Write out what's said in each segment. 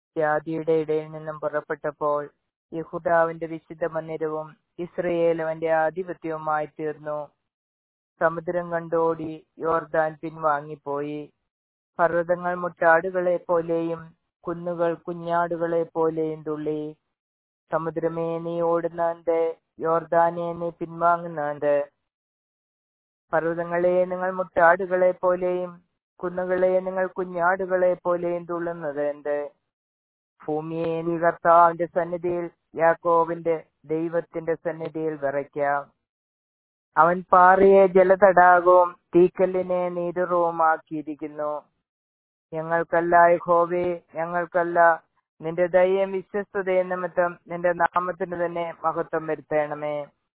ജാതിയുടെ ഇടയിൽ നിന്നും പുറപ്പെട്ടപ്പോൾ യഹൂദാവിന്റെ വിശുദ്ധ മന്ദിരവും ഇസ്രയേൽ അവന്റെ ആധിപത്യവുമായി തീർന്നു സമുദ്രം കണ്ടോടി യോർദാൻ പിൻവാങ്ങിപ്പോയി പർവ്വതങ്ങൾ മുട്ടാടുകളെ പോലെയും കുന്നുകൾ കുഞ്ഞാടുകളെ പോലെയും തുള്ളി സമുദ്രമേ നീ ഓടുന്നത് യോർദാനെ നീ പിൻവാങ്ങുന്നത് പർവ്വതങ്ങളെ നിങ്ങൾ മുട്ടാടുകളെ പോലെയും കുന്നുകളെ നിങ്ങൾ കുഞ്ഞാടുകളെ പോലെയും തുള്ളുന്നത് എന്ത് ഭൂമിയെ നീ കർത്താവിന്റെ സന്നിധിയിൽ യാക്കോവിന്റെ ദൈവത്തിന്റെ സന്നിധിയിൽ വിറയ്ക്കാം അവൻ പാറയെ ജലതടാകവും തീക്കല്ലിനെ നീരുറവുമാക്കിയിരിക്കുന്നു ഞങ്ങൾക്കല്ല യഹോവേ ഞങ്ങൾക്കല്ല നിന്റെ ദയം വിശ്വസ്തതയും നിമിത്തം നിന്റെ നാമത്തിന് തന്നെ മഹത്വം വരുത്തണമേ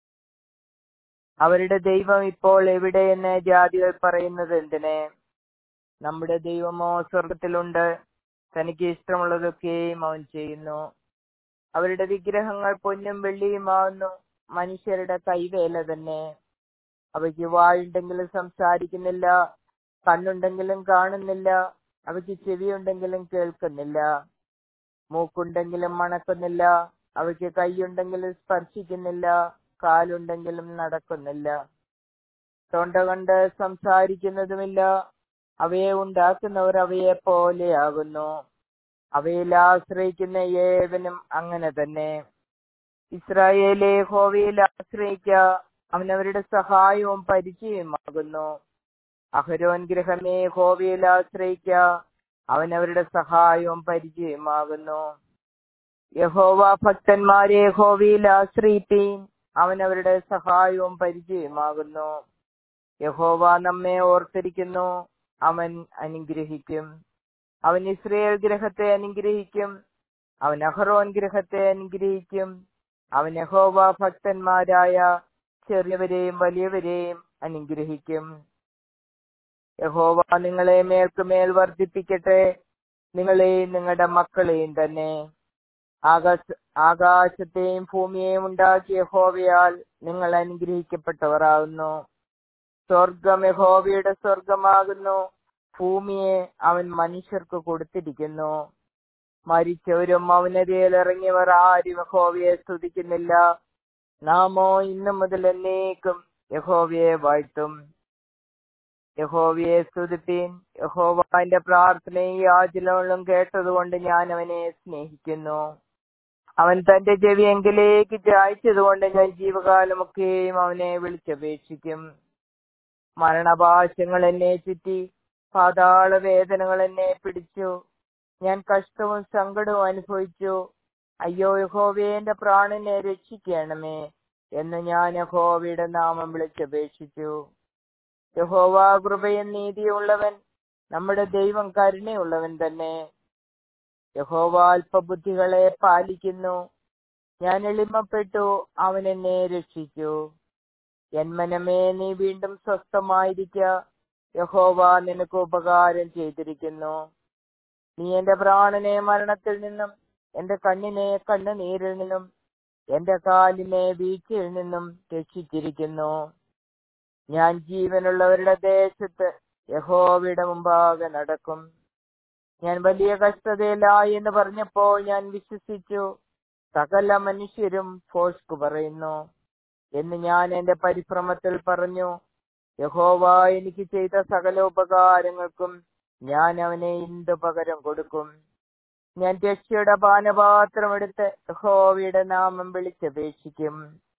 അവരുടെ ദൈവം ഇപ്പോൾ എവിടെയെന്ന് ജാതികൾ പറയുന്നത് എന്തിനെ നമ്മുടെ ദൈവമോ സ്വർഗത്തിലുണ്ട് തനിക്ക് ഇഷ്ടമുള്ളതൊക്കെയും അവൻ ചെയ്യുന്നു അവരുടെ വിഗ്രഹങ്ങൾ പൊന്നും വെള്ളിയുമാവുന്നു മനുഷ്യരുടെ കൈവേല തന്നെ അവയ്ക്ക് വായുണ്ടെങ്കിലും സംസാരിക്കുന്നില്ല കണ്ണുണ്ടെങ്കിലും കാണുന്നില്ല അവയ്ക്ക് ചെവിയുണ്ടെങ്കിലും കേൾക്കുന്നില്ല മൂക്കുണ്ടെങ്കിലും മണക്കുന്നില്ല അവയ്ക്ക് കൈയുണ്ടെങ്കിലും സ്പർശിക്കുന്നില്ല കാലുണ്ടെങ്കിലും നടക്കുന്നില്ല തൊണ്ട കൊണ്ട് സംസാരിക്കുന്നതുമില്ല അവയെ ഉണ്ടാക്കുന്നവർ അവയെ പോലെയാകുന്നു അവയിൽ ആശ്രയിക്കുന്ന ഏവനും അങ്ങനെ തന്നെ ഇസ്രായേലെ ഹോവയിൽ ആശ്രയിക്ക അവനവരുടെ സഹായവും പരിചയമാകുന്നു അഹരോൻ ഗ്രഹമേ ഹോവയിൽ ആശ്രയിക്ക അവനവരുടെ സഹായവും പരിചയമാകുന്നു യഹോവ ഭക്തന്മാരെ ഹോവയിൽ ആശ്രയിപ്പീൻ അവനവരുടെ സഹായവും പരിചയമാകുന്നു യഹോവ നമ്മെ ഓർത്തിരിക്കുന്നു അവൻ അനുഗ്രഹിക്കും അവൻ ഇസ്രയേൽ ഗ്രഹത്തെ അനുഗ്രഹിക്കും അവൻ അഹറോൻ ഗ്രഹത്തെ അനുഗ്രഹിക്കും അവൻ യഹോവ ഭക്തന്മാരായ ചെറിയവരെയും വലിയവരെയും അനുഗ്രഹിക്കും യഹോവ നിങ്ങളെ മേൽക്കുമേൽ വർദ്ധിപ്പിക്കട്ടെ നിങ്ങളെയും നിങ്ങളുടെ മക്കളെയും തന്നെ ആകാശ ആകാശത്തെയും ഭൂമിയെയും ഉണ്ടാക്കിയ യഹോവയാൽ നിങ്ങൾ അനുഗ്രഹിക്കപ്പെട്ടവരാകുന്നു സ്വർഗം യഹോവയുടെ സ്വർഗമാകുന്നു ഭൂമിയെ അവൻ മനുഷ്യർക്ക് കൊടുത്തിരിക്കുന്നു മരിച്ചവരും അവനരിയിൽ ഇറങ്ങിയവർ ആരും യഹോവയെ സ്തുതിക്കുന്നില്ല നാമോ ഇന്നു മുതൽ എന്നേക്കും യഹോവയെ വാഴ്ത്തും യഹോവയെ സ്തുതിപ്പീൻ യഹോവ എന്റെ പ്രാർത്ഥനയും യാചനകളും കേട്ടതുകൊണ്ട് ഞാൻ അവനെ സ്നേഹിക്കുന്നു അവൻ തന്റെ ചെവി എങ്കിലേക്ക് ചായ്ച്ചതുകൊണ്ട് ഞാൻ ജീവകാലമൊക്കെയും അവനെ വിളിച്ചപേക്ഷിക്കും മരണപാശങ്ങൾ എന്നെ ചുറ്റി പാതാള വേദനകൾ എന്നെ പിടിച്ചു ഞാൻ കഷ്ടവും സങ്കടവും അനുഭവിച്ചു അയ്യോ യഹോവേ എന്റെ പ്രാണനെ രക്ഷിക്കണമേ എന്ന് ഞാൻ യഹോവയുടെ നാമം വിളിച്ചപേക്ഷിച്ചു യഹോവ കൃപയും നീതിയുള്ളവൻ നമ്മുടെ ദൈവം കരുണയുള്ളവൻ തന്നെ യഹോവ അല്പബുദ്ധികളെ പാലിക്കുന്നു ഞാൻ എളിമപ്പെട്ടു അവൻ എന്നെ രക്ഷിച്ചു എന്മനമേ നീ വീണ്ടും സ്വസ്ഥമായിരിക്ക യഹോവ നിനക്ക് ഉപകാരം ചെയ്തിരിക്കുന്നു നീ എന്റെ പ്രാണനെ മരണത്തിൽ നിന്നും എന്റെ കണ്ണിനെ കണ്ണുനീരിൽ നിന്നും എന്റെ കാലിനെ വീഴ്ചയിൽ നിന്നും രക്ഷിച്ചിരിക്കുന്നു ഞാൻ ജീവനുള്ളവരുടെ ദേശത്ത് യഹോവയുടെ മുമ്പാകെ നടക്കും ഞാൻ വലിയ കഷ്ടതയിലായി എന്ന് പറഞ്ഞപ്പോൾ ഞാൻ വിശ്വസിച്ചു സകല മനുഷ്യരും ഫോഷ്കു പറയുന്നു എന്ന് ഞാൻ എന്റെ പരിശ്രമത്തിൽ പറഞ്ഞു യഹോവ എനിക്ക് ചെയ്ത സകല ഉപകാരങ്ങൾക്കും ഞാൻ അവനെ എന്ത് പകരം കൊടുക്കും ഞാൻ രക്ഷയുടെ പാനപാത്രം എടുത്ത് യഹോവയുടെ നാമം വിളിച്ചപേക്ഷിക്കും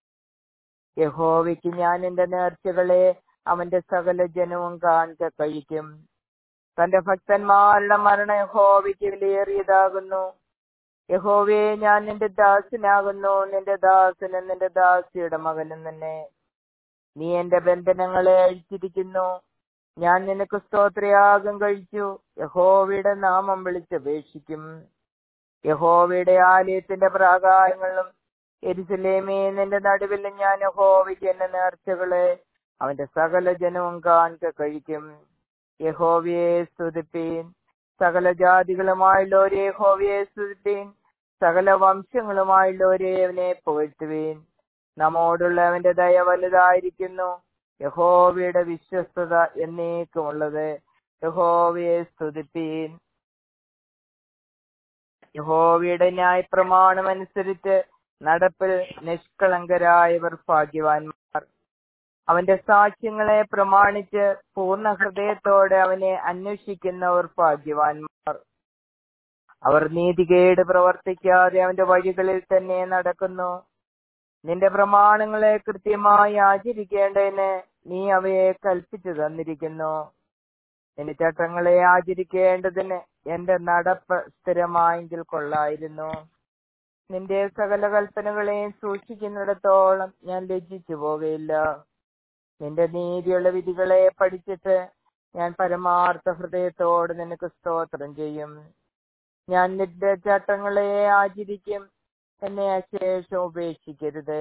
യഹോവയ്ക്ക് ഞാൻ എന്റെ നേർച്ചകളെ അവന്റെ സകല ജനവും കാണുക കഴിക്കും തന്റെ ഭക്തന്മാരുടെ മരണം യഹോവയ്ക്ക് വിലയേറിയതാകുന്നു യഹോവേ ഞാൻ നിന്റെ ദാസനാകുന്നു നിന്റെ ദാസനും നിന്റെ ദാസിയുടെ മകനും തന്നെ നീ എന്റെ ബന്ധനങ്ങളെ അഴിച്ചിരിക്കുന്നു ഞാൻ നിനക്ക് സ്തോത്രയാഗം കഴിച്ചു യഹോവയുടെ നാമം വിളിച്ചപേക്ഷിക്കും യഹോവയുടെ ആലയത്തിന്റെ പ്രാകാരങ്ങളും എരിശിലേമേ നിന്റെ നടുവിൽ ഞാൻ യഹോവയ്ക്ക് എന്റെ നേർച്ചകളെ അവന്റെ സകല ജനവും കാണുക കഴിക്കും യഹോവയെ സ്തുതിപ്പീൻ സകല ജാതികളുമായുള്ളവരെ യഹോവയെ സ്തുതിപ്പീൻ സകല വംശങ്ങളുമായുള്ളവരെ അവനെ പുകഴ്ത്തുവീൻ നമ്മോടുള്ള അവന്റെ ദയ വലുതായിരിക്കുന്നു യഹോവയുടെ വിശ്വസ്തത എന്നേക്കുമുള്ളത് യഹോവയെ സ്തുതിപ്പീൻ യഹോവയുടെ ന്യായപ്രമാണം അനുസരിച്ച് നടപ്പിൽ നിഷ്കളങ്കരായവർ ഭാഗ്യവാന്മാർ അവന്റെ സാക്ഷ്യങ്ങളെ പ്രമാണിച്ച് പൂർണ്ണ ഹൃദയത്തോടെ അവനെ അന്വേഷിക്കുന്നവർ ഭാഗ്യവാന്മാർ അവർ നീതികേട് പ്രവർത്തിക്കാതെ അവന്റെ വഴികളിൽ തന്നെ നടക്കുന്നു നിന്റെ പ്രമാണങ്ങളെ കൃത്യമായി ആചരിക്കേണ്ടതിന് നീ അവയെ കൽപ്പിച്ചു തന്നിരിക്കുന്നു നിന്റെ ചട്ടങ്ങളെ ആചരിക്കേണ്ടതിന് എന്റെ നടപ്പ് സ്ഥിരമായെങ്കിൽ കൊള്ളായിരുന്നു നിന്റെ സകല കൽപ്പനകളെയും സൂക്ഷിക്കുന്നിടത്തോളം ഞാൻ ലജ്ജിച്ചു പോകയില്ല നിന്റെ നീതിയുള്ള വിധികളെ പഠിച്ചിട്ട് ഞാൻ പരമാർത്ഥ ഹൃദയത്തോട് നിനക്ക് സ്തോത്രം ചെയ്യും ഞാൻ നിന്റെ ചട്ടങ്ങളെ ആചരിക്കും എന്നെ അശേഷം ഉപേക്ഷിക്കരുത്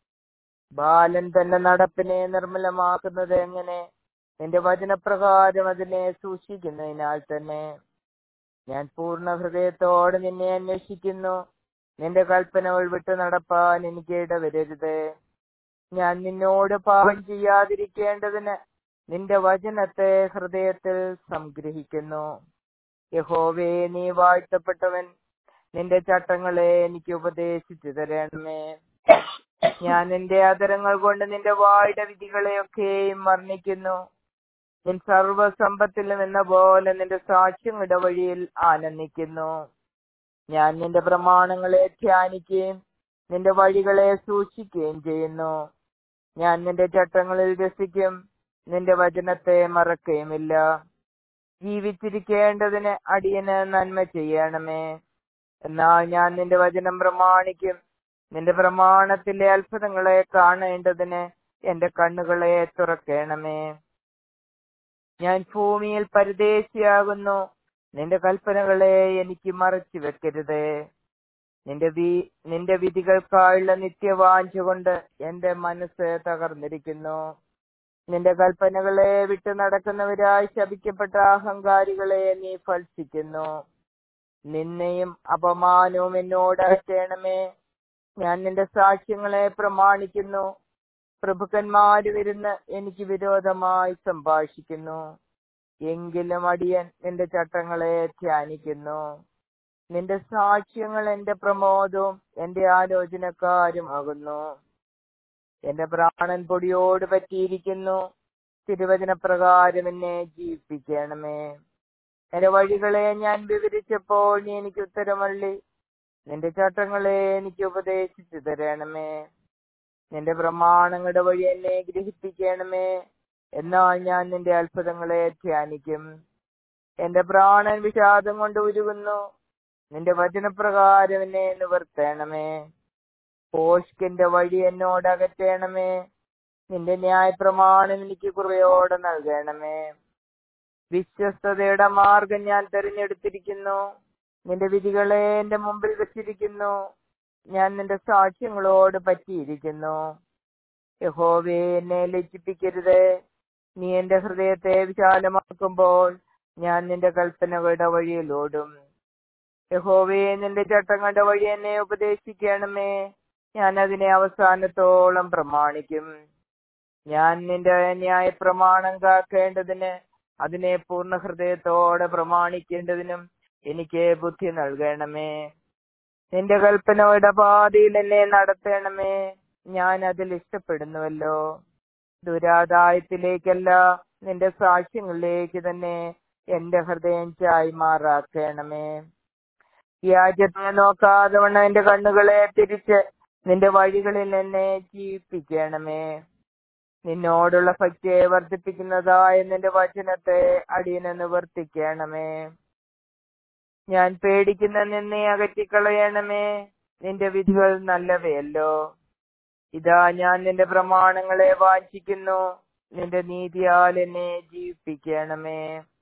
ബാലൻ തന്റെ നടപ്പിനെ നിർമ്മലമാക്കുന്നത് എങ്ങനെ നിന്റെ വചനപ്രകാരം അതിനെ സൂക്ഷിക്കുന്നതിനാൽ തന്നെ ഞാൻ പൂർണ്ണ ഹൃദയത്തോടെ നിന്നെ അന്വേഷിക്കുന്നു നിന്റെ കൽപ്പനകൾ വിട്ടു നടപ്പാൻ എനിക്ക് ഇടവരരുത് ഞാൻ നിന്നോട് പാപം ചെയ്യാതിരിക്കേണ്ടതിന് നിന്റെ വചനത്തെ ഹൃദയത്തിൽ സംഗ്രഹിക്കുന്നു യഹോവേ നീ വാഴ്ത്തപ്പെട്ടവൻ നിന്റെ ചട്ടങ്ങളെ എനിക്ക് ഉപദേശിച്ചു തരണമേ ഞാൻ എന്റെ ആദരങ്ങൾ കൊണ്ട് നിന്റെ വായുടെ വിധികളെയൊക്കെയും വർണ്ണിക്കുന്നു നിൻ സർവസമ്പത്തിലും എന്ന പോലെ നിന്റെ സാക്ഷ്യങ്ങളുടെ വഴിയിൽ ആനന്ദിക്കുന്നു ഞാൻ നിന്റെ പ്രമാണങ്ങളെ ധ്യാനിക്കുകയും നിന്റെ വഴികളെ സൂക്ഷിക്കുകയും ചെയ്യുന്നു ഞാൻ നിന്റെ ചട്ടങ്ങളിൽ രസിക്കും നിന്റെ വചനത്തെ മറക്കുകയുമില്ല ജീവിച്ചിരിക്കേണ്ടതിന് അടിയന് നന്മ ചെയ്യണമേ എന്നാൽ ഞാൻ നിന്റെ വചനം പ്രമാണിക്കും നിന്റെ പ്രമാണത്തിലെ അത്ഭുതങ്ങളെ കാണേണ്ടതിന് എന്റെ കണ്ണുകളെ തുറക്കണമേ ഞാൻ ഭൂമിയിൽ പരദേശിയാകുന്നു നിന്റെ കൽപ്പനകളെ എനിക്ക് മറച്ചു വെക്കരുത് നിന്റെ വി നിന്റെ വിധികൾക്കായുള്ള നിത്യവാഞ്ച കൊണ്ട് എന്റെ മനസ്സ് തകർന്നിരിക്കുന്നു നിന്റെ കൽപ്പനകളെ വിട്ടു നടക്കുന്നവരായി ശപിക്കപ്പെട്ട അഹങ്കാരികളെ നീ ഫൽസിക്കുന്നു നിന്നെയും അപമാനവും എന്നോട് അകറ്റണമേ ഞാൻ നിന്റെ സാക്ഷ്യങ്ങളെ പ്രമാണിക്കുന്നു പ്രഭുക്കന്മാര് വരുന്ന് എനിക്ക് വിരോധമായി സംഭാഷിക്കുന്നു എങ്കിലും അടിയൻ നിന്റെ ചട്ടങ്ങളെ ധ്യാനിക്കുന്നു നിന്റെ സാക്ഷ്യങ്ങൾ എന്റെ പ്രമോദവും എന്റെ ആലോചനക്കാരുമാകുന്നു എന്റെ പ്രാണൻ പൊടിയോട് പറ്റിയിരിക്കുന്നു തിരുവചന പ്രകാരം എന്നെ ജീവിപ്പിക്കണമേ എന്റെ വഴികളെ ഞാൻ വിവരിച്ചപ്പോൾ നീ എനിക്ക് ഉത്തരമള്ളി നിന്റെ ചട്ടങ്ങളെ എനിക്ക് ഉപദേശിച്ചു തരണമേ നിന്റെ പ്രമാണങ്ങളുടെ വഴി എന്നെ ഗ്രഹിപ്പിക്കണമേ എന്നാൽ ഞാൻ നിന്റെ അത്ഭുതങ്ങളെ ധ്യാനിക്കും എന്റെ പ്രാണൻ വിഷാദം കൊണ്ട് ഉരുകുന്നു നിന്റെ വചനപ്രകാരം എന്നെ നിവർത്തണമേ പോഷ്കിന്റെ വഴി എന്നോട് അകറ്റണമേ നിന്റെ ന്യായപ്രമാണം എനിക്ക് കുറയോടെ നൽകണമേ വിശ്വസ്തതയുടെ മാർഗം ഞാൻ തിരഞ്ഞെടുത്തിരിക്കുന്നു നിന്റെ വിധികളെ എന്റെ മുമ്പിൽ വെച്ചിരിക്കുന്നു ഞാൻ നിന്റെ സാക്ഷ്യങ്ങളോട് പറ്റിയിരിക്കുന്നു യഹോവേ എന്നെ ലജ്ജിപ്പിക്കരുത് നീ എന്റെ ഹൃദയത്തെ വിശാലമാക്കുമ്പോൾ ഞാൻ നിന്റെ കൽപ്പനകളുടെ വഴിയിലോടും യഹോവേ നിന്റെ ചട്ടങ്ങളുടെ വഴി എന്നെ ഉപദേശിക്കണമേ ഞാൻ അതിനെ അവസാനത്തോളം പ്രമാണിക്കും ഞാൻ നിന്റെ ന്യായ പ്രമാണം കാക്കേണ്ടതിന് അതിനെ പൂർണ്ണ ഹൃദയത്തോടെ പ്രമാണിക്കേണ്ടതിനും എനിക്ക് ബുദ്ധി നൽകണമേ നിന്റെ കൽപ്പനയുടെ പാതയിൽ എന്നെ നടത്തണമേ ഞാൻ അതിൽ ഇഷ്ടപ്പെടുന്നുവല്ലോ ദുരാദായത്തിലേക്കല്ല നിന്റെ സാക്ഷ്യങ്ങളിലേക്ക് തന്നെ എന്റെ ഹൃദയം ചായി മാറാക്കണമേ വ്യാജത്തെ നോക്കാതെ വണ്ണം എന്റെ കണ്ണുകളെ തിരിച്ച് നിന്റെ വഴികളിൽ എന്നെ ജീവിപ്പിക്കണമേ നിന്നോടുള്ള ഭക്തിയെ വർദ്ധിപ്പിക്കുന്നതായ നിന്റെ വചനത്തെ അടിയനെ നിവർത്തിക്കണമേ ഞാൻ പേടിക്കുന്ന നിന്നെ അകറ്റിക്കളയണമേ നിന്റെ വിധികൾ നല്ലവയല്ലോ ഇതാ ഞാൻ നിന്റെ പ്രമാണങ്ങളെ വാഞ്ചിക്കുന്നു നിന്റെ നീതിയാൽ എന്നെ ജീവിപ്പിക്കണമേ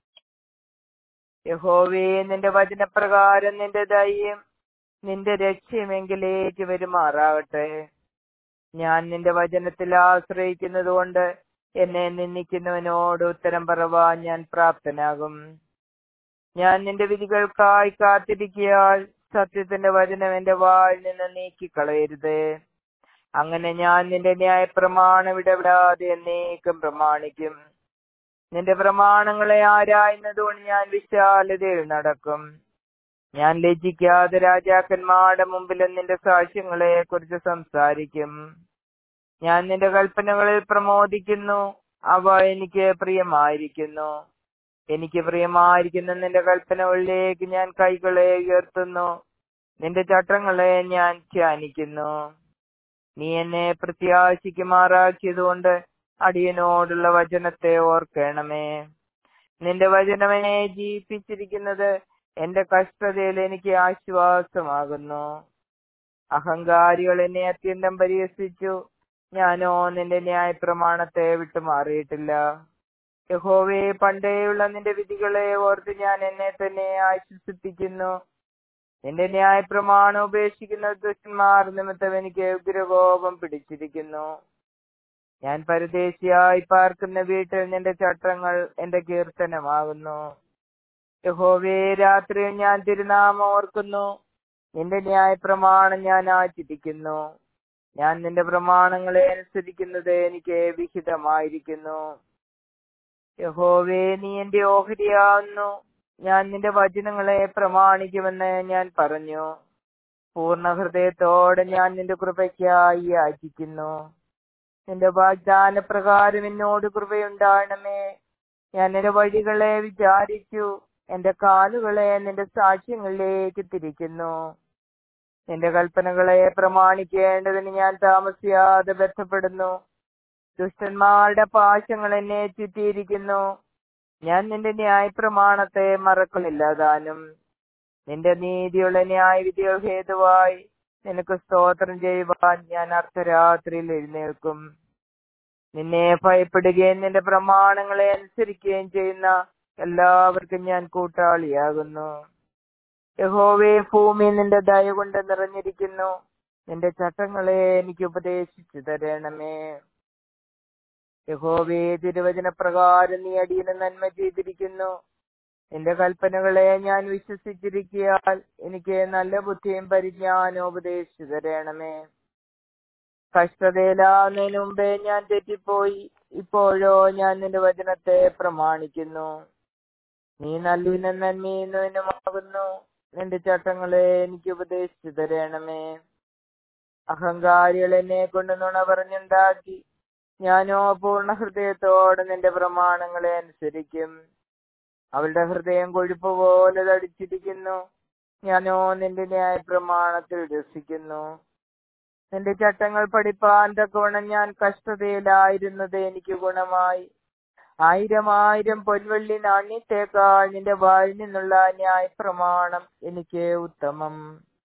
യഹോവേ നിന്റെ വചനപ്രകാരം നിന്റെ ദയ്യം നിന്റെ രക്ഷ്യമെങ്കിലേക്ക് വരുമാറാകട്ടെ ഞാൻ നിന്റെ വചനത്തിൽ ആശ്രയിക്കുന്നത് കൊണ്ട് എന്നെ നിന്ദിക്കുന്നവനോട് ഉത്തരം പറവാൻ ഞാൻ പ്രാപ്തനാകും ഞാൻ നിന്റെ വിധികൾക്കായി കാത്തിരിക്കിയാൽ സത്യത്തിന്റെ വചനം എന്റെ വായിൽ നിന്ന് നീക്കിക്കളയരുത് അങ്ങനെ ഞാൻ നിന്റെ ന്യായപ്രമാണം ഇടപെടാതെ എന്നേക്കും പ്രമാണിക്കും നിന്റെ പ്രമാണങ്ങളെ ആരായുന്നതുകൊണ്ട് ഞാൻ വിശാലതയിൽ നടക്കും ഞാൻ ലജ്ജിക്കാതെ രാജാക്കന്മാരുടെ മുമ്പിൽ നിന്റെ സാക്ഷ്യങ്ങളെ കുറിച്ച് സംസാരിക്കും ഞാൻ നിന്റെ കൽപ്പനകളിൽ പ്രമോദിക്കുന്നു അവ എനിക്ക് പ്രിയമായിരിക്കുന്നു എനിക്ക് പ്രിയമായിരിക്കുന്ന നിന്റെ കൽപ്പനകളിലേക്ക് ഞാൻ കൈകളെ ഉയർത്തുന്നു നിന്റെ ചട്ടങ്ങളെ ഞാൻ ധ്യാനിക്കുന്നു നീ എന്നെ പ്രത്യാശിക്കുമാറാക്കിയതുകൊണ്ട് അടിയനോടുള്ള വചനത്തെ ഓർക്കണമേ നിന്റെ വചനമെന്നെ ജീവിപ്പിച്ചിരിക്കുന്നത് എന്റെ കഷ്ടതയിൽ എനിക്ക് ആശ്വാസമാകുന്നു അഹങ്കാരികൾ എന്നെ അത്യന്തം പരിഹസിച്ചു ഞാനോ നിന്റെ ന്യായ പ്രമാണത്തെ വിട്ടുമാറിയിട്ടില്ല യഹോവേ പണ്ടേയുള്ള നിന്റെ വിധികളെ ഓർത്ത് ഞാൻ എന്നെ തന്നെ ആശ്വസിപ്പിക്കുന്നു നിന്റെ ന്യായ പ്രമാണം ഉപേക്ഷിക്കുന്ന ദുഷ്ടന്മാർ നിമിത്തം എനിക്ക് ഉഗ്രകോപം പിടിച്ചിരിക്കുന്നു ഞാൻ പരദേശിയായി പാർക്കുന്ന വീട്ടിൽ നിന്റെ ചട്ടങ്ങൾ എന്റെ കീർത്തനമാകുന്നു യഹോവേ രാത്രിയിൽ ഞാൻ തിരുനാമം ഓർക്കുന്നു നിന്റെ ന്യായ പ്രമാണം ഞാൻ ആചരിക്കുന്നു ഞാൻ നിന്റെ പ്രമാണങ്ങളെ അനുസരിക്കുന്നത് എനിക്ക് വിഹിതമായിരിക്കുന്നു യഹോവേ നീ എന്റെ ഓഹരിയാവുന്നു ഞാൻ നിന്റെ വചനങ്ങളെ പ്രമാണിക്കുമെന്ന് ഞാൻ പറഞ്ഞു പൂർണ്ണ ഹൃദയത്തോടെ ഞാൻ നിന്റെ കൃപയ്ക്കായി യാചിക്കുന്നു നിന്റെ വാഗ്ദാന പ്രകാരം എന്നോട് കൃപയുണ്ടാകണമേ ഞാൻ എന്റെ വഴികളെ വിചാരിച്ചു എന്റെ കാലുകളെ നിന്റെ സാക്ഷ്യങ്ങളിലേക്ക് തിരിക്കുന്നു നിന്റെ കൽപ്പനകളെ പ്രമാണിക്കേണ്ടതിന് ഞാൻ താമസിയാതെ ബന്ധപ്പെടുന്നു ദുഷ്ടന്മാരുടെ പാശങ്ങൾ എന്നെ ചുറ്റിയിരിക്കുന്നു ഞാൻ നിന്റെ ന്യായ പ്രമാണത്തെ മറക്കലില്ല താനും നിന്റെ നീതിയുള്ള ന്യായവിധികൾ ഹേതുവായി നിനക്ക് സ്തോത്രം ചെയ്യുവാൻ ഞാൻ അർദ്ധരാത്രിയിൽ എഴുന്നേൽക്കും നിന്നെ ഭയപ്പെടുകയും നിന്റെ പ്രമാണങ്ങളെ അനുസരിക്കുകയും ചെയ്യുന്ന എല്ലാവർക്കും ഞാൻ കൂട്ടാളിയാകുന്നു യഹോവേ ഭൂമി നിന്റെ ദയ കൊണ്ട് നിറഞ്ഞിരിക്കുന്നു നിന്റെ ചട്ടങ്ങളെ എനിക്ക് ഉപദേശിച്ചു തരണമേ യഹോവേ തിരുവചന പ്രകാരം നീ അടിയന് നന്മ ചെയ്തിരിക്കുന്നു നിന്റെ കൽപ്പനകളെ ഞാൻ വിശ്വസിച്ചിരിക്കിയാൽ എനിക്ക് നല്ല ബുദ്ധിയും പരിജ്ഞാനവും ഉപദേശിച്ചു തരണമേ കഷ്ടതയിലാവുന്നതിന് മുമ്പേ ഞാൻ തെറ്റിപ്പോയി ഇപ്പോഴോ ഞാൻ നിന്റെ വചനത്തെ പ്രമാണിക്കുന്നു നീ നല്ലതിനും നന്മയുന്നതിനുമാകുന്നു നിന്റെ ചട്ടങ്ങളെ എനിക്ക് ഉപദേശിച്ചു തരണമേ അഹങ്കാരികൾ എന്നെ കൊണ്ട് നുണ പറഞ്ഞുണ്ടാക്കി ഞാനോ പൂർണ്ണ ഹൃദയത്തോടെ നിന്റെ പ്രമാണങ്ങളെ അനുസരിക്കും അവളുടെ ഹൃദയം കൊഴുപ്പ് പോലെ തടിച്ചിരിക്കുന്നു ഞാനോ നിന്റെ ന്യായ പ്രമാണത്തിൽ രസിക്കുന്നു നിന്റെ ചട്ടങ്ങൾ പഠിപ്പാൻ തക്കവണ്ണം ഞാൻ കഷ്ടതയിലായിരുന്നത് എനിക്ക് ഗുണമായി ആയിരം ആയിരം പൊൻവെള്ളി നാണ്യത്തേക്കാൾ നിന്റെ വായിൽ നിന്നുള്ള ന്യായ പ്രമാണം എനിക്ക് ഉത്തമം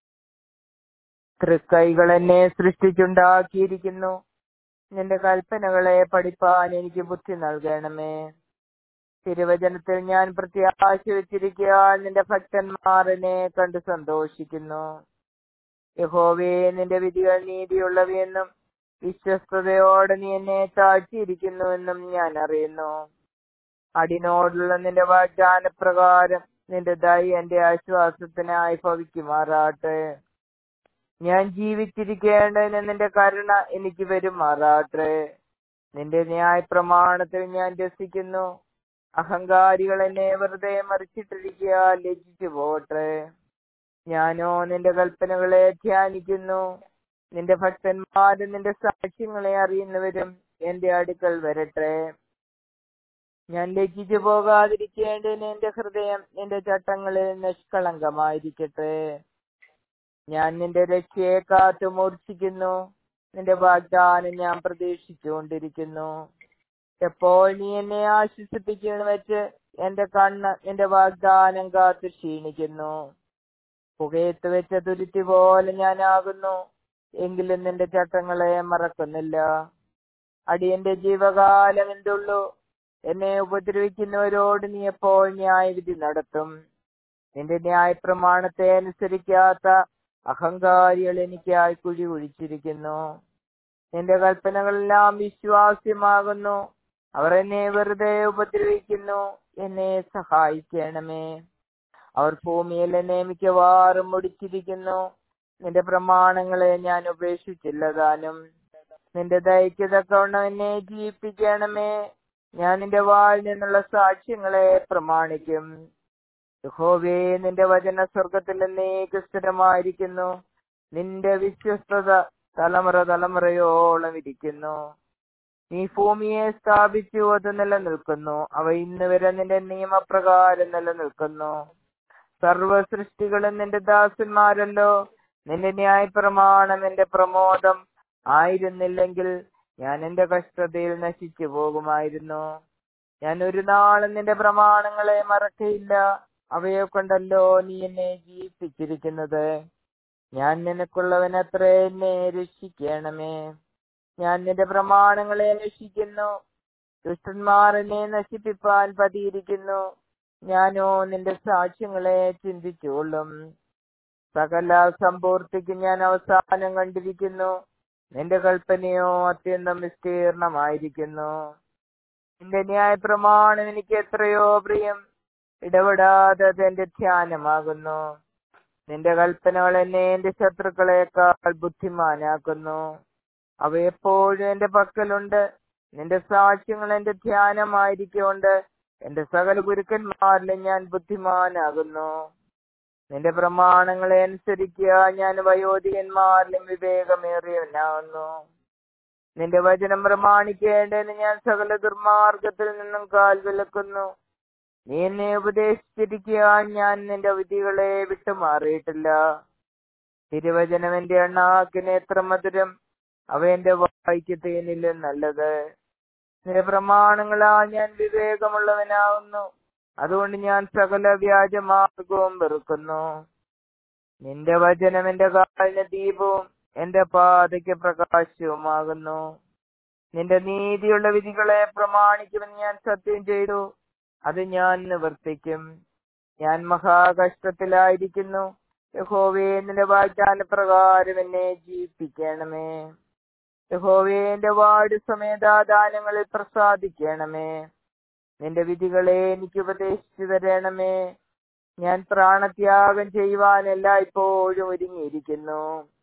തൃക്കൈകൾ എന്നെ സൃഷ്ടിച്ചുണ്ടാക്കിയിരിക്കുന്നു നിന്റെ കൽപ്പനകളെ പഠിപ്പാൻ എനിക്ക് ബുദ്ധി നൽകണമേ തിരുവചനത്തിൽ ഞാൻ പ്രത്യാശ വെച്ചിരിക്കാൻ നിന്റെ ഭക്തന്മാർ എന്നെ കണ്ട് സന്തോഷിക്കുന്നു യഹോവേ നിന്റെ വിധികൾ നീതിയുള്ളവയെന്നും വിശ്വസ്തയോടെ നീ എന്നെ താഴ്ത്തിയിരിക്കുന്നുവെന്നും ഞാൻ അറിയുന്നു അടിനോടുള്ള നിന്റെ വാഗ്ദാന പ്രകാരം നിന്റെ ദയ എന്റെ ആശ്വാസത്തിനായി ഭവിക്കുമാറാട്ടെ ഞാൻ ജീവിച്ചിരിക്കേണ്ടതിന് നിന്റെ കരുണ എനിക്ക് വരുമാറാട്ടെ നിന്റെ ന്യായ പ്രമാണത്തിൽ ഞാൻ രസിക്കുന്നു അഹങ്കാരികൾ എന്നെ വെറുതെ മറിച്ചിട്ടിരിക്കുക ലജ്ജിച്ചു പോട്ടെ ഞാനോ നിന്റെ കൽപ്പനകളെ ധ്യാനിക്കുന്നു നിന്റെ ഭക്തന്മാര് നിന്റെ സാക്ഷ്യങ്ങളെ അറിയുന്നവരും എന്റെ അടുക്കൽ വരട്ടെ ഞാൻ ലജ്ജിച്ചു പോകാതിരിക്കേണ്ടതിന് എന്റെ ഹൃദയം നിന്റെ ചട്ടങ്ങളിൽ നിഷ്കളങ്കമായിരിക്കട്ടെ ഞാൻ നിന്റെ രക്ഷയെ കാത്തു മൂർച്ഛിക്കുന്നു നിന്റെ വാഗ്ദാനം ഞാൻ പ്രതീക്ഷിച്ചുകൊണ്ടിരിക്കുന്നു എപ്പോൾ നീ എന്നെ ആശ്വസിപ്പിക്കുന്നു വെച്ച് എന്റെ കണ്ണ് നിന്റെ വാഗ്ദാനം കാത്തു ക്ഷീണിക്കുന്നു പുകയത്ത് വെച്ച തുരുത്തി പോലെ ഞാനാകുന്നു എങ്കിലും നിന്റെ ചട്ടങ്ങളെ മറക്കുന്നില്ല അടിയന്റെ ജീവകാലം എന്തുള്ളൂ എന്നെ ഉപദ്രവിക്കുന്നവരോട് നീ എപ്പോൾ ന്യായവിധി നടത്തും നിന്റെ ന്യായ പ്രമാണത്തെ അനുസരിക്കാത്ത അഹങ്കാരികൾ എനിക്കായി കുഴി കുഴിച്ചിരിക്കുന്നു നിന്റെ കൽപ്പനകളെല്ലാം വിശ്വാസ്യമാകുന്നു അവർ എന്നെ വെറുതെ ഉപദ്രവിക്കുന്നു എന്നെ സഹായിക്കണമേ അവർ ഭൂമിയിൽ എന്നെ മിക്കവാറും മുടിച്ചിരിക്കുന്നു നിന്റെ പ്രമാണങ്ങളെ ഞാൻ ഉപേക്ഷിച്ചില്ല താനും നിന്റെ ദയക്ക് തക്കവണ്ണം എന്നെ ജീവിപ്പിക്കണമേ ഞാൻ നിന്റെ വായിൽ നിന്നുള്ള സാക്ഷ്യങ്ങളെ പ്രമാണിക്കും യഹോവേ നിന്റെ വചന സ്വർഗത്തിൽ എന്നേക്ക് സ്ഥിരമായിരിക്കുന്നു നിന്റെ വിശ്വസ്തത തലമുറ തലമുറയോളം ഇരിക്കുന്നു നീ ഭൂമിയെ സ്ഥാപിച്ചു അത് നിലനിൽക്കുന്നു അവ ഇന്ന് വരെ നിന്റെ നിയമപ്രകാരം നിലനിൽക്കുന്നു സർവ സൃഷ്ടികളും നിന്റെ ദാസന്മാരല്ലോ നിന്റെ ന്യായപ്രമാണം എന്റെ പ്രമോദം ആയിരുന്നില്ലെങ്കിൽ ഞാൻ എന്റെ കഷ്ടതയിൽ നശിച്ചു പോകുമായിരുന്നു ഞാൻ ഒരു നാളും നിന്റെ പ്രമാണങ്ങളെ മറക്കയില്ല അവയെ കൊണ്ടല്ലോ നീ എന്നെ ജീവിപ്പിച്ചിരിക്കുന്നത് ഞാൻ നിനക്കുള്ളവനത്രേ എന്നെ രക്ഷിക്കണമേ ഞാൻ നിന്റെ പ്രമാണങ്ങളെ അന്വേഷിക്കുന്നു ദുഷ്ടന്മാർ എന്നെ നശിപ്പിപ്പാൻ പതിയിരിക്കുന്നു ഞാനോ നിന്റെ സാക്ഷ്യങ്ങളെ ചിന്തിച്ചുകൊള്ളും സകല സമ്പൂർത്തിക്ക് ഞാൻ അവസാനം കണ്ടിരിക്കുന്നു നിന്റെ കൽപ്പനയോ അത്യന്തം വിസ്തീർണമായിരിക്കുന്നു നിന്റെ ന്യായപ്രമാണം എനിക്ക് എത്രയോ പ്രിയം ഇടപെടാതെ അത് എന്റെ ധ്യാനമാകുന്നു നിന്റെ കൽപ്പനകൾ എന്നെ എന്റെ ശത്രുക്കളെക്കാൾ ബുദ്ധിമാനാക്കുന്നു അവ എപ്പോഴും എന്റെ പക്കലുണ്ട് നിന്റെ സാക്ഷ്യങ്ങൾ എന്റെ ധ്യാനമായിരിക്കൊണ്ട് എന്റെ സകല ഗുരുക്കന്മാരിലും ഞാൻ ബുദ്ധിമാനാകുന്നു നിന്റെ പ്രമാണങ്ങളെ അനുസരിക്കുക ഞാൻ വയോധികന്മാരിലും വിവേകമേറിയവനാകുന്നു നിന്റെ വചനം പ്രമാണിക്കേണ്ടതിന് ഞാൻ സകല ദുർമാർഗത്തിൽ നിന്നും കാൽ വിലക്കുന്നു നീ എന്നെ ഉപദേശിച്ചിരിക്കുക ഞാൻ നിന്റെ വിധികളെ വിട്ടുമാറിയിട്ടില്ല തിരുവചനം എന്റെ അണ്ണാക്കിന് എത്ര മധുരം അവ എന്റെ വായിക്ക് തേനിലും നല്ലത് നിന്റെ പ്രമാണങ്ങളാ ഞാൻ വിവേകമുള്ളവനാവുന്നു അതുകൊണ്ട് ഞാൻ സകല വ്യാജമാർഗവും വെറുക്കുന്നു നിന്റെ വചനം എന്റെ കാലിന് ദീപവും എന്റെ പാതയ്ക്ക് പ്രകാശവുമാകുന്നു നിന്റെ നീതിയുള്ള വിധികളെ പ്രമാണിക്കുമെന്ന് ഞാൻ സത്യം ചെയ്തു അത് ഞാൻ നിവർത്തിക്കും ഞാൻ മഹാകഷ്ടത്തിലായിരിക്കുന്നു യഹോവേ നിന്റെ വാഗ്ദാന പ്രകാരം എന്നെ ജീവിപ്പിക്കണമേ യഹോവേ എന്റെ വാർഡ് സമേതാദാനങ്ങളിൽ പ്രസാദിക്കണമേ നിന്റെ വിധികളെ എനിക്ക് ഉപദേശിച്ചു തരണമേ ഞാൻ പ്രാണത്യാഗം ചെയ്യുവാൻ എല്ലായ്പ്പോഴും ഒരുങ്ങിയിരിക്കുന്നു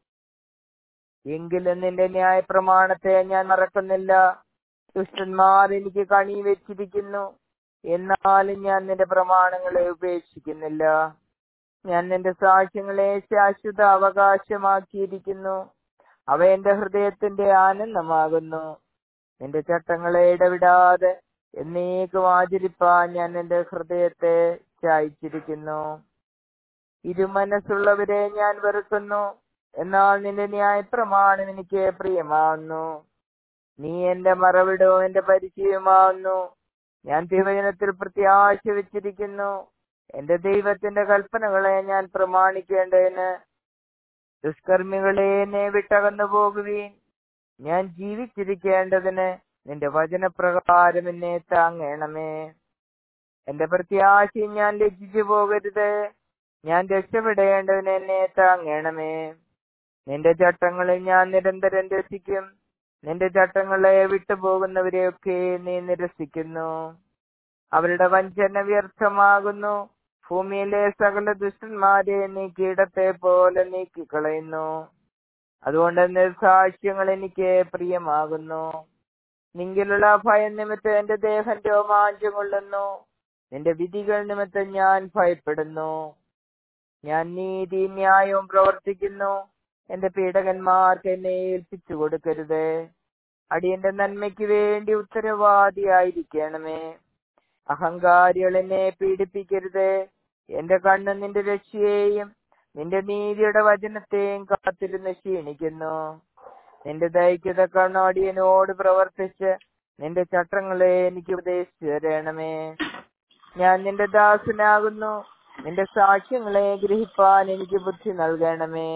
എങ്കിലും നിന്റെ ന്യായ പ്രമാണത്തെ ഞാൻ മറക്കുന്നില്ല ദുഷ്ടന്മാർ എനിക്ക് കണി വെച്ചിരിക്കുന്നു എന്നാലും ഞാൻ നിന്റെ പ്രമാണങ്ങളെ ഉപേക്ഷിക്കുന്നില്ല ഞാൻ നിന്റെ സാക്ഷ്യങ്ങളെ ശാശ്വത അവകാശമാക്കിയിരിക്കുന്നു അവ എന്റെ ഹൃദയത്തിന്റെ ആനന്ദമാകുന്നു നിന്റെ ചട്ടങ്ങളെ ഇടവിടാതെ എന്നേക്കും ആചരിപ്പാൻ ഞാൻ എന്റെ ഹൃദയത്തെ ചായച്ചിരിക്കുന്നു ഇരുമനസ്സുള്ളവരെ ഞാൻ വെറുക്കുന്നു എന്നാൽ നിന്റെ ന്യായപ്രമാണം എനിക്ക് പ്രിയമാവുന്നു നീ എന്റെ മറവിടവും എന്റെ പരിചയമാവുന്നു ഞാൻ തിരുവചനത്തിൽ പ്രത്യാശ വെച്ചിരിക്കുന്നു എന്റെ ദൈവത്തിന്റെ കൽപ്പനകളെ ഞാൻ പ്രമാണിക്കേണ്ടതിന് ദുഷ്കർമ്മികളെ എന്നെ വിട്ടകന്നു പോകുവീൻ ഞാൻ ജീവിച്ചിരിക്കേണ്ടതിന് നിന്റെ വചനപ്രകാരം എന്നെ താങ്ങണമേ എന്റെ പ്രത്യാശയും ഞാൻ ലജ്ജിച്ചു പോകരുത് ഞാൻ രക്ഷപ്പെടേണ്ടതിന് എന്നെ താങ്ങണമേ നിന്റെ ചട്ടങ്ങളിൽ ഞാൻ നിരന്തരം രസിക്കും നിന്റെ ചട്ടങ്ങളെ വിട്ടുപോകുന്നവരെയൊക്കെ നീ നിരസിക്കുന്നു അവരുടെ വഞ്ചന വ്യർത്ഥമാകുന്നു ഭൂമിയിലെ സകല ദുഷ്ടന്മാരെ നീ കീടത്തെ പോലെ നീക്കിക്കളയുന്നു അതുകൊണ്ട് എന്റെ സാക്ഷ്യങ്ങൾ എനിക്ക് പ്രിയമാകുന്നു നിങ്കിലുള്ള ഭയം നിമിത്തം എന്റെ ദേഹം രോമാഞ്ചം കൊള്ളുന്നു നിന്റെ വിധികൾ നിമിത്തം ഞാൻ ഭയപ്പെടുന്നു ഞാൻ നീതി ന്യായവും പ്രവർത്തിക്കുന്നു എന്റെ പീഡകന്മാർക്ക് എന്നെ ഏൽപ്പിച്ചു കൊടുക്കരുത് അടിയന്റെ നന്മയ്ക്ക് വേണ്ടി ഉത്തരവാദിയായിരിക്കണമേ അഹങ്കാരികൾ എന്നെ പീഡിപ്പിക്കരുത് എന്റെ കണ്ണ് നിന്റെ രക്ഷയെയും നിന്റെ നീതിയുടെ വചനത്തെയും കാത്തിരുന്ന് ക്ഷീണിക്കുന്നു നിന്റെ ദൈക്യത കണ്ണാടിയനോട് പ്രവർത്തിച്ച് നിന്റെ ചട്ടങ്ങളെ എനിക്ക് ഉപദേശിച്ചു തരണമേ ഞാൻ നിന്റെ ദാസനാകുന്നു നിന്റെ സാക്ഷ്യങ്ങളെ ഗ്രഹിപ്പാൻ എനിക്ക് ബുദ്ധി നൽകണമേ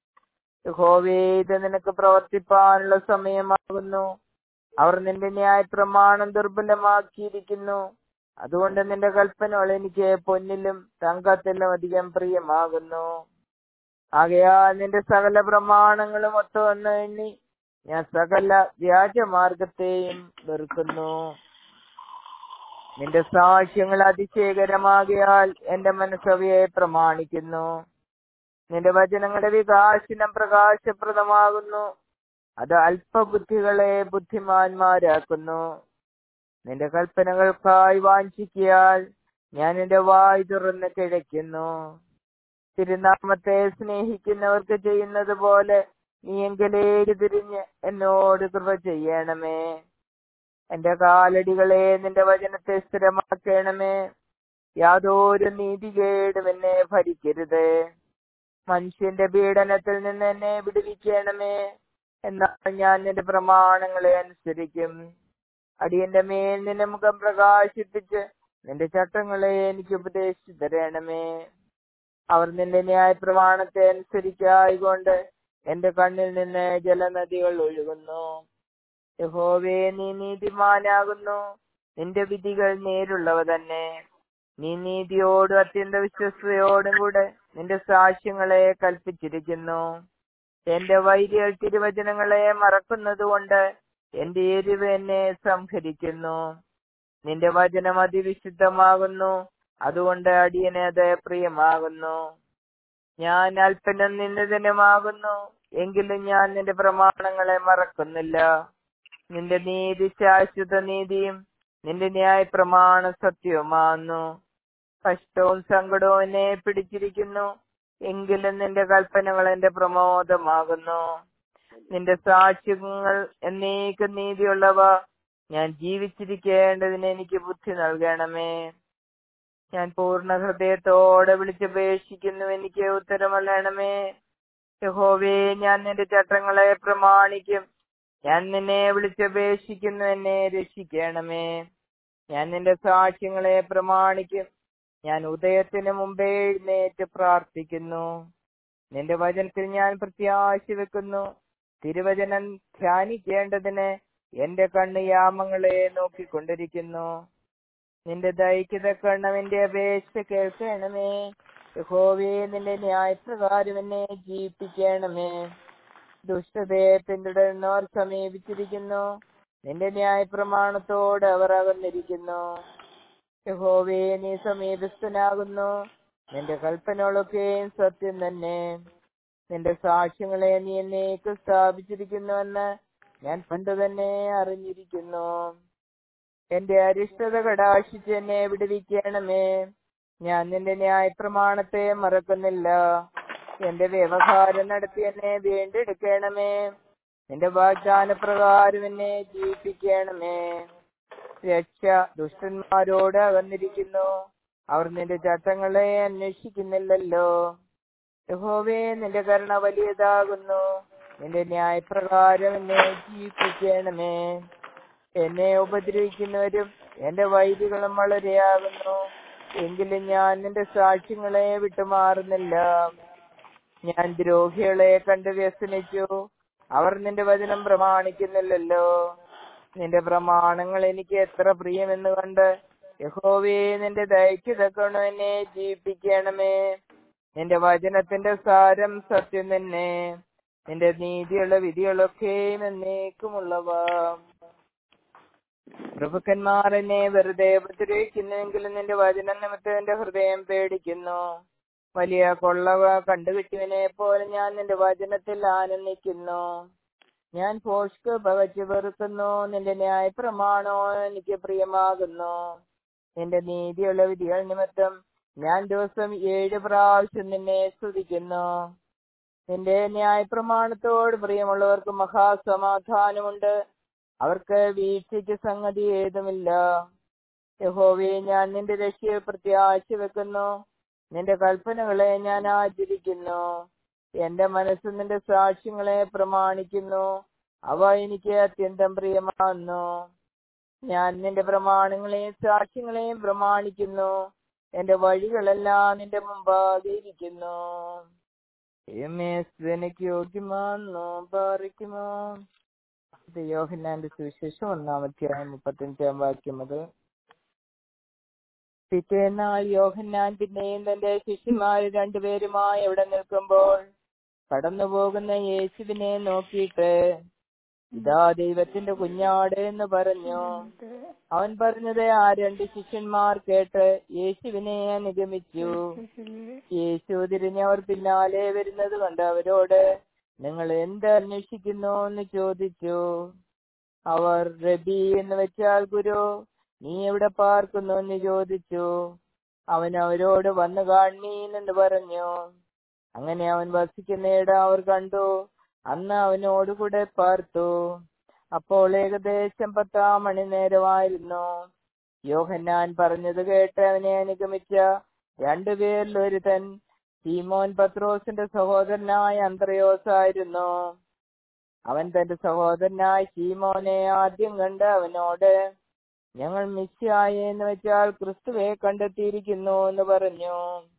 യഹോവേ ഇത് നിനക്ക് പ്രവർത്തിപ്പാനുള്ള സമയമാകുന്നു അവർ നിന്റെ ന്യായ പ്രമാണം ദുർബലമാക്കിയിരിക്കുന്നു അതുകൊണ്ട് നിന്റെ കൽപ്പനകൾ എനിക്ക് പൊന്നിലും തങ്കത്തിലും അധികം പ്രിയമാകുന്നു ആകയാൽ നിന്റെ സകല പ്രമാണങ്ങളും ഒത്തുവന്ന് എണ്ണി ഞാൻ സകല വ്യാജമാർഗത്തെയും വെറുക്കുന്നു നിന്റെ സാക്ഷ്യങ്ങൾ അതിശയകരമാകിയാൽ എന്റെ മനസ്സവയെ പ്രമാണിക്കുന്നു നിന്റെ വചനങ്ങളുടെ വികാസനം പ്രകാശപ്രദമാകുന്നു അത് അല്പബുദ്ധികളെ ബുദ്ധിമാന്മാരാക്കുന്നു നിന്റെ കൽപ്പനകൾക്കായി വാഞ്ചിക്കിയാൽ ഞാൻ എന്റെ വായ് തുറന്ന് കിഴയ്ക്കുന്നു തിരുനാമത്തെ സ്നേഹിക്കുന്നവർക്ക് ചെയ്യുന്നത് പോലെ നീ എങ്കിലേക്ക് തിരിഞ്ഞ് എന്നോട് കൃപ ചെയ്യണമേ എന്റെ കാലടികളെ നിന്റെ വചനത്തെ സ്ഥിരമാക്കണമേ യാതൊരു നീതികേടും എന്നെ ഭരിക്കരുത് മനുഷ്യന്റെ പീഡനത്തിൽ നിന്ന് എന്നെ വിടുവിക്കണമേ എന്നാൽ ഞാൻ നിന്റെ പ്രമാണങ്ങളെ അനുസരിക്കും അടിയന്റെ മേൽ നിന്റെ മുഖം പ്രകാശിപ്പിച്ച് നിന്റെ ചട്ടങ്ങളെ എനിക്ക് ഉപദേശിച്ചു തരണമേ അവർ നിന്റെ ന്യായ പ്രമാണത്തെ അനുസരിക്കായികൊണ്ട് എന്റെ കണ്ണിൽ നിന്ന് ജലനദികൾ ഒഴുകുന്നു യഹോവേ നീ നീതിമാനാകുന്നു നിന്റെ വിധികൾ നേരുള്ളവ തന്നെ നീ നീതിയോടും അത്യന്ത വിശ്വസ്തയോടും കൂടെ നിന്റെ സാക്ഷ്യങ്ങളെ കൽപ്പിച്ചിരിക്കുന്നു എന്റെ വൈരികൾ തിരുവചനങ്ങളെ മറക്കുന്നത് കൊണ്ട് എന്റെ എരിവ് എന്നെ സംഹരിക്കുന്നു നിന്റെ വചനം അതിവിശുദ്ധമാകുന്നു അതുകൊണ്ട് അടിയന് അത് പ്രിയമാകുന്നു ഞാൻ അല്പനം നിന്നതനുമാകുന്നു എങ്കിലും ഞാൻ നിന്റെ പ്രമാണങ്ങളെ മറക്കുന്നില്ല നിന്റെ നീതി ശാശ്വത നീതിയും നിന്റെ ന്യായ പ്രമാണ സത്യവുമാകുന്നു കഷ്ടവും സങ്കടവും എന്നെ പിടിച്ചിരിക്കുന്നു എങ്കിലും നിന്റെ കൽപ്പനകൾ എന്റെ പ്രമോദമാകുന്നു നിന്റെ സാക്ഷ്യങ്ങൾ എന്നേക്കും നീതിയുള്ളവ ഞാൻ ജീവിച്ചിരിക്കേണ്ടതിന് എനിക്ക് ബുദ്ധി നൽകണമേ ഞാൻ പൂർണ്ണ ഹൃദയത്തോടെ വിളിച്ചപേക്ഷിക്കുന്നു എനിക്ക് ഉത്തരമല്ലണമേ യഹോവേ ഞാൻ നിന്റെ ചട്ടങ്ങളെ പ്രമാണിക്കും ഞാൻ നിന്നെ വിളിച്ചപേക്ഷിക്കുന്നു എന്നെ രക്ഷിക്കണമേ ഞാൻ നിന്റെ സാക്ഷ്യങ്ങളെ പ്രമാണിക്കും ഞാൻ ഉദയത്തിന് മുമ്പേ എഴുന്നേറ്റ് പ്രാർത്ഥിക്കുന്നു നിന്റെ വചനത്തിൽ ഞാൻ പ്രത്യാശ വെക്കുന്നു തിരുവചനം ധ്യാനിക്കേണ്ടതിന് എന്റെ കണ്ണ് യാമങ്ങളെ നോക്കിക്കൊണ്ടിരിക്കുന്നു നിന്റെ ദൈക്യതക്കണം എന്റെ അപേക്ഷ കേൾക്കണമേ യഹോവേ നിന്റെ ന്യായപ്രകാരം എന്നെ ജീവിപ്പിക്കണമേ ദുഷ്ടതയെ പിന്തുടരുന്നവർ സമീപിച്ചിരിക്കുന്നു നിന്റെ ന്യായപ്രമാണത്തോട് അവർ അകന്നിരിക്കുന്നു യഹോവേ നീ സമീപസ്ഥനാകുന്നു നിന്റെ കൽപ്പനകളൊക്കെയും സത്യം തന്നെ നിന്റെ സാക്ഷ്യങ്ങളെ നീ എന്നേക്ക് സ്ഥാപിച്ചിരിക്കുന്നുവെന്ന് ഞാൻ പണ്ട് തന്നെ അറിഞ്ഞിരിക്കുന്നു എന്റെ അരിഷ്ടത കടാശിച്ച് എന്നെ വിടുവിക്കണമേ ഞാൻ നിന്റെ ന്യായപ്രമാണത്തെ മറക്കുന്നില്ല എന്റെ വ്യവഹാരം നടത്തി എന്നെ വീണ്ടെടുക്കണമേ നിന്റെ വാഗ്ദാന പ്രകാരം എന്നെ ജീവിപ്പിക്കണമേ രക്ഷ ദുഷ്ടന്മാരോട് അകന്നിരിക്കുന്നു അവർ നിന്റെ ചട്ടങ്ങളെ അന്വേഷിക്കുന്നില്ലല്ലോ യഹോവേ നിന്റെ കരുണ വലിയതാകുന്നു നിന്റെ ന്യായപ്രകാരം എന്നെ ജീവിപ്പിക്കണമേ എന്നെ ഉപദ്രവിക്കുന്നവരും എന്റെ വൈദികളും വളരെയാകുന്നു എങ്കിലും ഞാൻ നിന്റെ സാക്ഷ്യങ്ങളെ വിട്ടുമാറുന്നില്ല ഞാൻ ദ്രോഹികളെ കണ്ട് വ്യസനിച്ചു അവർ നിന്റെ വചനം പ്രമാണിക്കുന്നില്ലല്ലോ നിന്റെ പ്രമാണങ്ങൾ എനിക്ക് എത്ര പ്രിയമെന്ന് കണ്ട് യഹോവേ നിന്റെ ദയക്കുതക്കണം എന്നെ ജീവിപ്പിക്കണമേ നിന്റെ വചനത്തിന്റെ സാരം സത്യം തന്നെ നിന്റെ നീതിയുള്ള വിധികളൊക്കെയും എന്നേക്കുമുള്ളവ പ്രഭുക്കന്മാർ എന്നെ വെറുതെ ഉപദ്രവിക്കുന്നുവെങ്കിലും നിന്റെ വചനം നിമിത്തം എന്റെ ഹൃദയം പേടിക്കുന്നു വലിയ കൊള്ളവ കണ്ടുകിട്ടിയവനെ പോലെ ഞാൻ നിന്റെ വചനത്തിൽ ആനന്ദിക്കുന്നു ഞാൻ പോഷ്ക്ക് പകച്ചു വെറുക്കുന്നു നിന്റെ ന്യായ പ്രമാണോ എനിക്ക് പ്രിയമാകുന്നു നിന്റെ നീതിയുള്ള വിധികൾ നിമിത്തം ഞാൻ ദിവസം ഏഴ് പ്രാവശ്യം നിന്നെ സ്തുതിക്കുന്നു നിന്റെ ന്യായ പ്രമാണത്തോട് പ്രിയമുള്ളവർക്ക് മഹാസമാധാനമുണ്ട് അവർക്ക് വീഴ്ചയ്ക്ക് സംഗതി ഏതുമില്ല യഹോവയെ ഞാൻ നിന്റെ രക്ഷയെ പ്രത്യാശ വെക്കുന്നു നിന്റെ കൽപ്പനകളെ ഞാൻ ആചരിക്കുന്നു എന്റെ മനസ്സ് നിന്റെ സാക്ഷ്യങ്ങളെ പ്രമാണിക്കുന്നു അവ എനിക്ക് അത്യന്തം പ്രിയമാകുന്നു ഞാൻ നിന്റെ പ്രമാണങ്ങളെയും സാക്ഷ്യങ്ങളെയും പ്രമാണിക്കുന്നു എന്റെ വഴികളെല്ലാം നിന്റെ മുമ്പാകെ ഇരിക്കുന്നു എനിക്ക് യോഗ്യമാണെന്നോ പാറിക്കുമോ ഇത് യോഹന്നാന്റെ സുവിശേഷം ഒന്നാമധ്യായം മുപ്പത്തഞ്ചാം വാക്യം അത് പിറ്റേന്നാൾ യോഹന്നാൻ പിന്നെയും തന്റെ ശിഷ്യന്മാര് രണ്ടുപേരുമായി അവിടെ നിൽക്കുമ്പോൾ കടന്നു പോകുന്ന യേശുവിനെ നോക്കിയിട്ട് ഇതാ ദൈവത്തിന്റെ കുഞ്ഞാട് എന്ന് പറഞ്ഞു അവൻ പറഞ്ഞത് ആ രണ്ട് ശിഷ്യന്മാർ കേട്ട് യേശുവിനെ അനുഗമിച്ചു യേശു തിരിഞ്ഞവർ പിന്നാലെ വരുന്നത് കണ്ട് അവരോട് നിങ്ങൾ എന്ത് അന്വേഷിക്കുന്നു എന്ന് ചോദിച്ചു അവർ റബി എന്ന് വെച്ചാൽ ഗുരു നീ എവിടെ പാർക്കുന്നു എന്ന് ചോദിച്ചു അവൻ അവരോട് വന്നു കാണീൻ എന്ന് പറഞ്ഞു അങ്ങനെ അവൻ വസിക്കുന്നിടം അവർ കണ്ടു അന്ന് അവനോട് കൂടെ പാർത്തു അപ്പോൾ ഏകദേശം പത്താം മണി നേരമായിരുന്നു യോഹന്നാൻ പറഞ്ഞത് കേട്ട് അവനെ അനുഗമിച്ച രണ്ടുപേരിൽ ഒരുത്തൻ സീമോൻ പത്രോസിന്റെ സഹോദരനായ അന്ത്രയോസ് ആയിരുന്നു അവൻ തന്റെ സഹോദരനായ ശീമോനെ ആദ്യം കണ്ട് അവനോട് ഞങ്ങൾ മിസ്സായി എന്ന് വെച്ചാൽ ക്രിസ്തുവെ കണ്ടെത്തിയിരിക്കുന്നു എന്ന് പറഞ്ഞു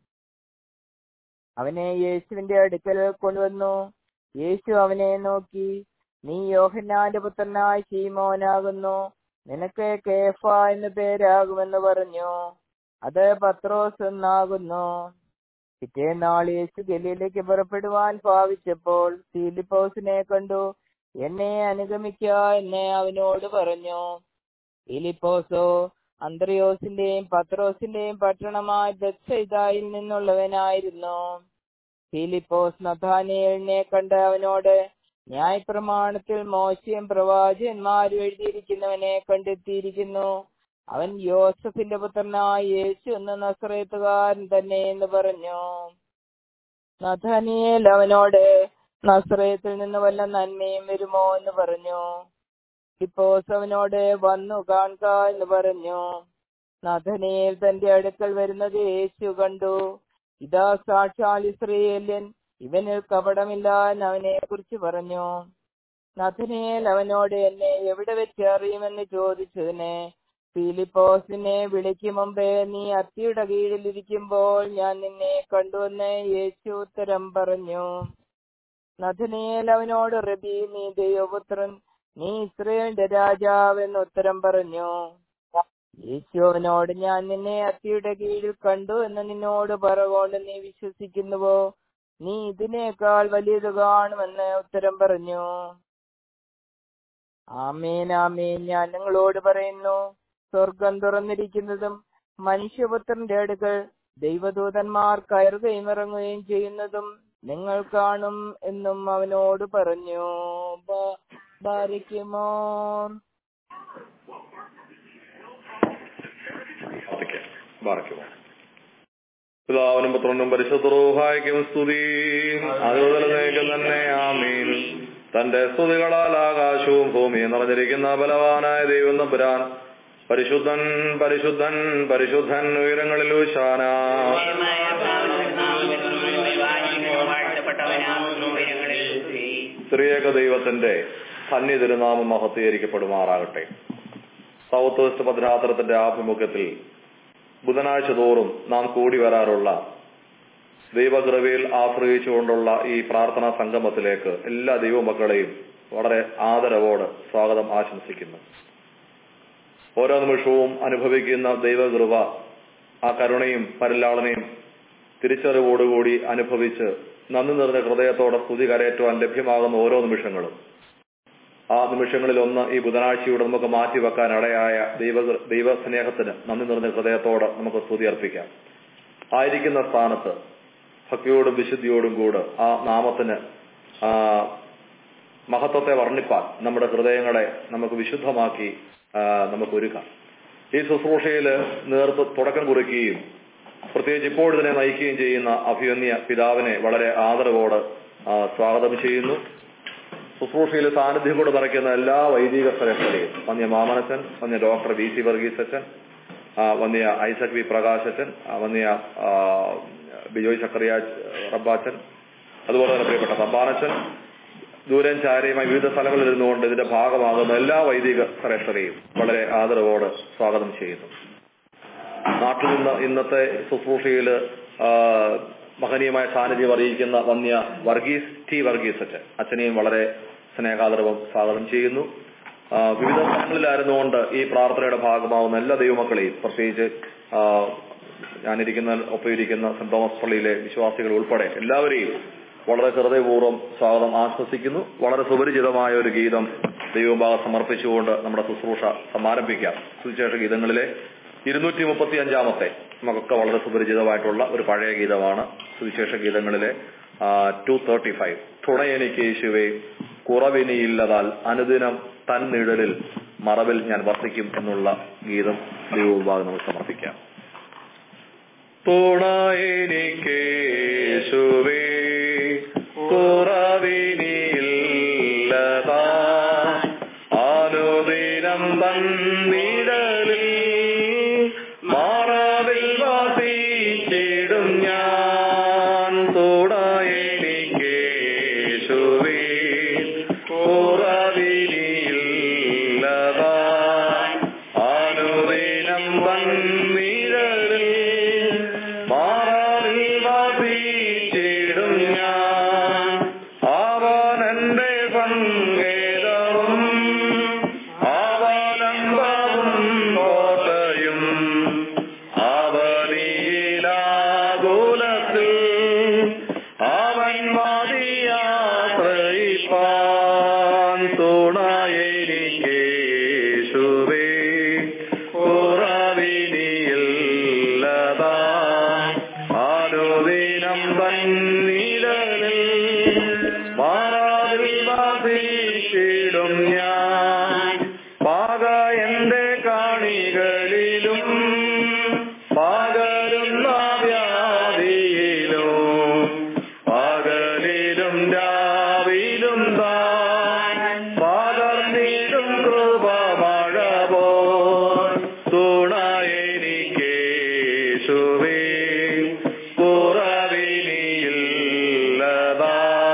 അവനെ യേശുവിന്റെ അടുക്കൽ കൊണ്ടുവന്നു യേശു അവനെ നോക്കി നീ യോഹന്നാന്റെ പുത്രനായ ശീമോനാകുന്നു നിനക്ക് കേഫ എന്ന് പേരാകുമെന്ന് പറഞ്ഞു അത് പത്രോസ് എന്നാകുന്നു പിറ്റേന്നാൾ യേശു ഗലീലേക്ക് പുറപ്പെടുവാൻ ഭാവിച്ചപ്പോൾ ഫിലിപ്പോസിനെ കണ്ടു എന്നെ അനുഗമിക്ക എന്ന് അവനോട് പറഞ്ഞു ഫിലിപ്പോസോ അന്ത്രയോസിന്റെയും പത്രോസിന്റെയും പട്ടണമായ ബത്സൈദായിൽ നിന്നുള്ളവനായിരുന്നു ഫിലിപ്പോസ് നഥാനിയലിനെ കണ്ട് അവനോട് ന്യായപ്രമാണത്തിൽ മോശയും പ്രവാചകന്മാരും എഴുതിയിരിക്കുന്നവനെ കണ്ടെത്തിയിരിക്കുന്നു അവൻ യോസഫിന്റെ പുത്രനായ യേശു എന്ന നസ്രയത്തുകാരൻ തന്നെ എന്ന് പറഞ്ഞു നഥാനിയേൽ അവനോട് നസ്രയത്തിൽ നിന്ന് വല്ല നന്മയും വരുമോ എന്ന് പറഞ്ഞു ഫിലിപ്പോസ് അവനോട് വന്നു കാണുക എന്ന് പറഞ്ഞു നഥനയേൽ തന്റെ അടുക്കൽ വരുന്നത് യേശു കണ്ടു ഇതാ സാക്ഷാൽ ഇസ്രയേല്യൻ ഇവനിൽ കപടമില്ല എന്ന് അവനെ കുറിച്ച് പറഞ്ഞു നഥനയേൽ അവനോട് എന്നെ എവിടെ വെച്ച് അറിയുമെന്ന് ചോദിച്ചതിന് ഫിലിപ്പോസിനെ വിളിക്കും മുമ്പേ നീ അത്തിയുടെ കീഴിലിരിക്കുമ്പോൾ ഞാൻ നിന്നെ കണ്ടുവന്ന് യേശു ഉത്തരം പറഞ്ഞു നഥനയേൽ അവനോട് റബി നീ ദൈവപുത്രൻ നീ ഇസ്രയേലിന്റെ രാജാവ് എന്ന് ഉത്തരം പറഞ്ഞു യേശു അവനോട് ഞാൻ നിന്നെ അത്തിയുടെ കീഴിൽ കണ്ടു എന്ന് നിന്നോട് പറകൊണ്ട് നീ വിശ്വസിക്കുന്നുവോ നീ ഇതിനേക്കാൾ വലിയത് കാണുമെന്ന് ഉത്തരം പറഞ്ഞു ആമേൻ ആമേൻ ഞാൻ നിങ്ങളോട് പറയുന്നു സ്വർഗം തുറന്നിരിക്കുന്നതും മനുഷ്യപുത്രന്റെ അടുക്കൽ ദൈവദൂതന്മാർ കയറുകയും ഇറങ്ങുകയും ചെയ്യുന്നതും നിങ്ങൾ കാണും എന്നും അവനോട് പറഞ്ഞു ബാരിക്കുമോ പ്രാർത്ഥിക്കാം ബാറയ്ക്കുമോ പിതാവിനും പുത്രനും പരിശുദ്ധറൂഹായിക്കും സ്തുതി അതുതലേക്ക് തന്നെ ആമീൻ തന്റെ സ്തുതികളാൽ ആകാശവും ഭൂമിയും നിറഞ്ഞിരിക്കുന്ന ബലവാനായ ദൈവം നമ്പുരാൻ പരിശുദ്ധൻ പരിശുദ്ധൻ പരിശുദ്ധൻ ഉയരങ്ങളിൽ ഉശാന സ്ത്രീയേക ദൈവത്തിന്റെ സന്നി തിരുനാമം മഹത്വീകരിക്കപ്പെടുമാറാകട്ടെ സൗത്ത് വെസ്റ്റ് ഭദ്രാത്രത്തിന്റെ ആഭിമുഖ്യത്തിൽ ബുധനാഴ്ച തോറും നാം കൂടി വരാറുള്ള ദൈവകൃപയിൽ ആശ്രയിച്ചുകൊണ്ടുള്ള ഈ പ്രാർത്ഥനാ സംഗമത്തിലേക്ക് എല്ലാ ദൈവമക്കളെയും വളരെ ആദരവോട് സ്വാഗതം ആശംസിക്കുന്നു ഓരോ നിമിഷവും അനുഭവിക്കുന്ന ദൈവകൃപ ആ കരുണയും പരിലാളനയും തിരിച്ചറിവോടുകൂടി അനുഭവിച്ച് നന്ദി നിറഞ്ഞ ഹൃദയത്തോടെ സ്തുതി കരയറ്റുവാൻ ലഭ്യമാകുന്ന ഓരോ നിമിഷങ്ങളും ആ നിമിഷങ്ങളിൽ ഒന്ന് ഈ ബുധനാഴ്ചയുടെ നമുക്ക് മാറ്റിവെക്കാൻ ഇടയായ ദൈവ ദൈവസ്നേഹത്തിന് നന്ദി നിറഞ്ഞ ഹൃദയത്തോടെ നമുക്ക് സ്തുതി അർപ്പിക്കാം ആയിരിക്കുന്ന സ്ഥാനത്ത് ഭക്തിയോടും വിശുദ്ധിയോടും കൂടെ ആ നാമത്തിന് ആ മഹത്വത്തെ വർണ്ണിപ്പാൻ നമ്മുടെ ഹൃദയങ്ങളെ നമുക്ക് വിശുദ്ധമാക്കി നമുക്ക് ഒരുക്കാം ഈ ശുശ്രൂഷയിൽ നേതൃത്വ തുടക്കം കുറിക്കുകയും പ്രത്യേകിച്ച് ഇപ്പോൾ ഇതിനെ നയിക്കുകയും ചെയ്യുന്ന അഭിമന്യ പിതാവിനെ വളരെ ആദരവോട് സ്വാഗതം ചെയ്യുന്നു ശുശ്രൂഷയിൽ സാന്നിധ്യം കൊണ്ട് നിറയ്ക്കുന്ന എല്ലാ വൈദിക ശ്രേഷ്ഠരെയും വന്യ മാമനച്ചൻ വന്യ ഡോക്ടർ വി സി വർഗീസ് അച്ഛൻ വന്യ ഐസക് വി പ്രകാശ് അച്ഛൻ വന്യ ബിജോയ് ചക്രിയ റബ്ബാച്ചൻ അതുപോലെ തന്നെ പ്രിയപ്പെട്ട തമ്പാനച്ചൻ ദൂരം ചാരയുമായി വിവിധ സ്ഥലങ്ങളിൽ ഇരുന്നുകൊണ്ട് ഇതിന്റെ ഭാഗമാകുന്ന എല്ലാ വൈദിക ശ്രേഷ്ഠരെയും വളരെ ആദരവോട് സ്വാഗതം ചെയ്യുന്നു നാട്ടിൽ നിന്ന് ഇന്നത്തെ ശുശ്രൂഷയിൽ മഹനീയമായ സാന്നിധ്യം അറിയിക്കുന്ന വന്യ വർഗീസ് ടി വർഗീസ് അച്ഛൻ അച്ഛനെയും വളരെ സ്നേഹാദരവും സ്വാഗതം ചെയ്യുന്നു വിവിധ സ്ഥലങ്ങളിലായിരുന്നുകൊണ്ട് ഈ പ്രാർത്ഥനയുടെ ഭാഗമാവുന്ന എല്ലാ ദൈവമക്കളെയും പ്രത്യേകിച്ച് ഞാനിരിക്കുന്ന ഒപ്പം ഇരിക്കുന്ന സെന്റ് തോമസ് പള്ളിയിലെ വിശ്വാസികൾ ഉൾപ്പെടെ എല്ലാവരെയും വളരെ ഹൃദയപൂർവ്വം സ്വാഗതം ആശ്വസിക്കുന്നു വളരെ സുപരിചിതമായ ഒരു ഗീതം ദൈവഭാഗം സമർപ്പിച്ചുകൊണ്ട് നമ്മുടെ ശുശ്രൂഷ സമാരംഭിക്കാം സുവിശേഷ ഗീതങ്ങളിലെ ഇരുന്നൂറ്റി മുപ്പത്തി അഞ്ചാമത്തെ നമുക്കൊക്കെ വളരെ സുപരിചിതമായിട്ടുള്ള ഒരു പഴയ ഗീതമാണ് സുവിശേഷ ഗീതങ്ങളിലെ ടു തേർട്ടി ഫൈവ് തുണയെനിക്ക് യേശുവേ കുറവിനിയില്ലതാൽ അനുദിനം തൻ നിഴലിൽ മറവിൽ ഞാൻ വസിക്കും എന്നുള്ള ഗീതം ദൈവവിഭാഗം നമുക്ക് സമർപ്പിക്കാം തുണയെനിക്കേശുവേ കുറവിനിയില്ലതാ അനുദിനം തന്നിടലിൽ മാറാവിൽ വാസിച്ചിടും ഞാൻ തുണയെനിക്കേശുവേ കുറവിനിയില്ലതാ അനുദിനം തന്നിടലിൽ മാറാവിൽ വാസിച്ചിടും ഞാൻ അവനെന്റെ സങ്കേതവും അവനമ്പവും കോട്ടയും അവനിയിലാകുലത്തിൽ അവൻ മതിയാശ്രയിപ്പാൻ തുണയെനിക്കേശുവേ കുറവിനിയില്ലതാ അനുദിനം തന്നിടലിൽ മാറാതിൽ വാസിച്ചിടും ഞാൻ പാക എന്റെ കാണികളിലും പകരുന്ന വ്യാധിയിലും പകലിലും രാവിലും താൻ പകർന്നിടും കൃപ മഴ പോൽ തുണയെനിക്കേശുവേ കുറവിനിയില്ലതാ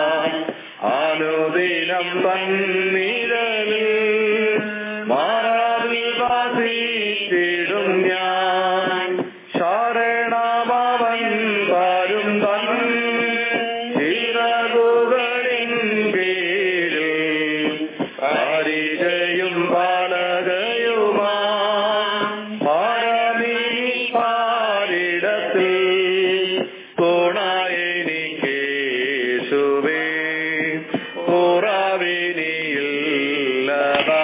അനുദിനം തന്നിരലിൽ മാറാതിൽ വാസിച്ചിടും ഞാൻ ശരണമവൻ താരും തൻ ചിറകുകളിൻ കീഴിൽ പരിചയും പാലകയുമാ പാരമീ പാരിടത്തിൽ തുണയെനിക്കേശുവേ കുറവിനിയില്ലതാ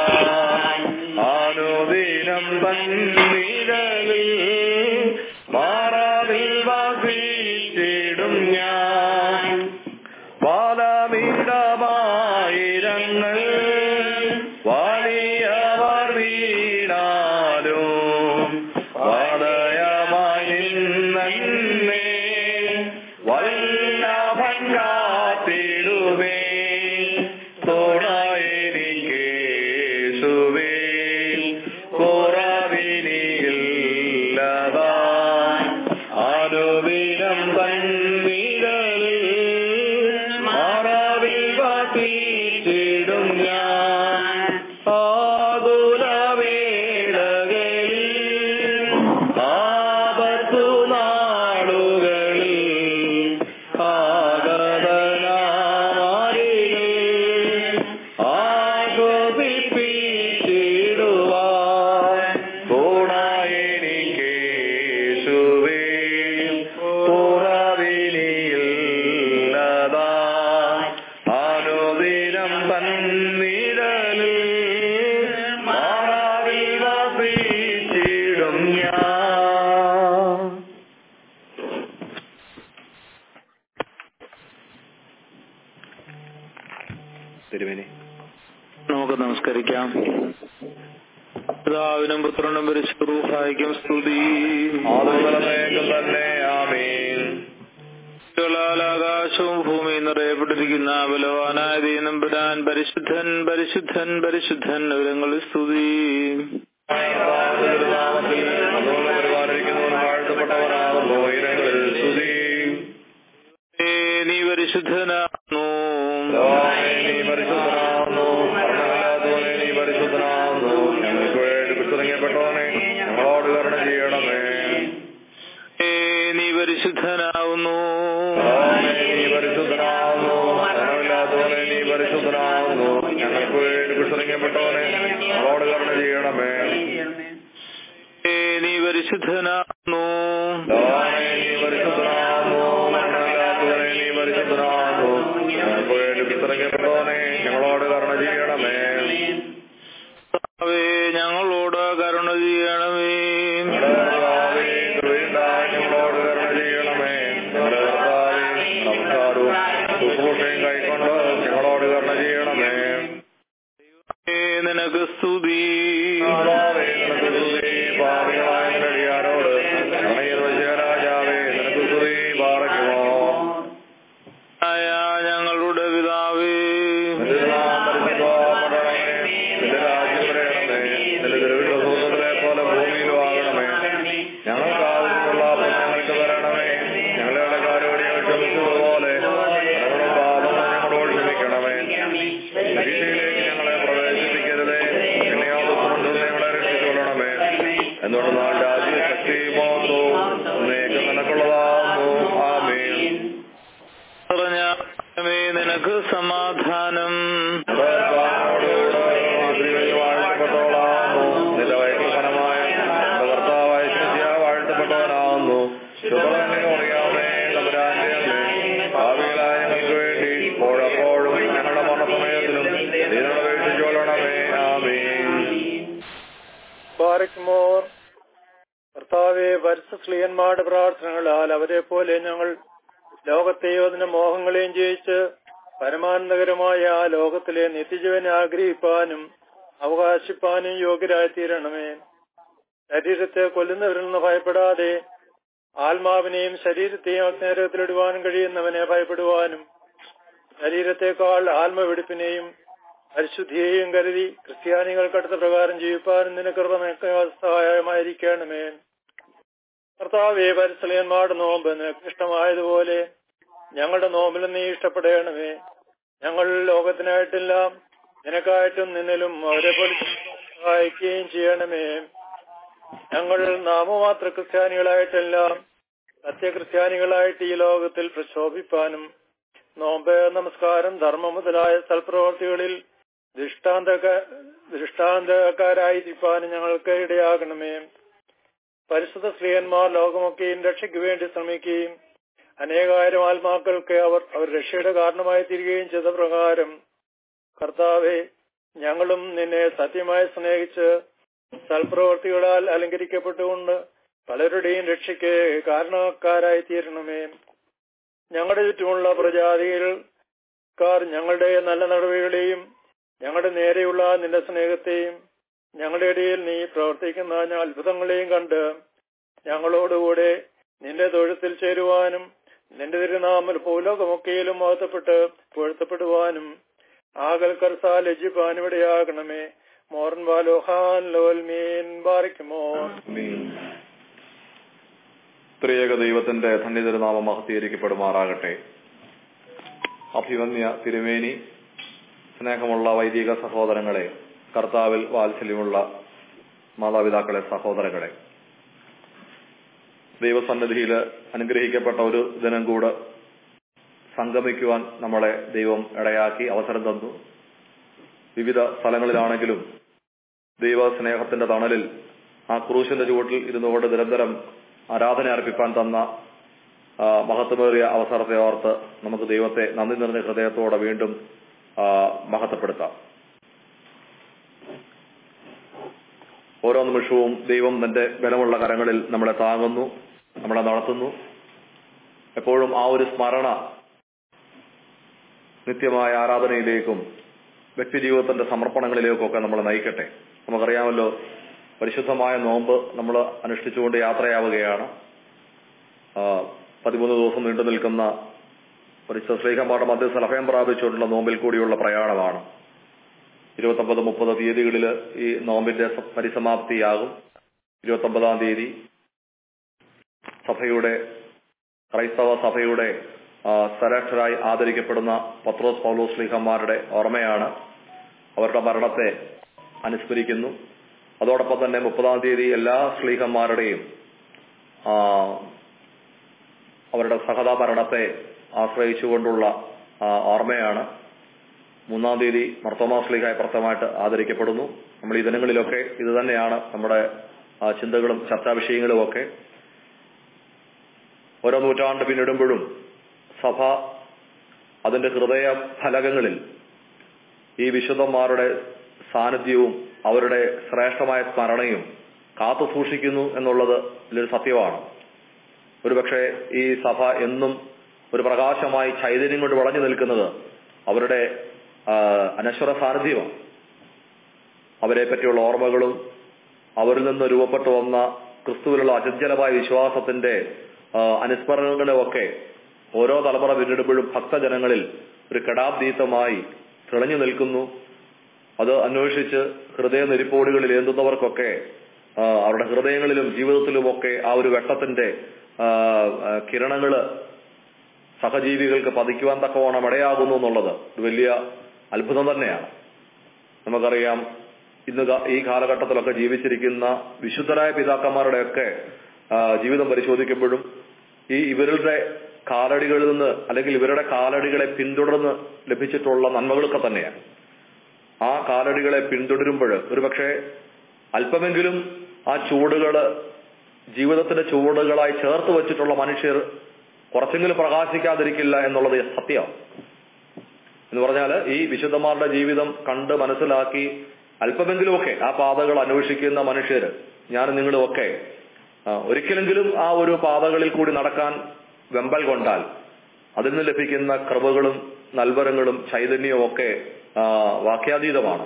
അനുദിനം തന്നിരലിൽ മാറാതിൽ വാസിച്ചിടും ഞാൻ പാലമീടമായിരങ്ങൾ വലിയവർ വീണാലും വളയമായി നിന്നെ വല്ലഭൻ കാത്തിടുവേ തുണയെനിക്കേശുവേ കുറവിനിയില്ലതാ അനുദിനം തന്നിരലിൽ മാറാവിൽ വാസിച്ചിടും ഞാൻ ആകുലവേളകളിൽ ആപത്തു നാളുകളിൽ ആഗതനാമാരിൽ ആഘോഷിപ്പിച്ചിടുവാൻ ഗുണയെനിക്കേശുവേ കുറവിനിയില്ലതാ അനുദിനം തന്നിരലിൽ മാറാവിൽ വാസിച്ചിടും ഞാൻ തിരുമേനി നമുക്ക് നമസ്കരിക്കാം പിതാവിനും പുത്രനും പരിശുദ്ധൂഹായിക്കും സ്തുതി ആദരവേക്കും തന്നെ ആമീൻ ാൽ ആകാശവും ഭൂമിയും നിറയപ്പെട്ടിരിക്കുന്ന ബലവാനായ ദീനംപുരാൻ പരിശുദ്ധൻ പരിശുദ്ധൻ പരിശുദ്ധൻ വിവരങ്ങളിൽ സ്തുതി നാമത്തിൽ അതുകൊണ്ട് പരിപാലിക്കുന്നവൻ വാഴ്ത്തപ്പെട്ടവനാകുന്നു ഇനങ്ങളിൽ സ്തുതി ഏ, നീ പരിശുദ്ധനാകുന്നു ദൈവമേ, നീ പരിശുദ്ധനാകുന്നു മരണമില്ലാത്തവനെ നീ പരിശുദ്ധനാകുന്നു ഞങ്ങൾക്ക് വേണ്ടി പുസ്തകപ്പെട്ടവനെ ഞങ്ങളോട് കരുണ ചെയ്യണമേ ഏ, നീ പരിശുദ്ധനാകുന്നു ദൈവമേ, നീ പരിശുദ്ധനാകുന്നു മരണമില്ലാത്തവനെ നീ പരിശുദ്ധനാകുന്നു ഞങ്ങൾക്ക് വേണ്ടി പുസ്തകപ്പെട്ടവനെ ഞങ്ങളോട് കരുണ ചെയ്യണമേ ഏ, നീ പരിശുദ്ധനാകുന്നു ദൈവമേ, നീ പരിശുദ്ധനാകുന്നു മരണമില്ലാത്തവനെ നീ പരിശുദ്ധനാകുന്നു ഞങ്ങൾക്ക് വേണ്ടി പുസ്തകപ്പെട്ടവനെ ഞങ്ങളോട് കരുണ ചെയ്യണമേ കർത്താവേ, ഞങ്ങളോട് കരുണ ചെയ്യണമേ കർത്താവേ, കൃപയുണ്ടായി ഞങ്ങളോട് കരുണ ചെയ്യണമേ ഞങ്ങളുടെ കർത്താവേ, നമസ്കാരവും ശുശ്രൂഷയും കൈക്കൊണ്ട് ഞങ്ങളോട് കരുണ ചെയ്യണമേ ഏ, നിനക്ക് സ്തുതി കർത്താവേ, നിനക്ക് സ്തുതി. പാപികളായ ഞങ്ങളുടെ അടിയാരോട് നിനക്ക് സമാധാനം വാഴ്ത്തപ്പെട്ടവളാകുന്നു നിന്റെ വയറ്റിൽ ഫലമായ നിന്റെ കർത്താവായ ശിഷ്യ വാഴ്ത്തപ്പെട്ടവനാകുന്നു ശുഭതന്നെ അറിയാമേ തമ്പുരാന്റെ അമ്മേ ഭാവികളായ ഞങ്ങൾക്ക് വേണ്ടി ഇപ്പോഴപ്പോഴും ഞങ്ങളുടെ മരണസമയത്തിലും ദീനപേക്ഷിച്ചോളണമേ ആമേൻ ബാരക്മോർ കർത്താവെ പരിസ്ഥിതിയന്മാരുടെ പ്രാർത്ഥനകളാൽ അവരെ പോലെ ഞങ്ങൾ ലോകത്തെയോ അതിന്റെ മോഹങ്ങളെയും ജയിച്ച് പരമാനന്ദകരമായ ആ ലോകത്തിലെ നിത്യജീവനെ ആഗ്രഹിപ്പാനും അവകാശിപ്പാനും യോഗ്യരായി തീരണമേ ശരീരത്തെ കൊല്ലുന്നവരിൽ നിന്ന് ഭയപ്പെടാതെ ആത്മാവിനെയും ശരീരത്തെയും അഗ്നേരത്തിലിടുവാനും കഴിയുന്നവനെ ഭയപ്പെടുവാനും ശരീരത്തെക്കാൾ ആത്മവെടുപ്പിനെയും പരിശുദ്ധിയെയും കരുതി ക്രിസ്ത്യാനികൾക്കടുത്ത പ്രകാരം ജീവിപ്പാനും നിനക്ക് കൃപമൊക്കെ സഹായമായിരിക്കണമേ കർത്താവെ പരിസ്ഥലയന്മാരുടെ നോമ്പ് നിനക്ക് ഇഷ്ടമായതുപോലെ ഞങ്ങളുടെ നോമ്പിൽ നീ ഇഷ്ടപ്പെടണമേ ഞങ്ങൾ ലോകത്തിനായിട്ടെല്ലാം നിനക്കായിട്ടും നിന്നിലും അവരെ പോലെ സഹായിക്കുകയും ചെയ്യണമേ ഞങ്ങൾ നാമമാത്ര ക്രിസ്ത്യാനികളായിട്ടെല്ലാം സത്യക്രിസ്ത്യാനികളായിട്ട് ഈ ലോകത്തിൽ പ്രശോഭിപ്പാനും നോമ്പ് നമസ്കാരം ധർമ്മം മുതലായ സൽപ്രവർത്തികളിൽ ദൃഷ്ടാന്തക ദൃഷ്ടാന്തക്കാരായിരിക്കാനും ഞങ്ങൾക്ക് ഇടയാകണമേ പരിശുദ്ധ സ്ത്രീയന്മാർ ലോകമൊക്കെയും രക്ഷയ്ക്ക് വേണ്ടി ശ്രമിക്കുകയും അനേകായിരം ആത്മാക്കൾക്ക് അവർ അവർ രക്ഷയുടെ കാരണമായി തീരുകയും ചെയ്ത പ്രകാരം കർത്താവെ ഞങ്ങളും നിന്നെ സത്യമായി സ്നേഹിച്ച് സൽപ്രവർത്തികളാൽ അലങ്കരിക്കപ്പെട്ടുകൊണ്ട് പലരുടെയും രക്ഷയ്ക്ക് കാരണക്കാരായി തീരണമേ ഞങ്ങളുടെ ചുറ്റുമുള്ള പ്രജാതികൾക്കാർ ഞങ്ങളുടെ നല്ല നടപടികളെയും ഞങ്ങളുടെ നേരെയുള്ള നിന്റെ സ്നേഹത്തെയും ഞങ്ങളുടെ ഇടയിൽ നീ പ്രവർത്തിക്കുന്ന ഞാൻ അത്ഭുതങ്ങളെയും കണ്ട് ഞങ്ങളോടുകൂടെ നിന്റെ തൊഴുത്തിൽ ചേരുവാനും നിന്റെ തിരുനാമൽ ഭൂലോകമൊക്കെയിലും മഹത്വപ്പെട്ട് പുഴത്തപ്പെടുവാനും ആകൽക്കർസാ ലജ്ജിപ്പാനും ഇടയാകണമേ മോറൻ വാലോഹാൻ ലോൽ മീൻ ബാറിക്കുമോ ത്രിയേക ദൈവത്തിന്റെ ധന്യതിരുനാമം മഹത്തീകരിക്കപ്പെടുമാറാകട്ടെ അഭിവന്യ തിരുമേനി സ്നേഹമുള്ള വൈദിക സഹോദരങ്ങളെ കർത്താവിൽ വാത്സല്യമുള്ള മാതാപിതാക്കളെ സഹോദരങ്ങളെ ദൈവസന്നിധിയിൽ അനുഗ്രഹിക്കപ്പെട്ട ഒരു ദിനം കൂടെ സംഗമിക്കുവാൻ നമ്മളെ ദൈവം ഇടയാക്കി അവസരം തന്നു വിവിധ സ്ഥലങ്ങളിലാണെങ്കിലും ദൈവ സ്നേഹത്തിന്റെ തണലിൽ ആ ക്രൂശിന്റെ ചുവട്ടിൽ ഇരുന്നുകൊണ്ട് നിരന്തരം ആരാധന അർപ്പിക്കാൻ തന്ന ആ, മഹത്വമേറിയ അവസരത്തെ ഓർത്ത് നമുക്ക് ദൈവത്തെ നന്ദി നിറഞ്ഞ ഹൃദയത്തോടെ വീണ്ടും ആ, മഹത്വപ്പെടുത്താം ഓരോ നിമിഷവും ദൈവം തന്റെ ബലമുള്ള കരങ്ങളിൽ നമ്മളെ താങ്ങുന്നു നമ്മളെ നടത്തുന്നു എപ്പോഴും ആ ഒരു സ്മരണ നിത്യമായ ആരാധനയിലേക്കും വ്യക്തിജീവിതത്തിന്റെ സമർപ്പണങ്ങളിലേക്കൊക്കെ നമ്മളെ നയിക്കട്ടെ നമുക്കറിയാമല്ലോ പരിശുദ്ധമായ നോമ്പ് നമ്മൾ അനുഷ്ഠിച്ചുകൊണ്ട് യാത്രയാവുകയാണ് ആ, പതിമൂന്ന് ദിവസം നീണ്ടു നിൽക്കുന്ന പരിശുദ്ധ ശ്രീകമ്പാട് മധ്യസ്ഥ അഭയം പ്രാപിച്ചുകൊണ്ടുള്ള നോമ്പിൽ കൂടിയുള്ള പ്രയാണമാണ് ഇരുപത്തൊമ്പത് മുപ്പത് തീയതികളിൽ ഈ നോമ്പിന്റെ സ- പരിസമാപ്തിയാകും ഇരുപത്തൊമ്പതാം തീയതി സഭയുടെ ക്രൈസ്തവ സഭയുടെ ആ, സരക്ഷരായി ആദരിക്കപ്പെടുന്ന പത്രോസ് പൗലോസ് ശ്ലീഹന്മാരുടെ ഓർമ്മയാണ് അവരുടെ മരണത്തെ അനുസ്മരിക്കുന്നു അതോടൊപ്പം തന്നെ മുപ്പതാം തീയതി എല്ലാ ശ്ലീഹന്മാരുടെയും ആ, അവരുടെ സഹതാ മരണത്തെ ആശ്രയിച്ചുകൊണ്ടുള്ള ആ, ഓർമ്മയാണ് മൂന്നാം തീയതി മർത്തോമാ ശ്ലീഹായി പ്രഥമമായിട്ട് ആദരിക്കപ്പെടുന്നു നമ്മൾ ഈ ദിനങ്ങളിലൊക്കെ ഇത് തന്നെയാണ് നമ്മുടെ ആ, ചിന്തകളും ചർച്ചാ വിഷയങ്ങളും ഒക്കെ ഓരോ നൂറ്റാണ്ട് പിന്നിടുമ്പോഴും സഭ അതിന്റെ ഹൃദയ ഫലകങ്ങളിൽ ഈ വിശുദ്ധന്മാരുടെ സാന്നിധ്യവും അവരുടെ ശ്രേഷ്ഠമായ സ്മരണയും കാത്തു സൂക്ഷിക്കുന്നു എന്നുള്ളത് ഇതിലൊരു സത്യമാണ് ഒരുപക്ഷെ ഈ സഭ എന്നും ഒരു പ്രകാശമായി ചൈതന്യം കൊണ്ട് വളഞ്ഞു നിൽക്കുന്നത് അവരുടെ ആ, അനശ്വര സാന്നിധ്യമാണ് അവരെ പറ്റിയുള്ള ഓർമ്മകളും അവരിൽ നിന്ന് രൂപപ്പെട്ടു വന്ന ക്രിസ്തുവിലുള്ള അചഞ്ചലമായ വിശ്വാസത്തിന്റെ ആ, അനുസ്മരണങ്ങളുമൊക്കെ ഓരോ തലമുറ പിന്നിടുമ്പോഴും ഭക്തജനങ്ങളിൽ ഒരു കടാബ്ദീതമായി തെളിഞ്ഞു നിൽക്കുന്നു അത് അന്വേഷിച്ച് ഹൃദയ നെരിപ്പോടുകളിൽ ഏന്തുന്നവർക്കൊക്കെ ആ, അവരുടെ ഹൃദയങ്ങളിലും ജീവിതത്തിലുമൊക്കെ ആ ഒരു വെട്ടത്തിന്റെ ആ, ആ, കിരണങ്ങള് സഹജീവികൾക്ക് പതിക്കുവാൻ തക്കവണ്ണം ഇടയാകുന്നു എന്നുള്ളത് ഒരു വലിയ അത്ഭുതം തന്നെയാണ് നമുക്കറിയാം ഇന്ന് കാ- ഈ കാലഘട്ടത്തിലൊക്കെ ജീവിച്ചിരിക്കുന്ന വിശുദ്ധരായ പിതാക്കന്മാരുടെയൊക്കെ ആ, ജീവിതം പരിശോധിക്കുമ്പോഴും ഈ ഇവരുടെ കാലടികളിൽ നിന്ന് അല്ലെങ്കിൽ ഇവരുടെ കാലടികളെ പിന്തുടർന്ന് ലഭിച്ചിട്ടുള്ള നന്മകളൊക്കെ തന്നെയാണ് ആ കാലടികളെ പിന്തുടരുമ്പോൾ ഒരുപക്ഷെ അല്പമെങ്കിലും ആ ചൂടുകള് ജീവിതത്തിന്റെ ചൂടുകളായി ചേർത്ത് വെച്ചിട്ടുള്ള മനുഷ്യർ കുറച്ചെങ്കിലും പ്രകാശിക്കാതിരിക്കില്ല എന്നുള്ളത് സത്യമാണ് എന്ന് പറഞ്ഞാൽ ഈ വിശുദ്ധന്മാരുടെ ജീവിതം കണ്ട് മനസ്സിലാക്കി അല്പമെങ്കിലുമൊക്കെ ആ പാതകൾ അന്വേഷിക്കുന്ന മനുഷ്യർ ഞാനും നിങ്ങളും ഒക്കെ ആ, ഒരിക്കലെങ്കിലും ആ ഒരു പാതകളിൽ കൂടി നടക്കാൻ വെമ്പൽ കൊണ്ടാൽ അതിൽ നിന്ന് ലഭിക്കുന്ന കൃപകളും നൽവരങ്ങളും ചൈതന്യവും ഒക്കെ ആ, വാക്യാതീതമാണ്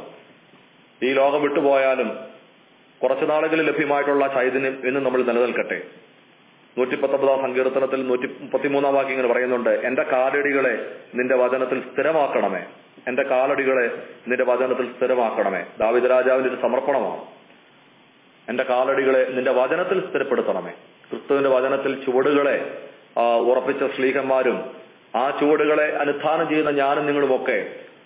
ഈ ലോകം വിട്ടുപോയാലും കുറച്ചു നാളെങ്കിലും ലഭ്യമായിട്ടുള്ള ചൈതന്യം എന്നും നമ്മൾ നിലനിൽക്കട്ടെ നൂറ്റി പത്തൊമ്പതാം സങ്കീർത്തനത്തിൽ നൂറ്റി മുപ്പത്തിമൂന്നാം വാക്യം ഇങ്ങനെ പറയുന്നുണ്ട് എന്റെ കാലടികളെ നിന്റെ വചനത്തിൽ സ്ഥിരമാക്കണമേ എന്റെ കാലടികളെ നിന്റെ വചനത്തിൽ സ്ഥിരമാക്കണമേ ദാവിദ രാജാവിന്റെ ഒരു സമർപ്പണമാണ് എന്റെ കാലടികളെ നിന്റെ വചനത്തിൽ സ്ഥിരപ്പെടുത്തണമേ ക്രിസ്തുവിന്റെ വചനത്തിൽ ചുവടുകളെ ആ, ഉറപ്പിച്ച ശ്ലീഹന്മാരും ആ ചുവടുകളെ അനുധാനം ചെയ്യുന്ന ഞാനും നിങ്ങളുമൊക്കെ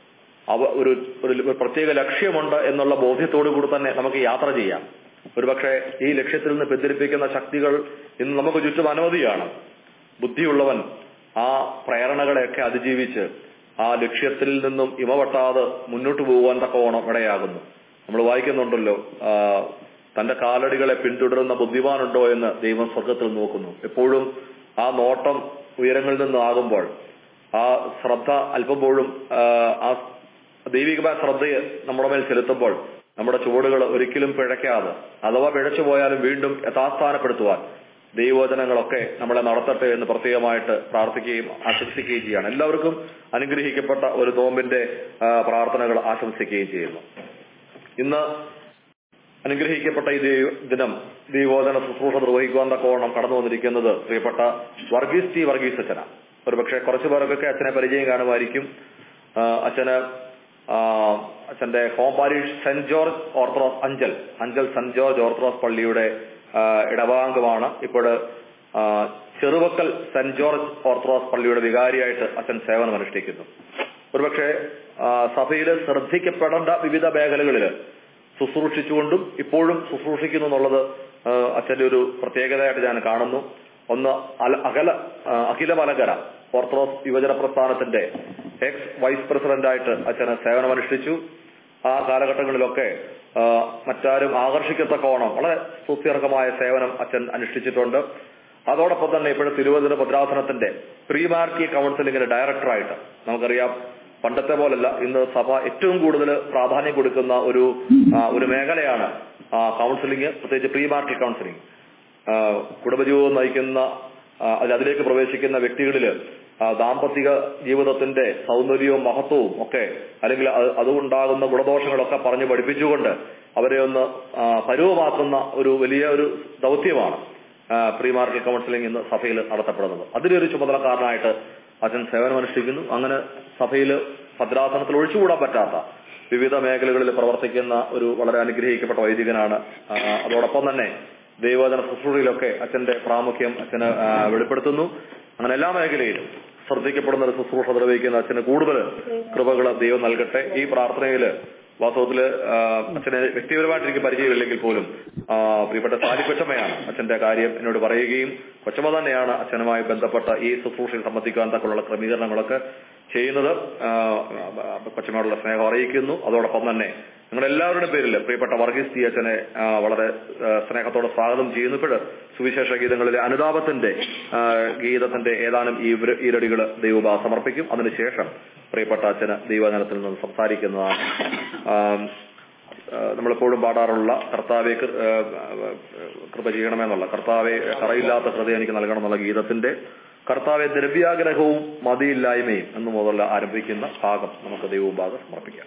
അവ ഒരു ഒരു പ്രത്യേക ലക്ഷ്യമുണ്ട് എന്നുള്ള ബോധ്യത്തോടു കൂടി തന്നെ നമുക്ക് യാത്ര ചെയ്യാം ഒരുപക്ഷെ ഈ ലക്ഷ്യത്തിൽ നിന്ന് വ്യതിരിപ്പിക്കുന്ന ശക്തികൾ ഇന്ന് നമുക്ക് ചുറ്റും അനവധിയാണ് ബുദ്ധിയുള്ളവൻ ആ പ്രേരണകളെയൊക്കെ അതിജീവിച്ച് ആ ലക്ഷ്യത്തിൽ നിന്നും ഇമവട്ടാതെ മുന്നോട്ട് പോകുവാൻ തക്കവണ്ണം ഇടയാകുന്നു നമ്മൾ വായിക്കുന്നുണ്ടല്ലോ ആ, തന്റെ കാലടികളെ പിന്തുടരുന്ന ബുദ്ധിമാനുണ്ടോ എന്ന് ദൈവം സ്വർഗത്തിൽ നോക്കുന്നു എപ്പോഴും ആ നോട്ടം ഉയരങ്ങളിൽ നിന്നാകുമ്പോൾ ആ ശ്രദ്ധ അല്പപ്പോഴും ആ, ആ ദൈവികമായ ശ്രദ്ധയെ നമ്മുടെ മേൽ ചെലുത്തുമ്പോൾ നമ്മുടെ ചുവടുകൾ ഒരിക്കലും പിഴയ്ക്കാതെ അഥവാ പിഴച്ചു പോയാലും വീണ്ടും യഥാസ്ഥാനപ്പെടുത്തുവാൻ ദൈവവചനങ്ങളൊക്കെ നമ്മളെ നടത്തട്ടെ എന്ന് പ്രത്യേകമായിട്ട് പ്രാർത്ഥിക്കുകയും ആശംസിക്കുകയും ചെയ്യാണ് എല്ലാവർക്കും അനുഗ്രഹിക്കപ്പെട്ട ഒരു നോമ്പിന്റെ ആ, പ്രാർത്ഥനകൾ ആശംസിക്കുകയും ചെയ്യുന്നു ഇന്ന് അനുഗ്രഹിക്കപ്പെട്ട ഈ ദൈവ- ദിനം ദൈവോധന ശുശ്രൂഷ നിർവഹിക്കുവാൻ തക്കോണം കടന്നു വന്നിരിക്കുന്നത് പ്രിയപ്പെട്ട വർഗീസ് ടി വർഗീസ് അച്ഛന ഒരുപക്ഷെ കുറച്ചു പേർക്കൊക്കെ അച്ഛനെ പരിചയം കാണുമായിരിക്കും ആ, അച്ഛന് ആ, അച്ഛന്റെ home parish Saint George Orthodox Anchal Anchal Saint George Orthodox പള്ളിയുടെ ആ, ഇടവാംഗമാണ് ഇപ്പോൾ ആ, ചെറുവക്കൽ സെന്റ് ജോർജ് ഓർത്തഡോക്സ് പള്ളിയുടെ വികാരിയായിട്ട് അച്ഛൻ സേവനം അനുഷ്ഠിക്കുന്നു ഒരുപക്ഷെ സഭയിൽ ശ്രദ്ധിക്കപ്പെടേണ്ട വിവിധ മേഖലകളിൽ ശുശ്രൂഷിച്ചുകൊണ്ടും ഇപ്പോഴും ശുശ്രൂഷിക്കുന്നു എന്നുള്ളത് ആ, അച്ഛന്റെ ഒരു പ്രത്യേകതയായിട്ട് ഞാൻ കാണുന്നു ഒന്ന് അല- അകല ആ, അഖില മലകര ഓർത്തഡോക്സ് യുവജന പ്രസ്ഥാനത്തിന്റെ എക്സ് വൈസ് പ്രസിഡന്റായിട്ട് അച്ഛന് സേവനമനുഷ്ഠിച്ചു ആ കാലഘട്ടങ്ങളിലൊക്കെ ആ, മറ്റാരും ആകർഷിക്കത്തക്കോണം വളരെ സുസ്ഥിർഹമായ സേവനം അച്ഛൻ അനുഷ്ഠിച്ചിട്ടുണ്ട് അതോടൊപ്പം തന്നെ ഇപ്പോഴും തിരുവനന്തപുരം ഭദ്രാസനത്തിന്റെ പ്രീ മാർക്കി കൗൺസിലിംഗിന്റെ ഡയറക്ടറായിട്ട് നമുക്കറിയാം പണ്ടത്തെ പോലല്ല ഇന്ന് സഭ ഏറ്റവും കൂടുതൽ പ്രാധാന്യം കൊടുക്കുന്ന ഒരു ആ, ഒരു മേഖലയാണ് കൗൺസിലിംഗ് പ്രത്യേകിച്ച് പ്രീ മാർക്കി കൗൺസിലിംഗ് ആ, കുടുംബജീവിതം നയിക്കുന്ന ആ, അല്ല, അതിലേക്ക് പ്രവേശിക്കുന്ന വ്യക്തികളില് ആ, ദാമ്പത്തിക ജീവിതത്തിന്റെ സൗന്ദര്യവും മഹത്വവും ഒക്കെ അല്ലെങ്കിൽ അത് അതുകൊണ്ടാകുന്ന ഗുണദോഷങ്ങളൊക്കെ പറഞ്ഞു പഠിപ്പിച്ചുകൊണ്ട് അവരെ ഒന്ന് ആ, പരുവമാക്കുന്ന ഒരു വലിയ ഒരു ദൗത്യമാണ് പ്രീ മാർക്കറ്റ് കൗൺസിലിംഗ് ഇന്ന് സഭയിൽ നടത്തപ്പെടുന്നത് അതിലൊരു ചുമതലക്കാരനായിട്ട് അച്ഛൻ സേവനമനുഷ്ഠിക്കുന്നു അങ്ങനെ സഭയിൽ ഭദ്രാസനത്തിൽ ഒഴിച്ചുകൂടാൻ പറ്റാത്ത വിവിധ മേഖലകളിൽ പ്രവർത്തിക്കുന്ന ഒരു വളരെ അനുഗ്രഹിക്കപ്പെട്ട വൈദികനാണ് ആ, അതോടൊപ്പം തന്നെ ദൈവവചന ശുശ്രൂഷയിലൊക്കെ അച്ഛന്റെ പ്രാമുഖ്യം അച്ഛന് ആ, വെളിപ്പെടുത്തുന്നു അങ്ങനെ എല്ലാ മേഖലയിലും ശ്രദ്ധിക്കപ്പെടുന്ന ഒരു ശുശ്രൂഷ നിർവഹിക്കുന്ന അച്ഛന് കൂടുതൽ കൃപകൾ ദൈവം നൽകട്ടെ ഈ പ്രാർത്ഥനയില് വാസ്തവത്തില് ആ, അച്ഛനെ വ്യക്തിപരമായിട്ട് എനിക്ക് പരിചയമില്ലെങ്കിൽ പോലും ആ, പ്രിയപ്പെട്ട സാലി കൊച്ചമ്മയാണ് അച്ഛന്റെ കാര്യം എന്നോട് പറയുകയും കൊച്ചമ്മ തന്നെയാണ് അച്ഛനുമായി ബന്ധപ്പെട്ട ഈ ശുശ്രൂഷയിൽ സംബന്ധിക്കാൻ തക്കുള്ള ക്രമീകരണങ്ങളൊക്കെ ചെയ്യുന്നത് ആ, കൊച്ചമ്മയോടുള്ള സ്നേഹം അറിയിക്കുന്നു അതോടൊപ്പം തന്നെ നിങ്ങളുടെ എല്ലാവരുടെ പേരിൽ പ്രിയപ്പെട്ട വർഗീസ് ടി അച്ഛനെ ആ, വളരെ ആ, സ്നേഹത്തോടെ സ്വാഗതം ചെയ്യുന്നു ഇപ്പോൾ സുവിശേഷ ഗീതങ്ങളിലെ അനുതാപത്തിന്റെ ആ, ഗീതത്തിന്റെ ഏതാനും ഈ ഈരടികൾ ദൈവബാ സമർപ്പിക്കും അതിനുശേഷം പ്രിയപ്പെട്ട അച്ഛന് ദൈവജനത്തിൽ നിന്ന് സംസാരിക്കുന്നതാണ് ആം, ആ, നമ്മളെപ്പോഴും പാടാറുള്ള കർത്താവെ കൃ- ആ, ആ, കൃപ ചെയ്യണമെന്നുള്ള കർത്താവെ കറയില്ലാത്ത ഹൃദയം എനിക്ക് നൽകണം എന്നുള്ള ഗീതത്തിന്റെ കർത്താവെ ദ്രവ്യാഗ്രഹവും മതിയില്ലായ്മയും എന്ന് മുതൽ ആരംഭിക്കുന്ന ഭാഗം നമുക്ക് ദൈവഭാഗം സമർപ്പിക്കാം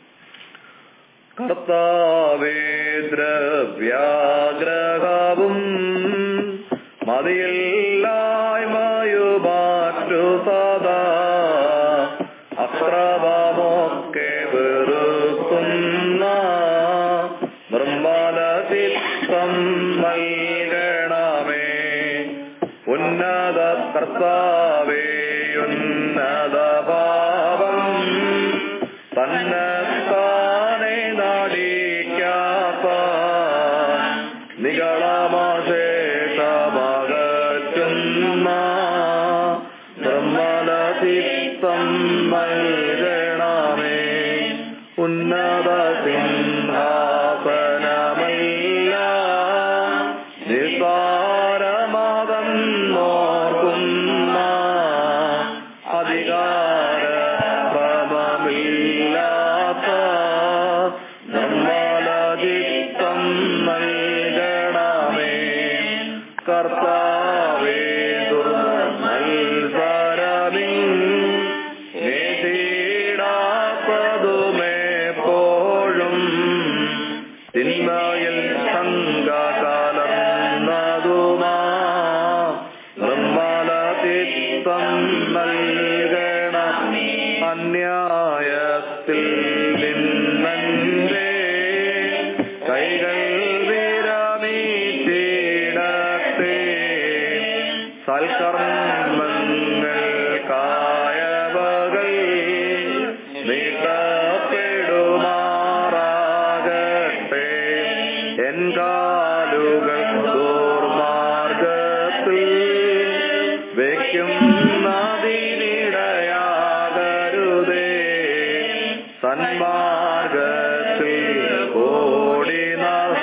കർത്താവേ ദ്രവ്യാഗ്രഹവും മതിയില്ലായ്മയുമാറ്റു സദാ അക്രമമൊക്കെ വെറുക്കുന്ന നിർമ്മല ചിത്തം നൽകണമേ ഉന്നത കർത്താവേ ഉന്നത ഭാവം തന്നെത്താനെ നാടിക്കാത്ത നികളമാശേഷമകറ്റുന്ന ചിത്തം നൽകണമേ ഉന്നത സിംഹാസനമല്ല നിസാരമതം നോക്കുന്ന അധികാര പ്രഭമില്ലാത്ത നിർമ്മല ചിത്തം നൽകണമേ കർത്താവേ ദുർമത്സരമിൻ നേടിടാത്തതുമെപ്പോഴും തിന്മയിൽ ശങ്ക കലർന്നതുമാ നിർമ്മല ചിത്തം നൽകണം അന്യായത്തിൽ നിന്നെ കൈകൾ വിരമീച്ചിടത്തെ സൽക്കർമ്മങ്ങൾക്കായവകൾ നീട്ടപ്പെടുമാറാകട്ടെ എൻ കാലുകൾ ദുർമാർഗത്തിൽ വെക്കുന്നതിനിടയാകരുതേ സന്മാർഗത്തിൽ ഓടി നസ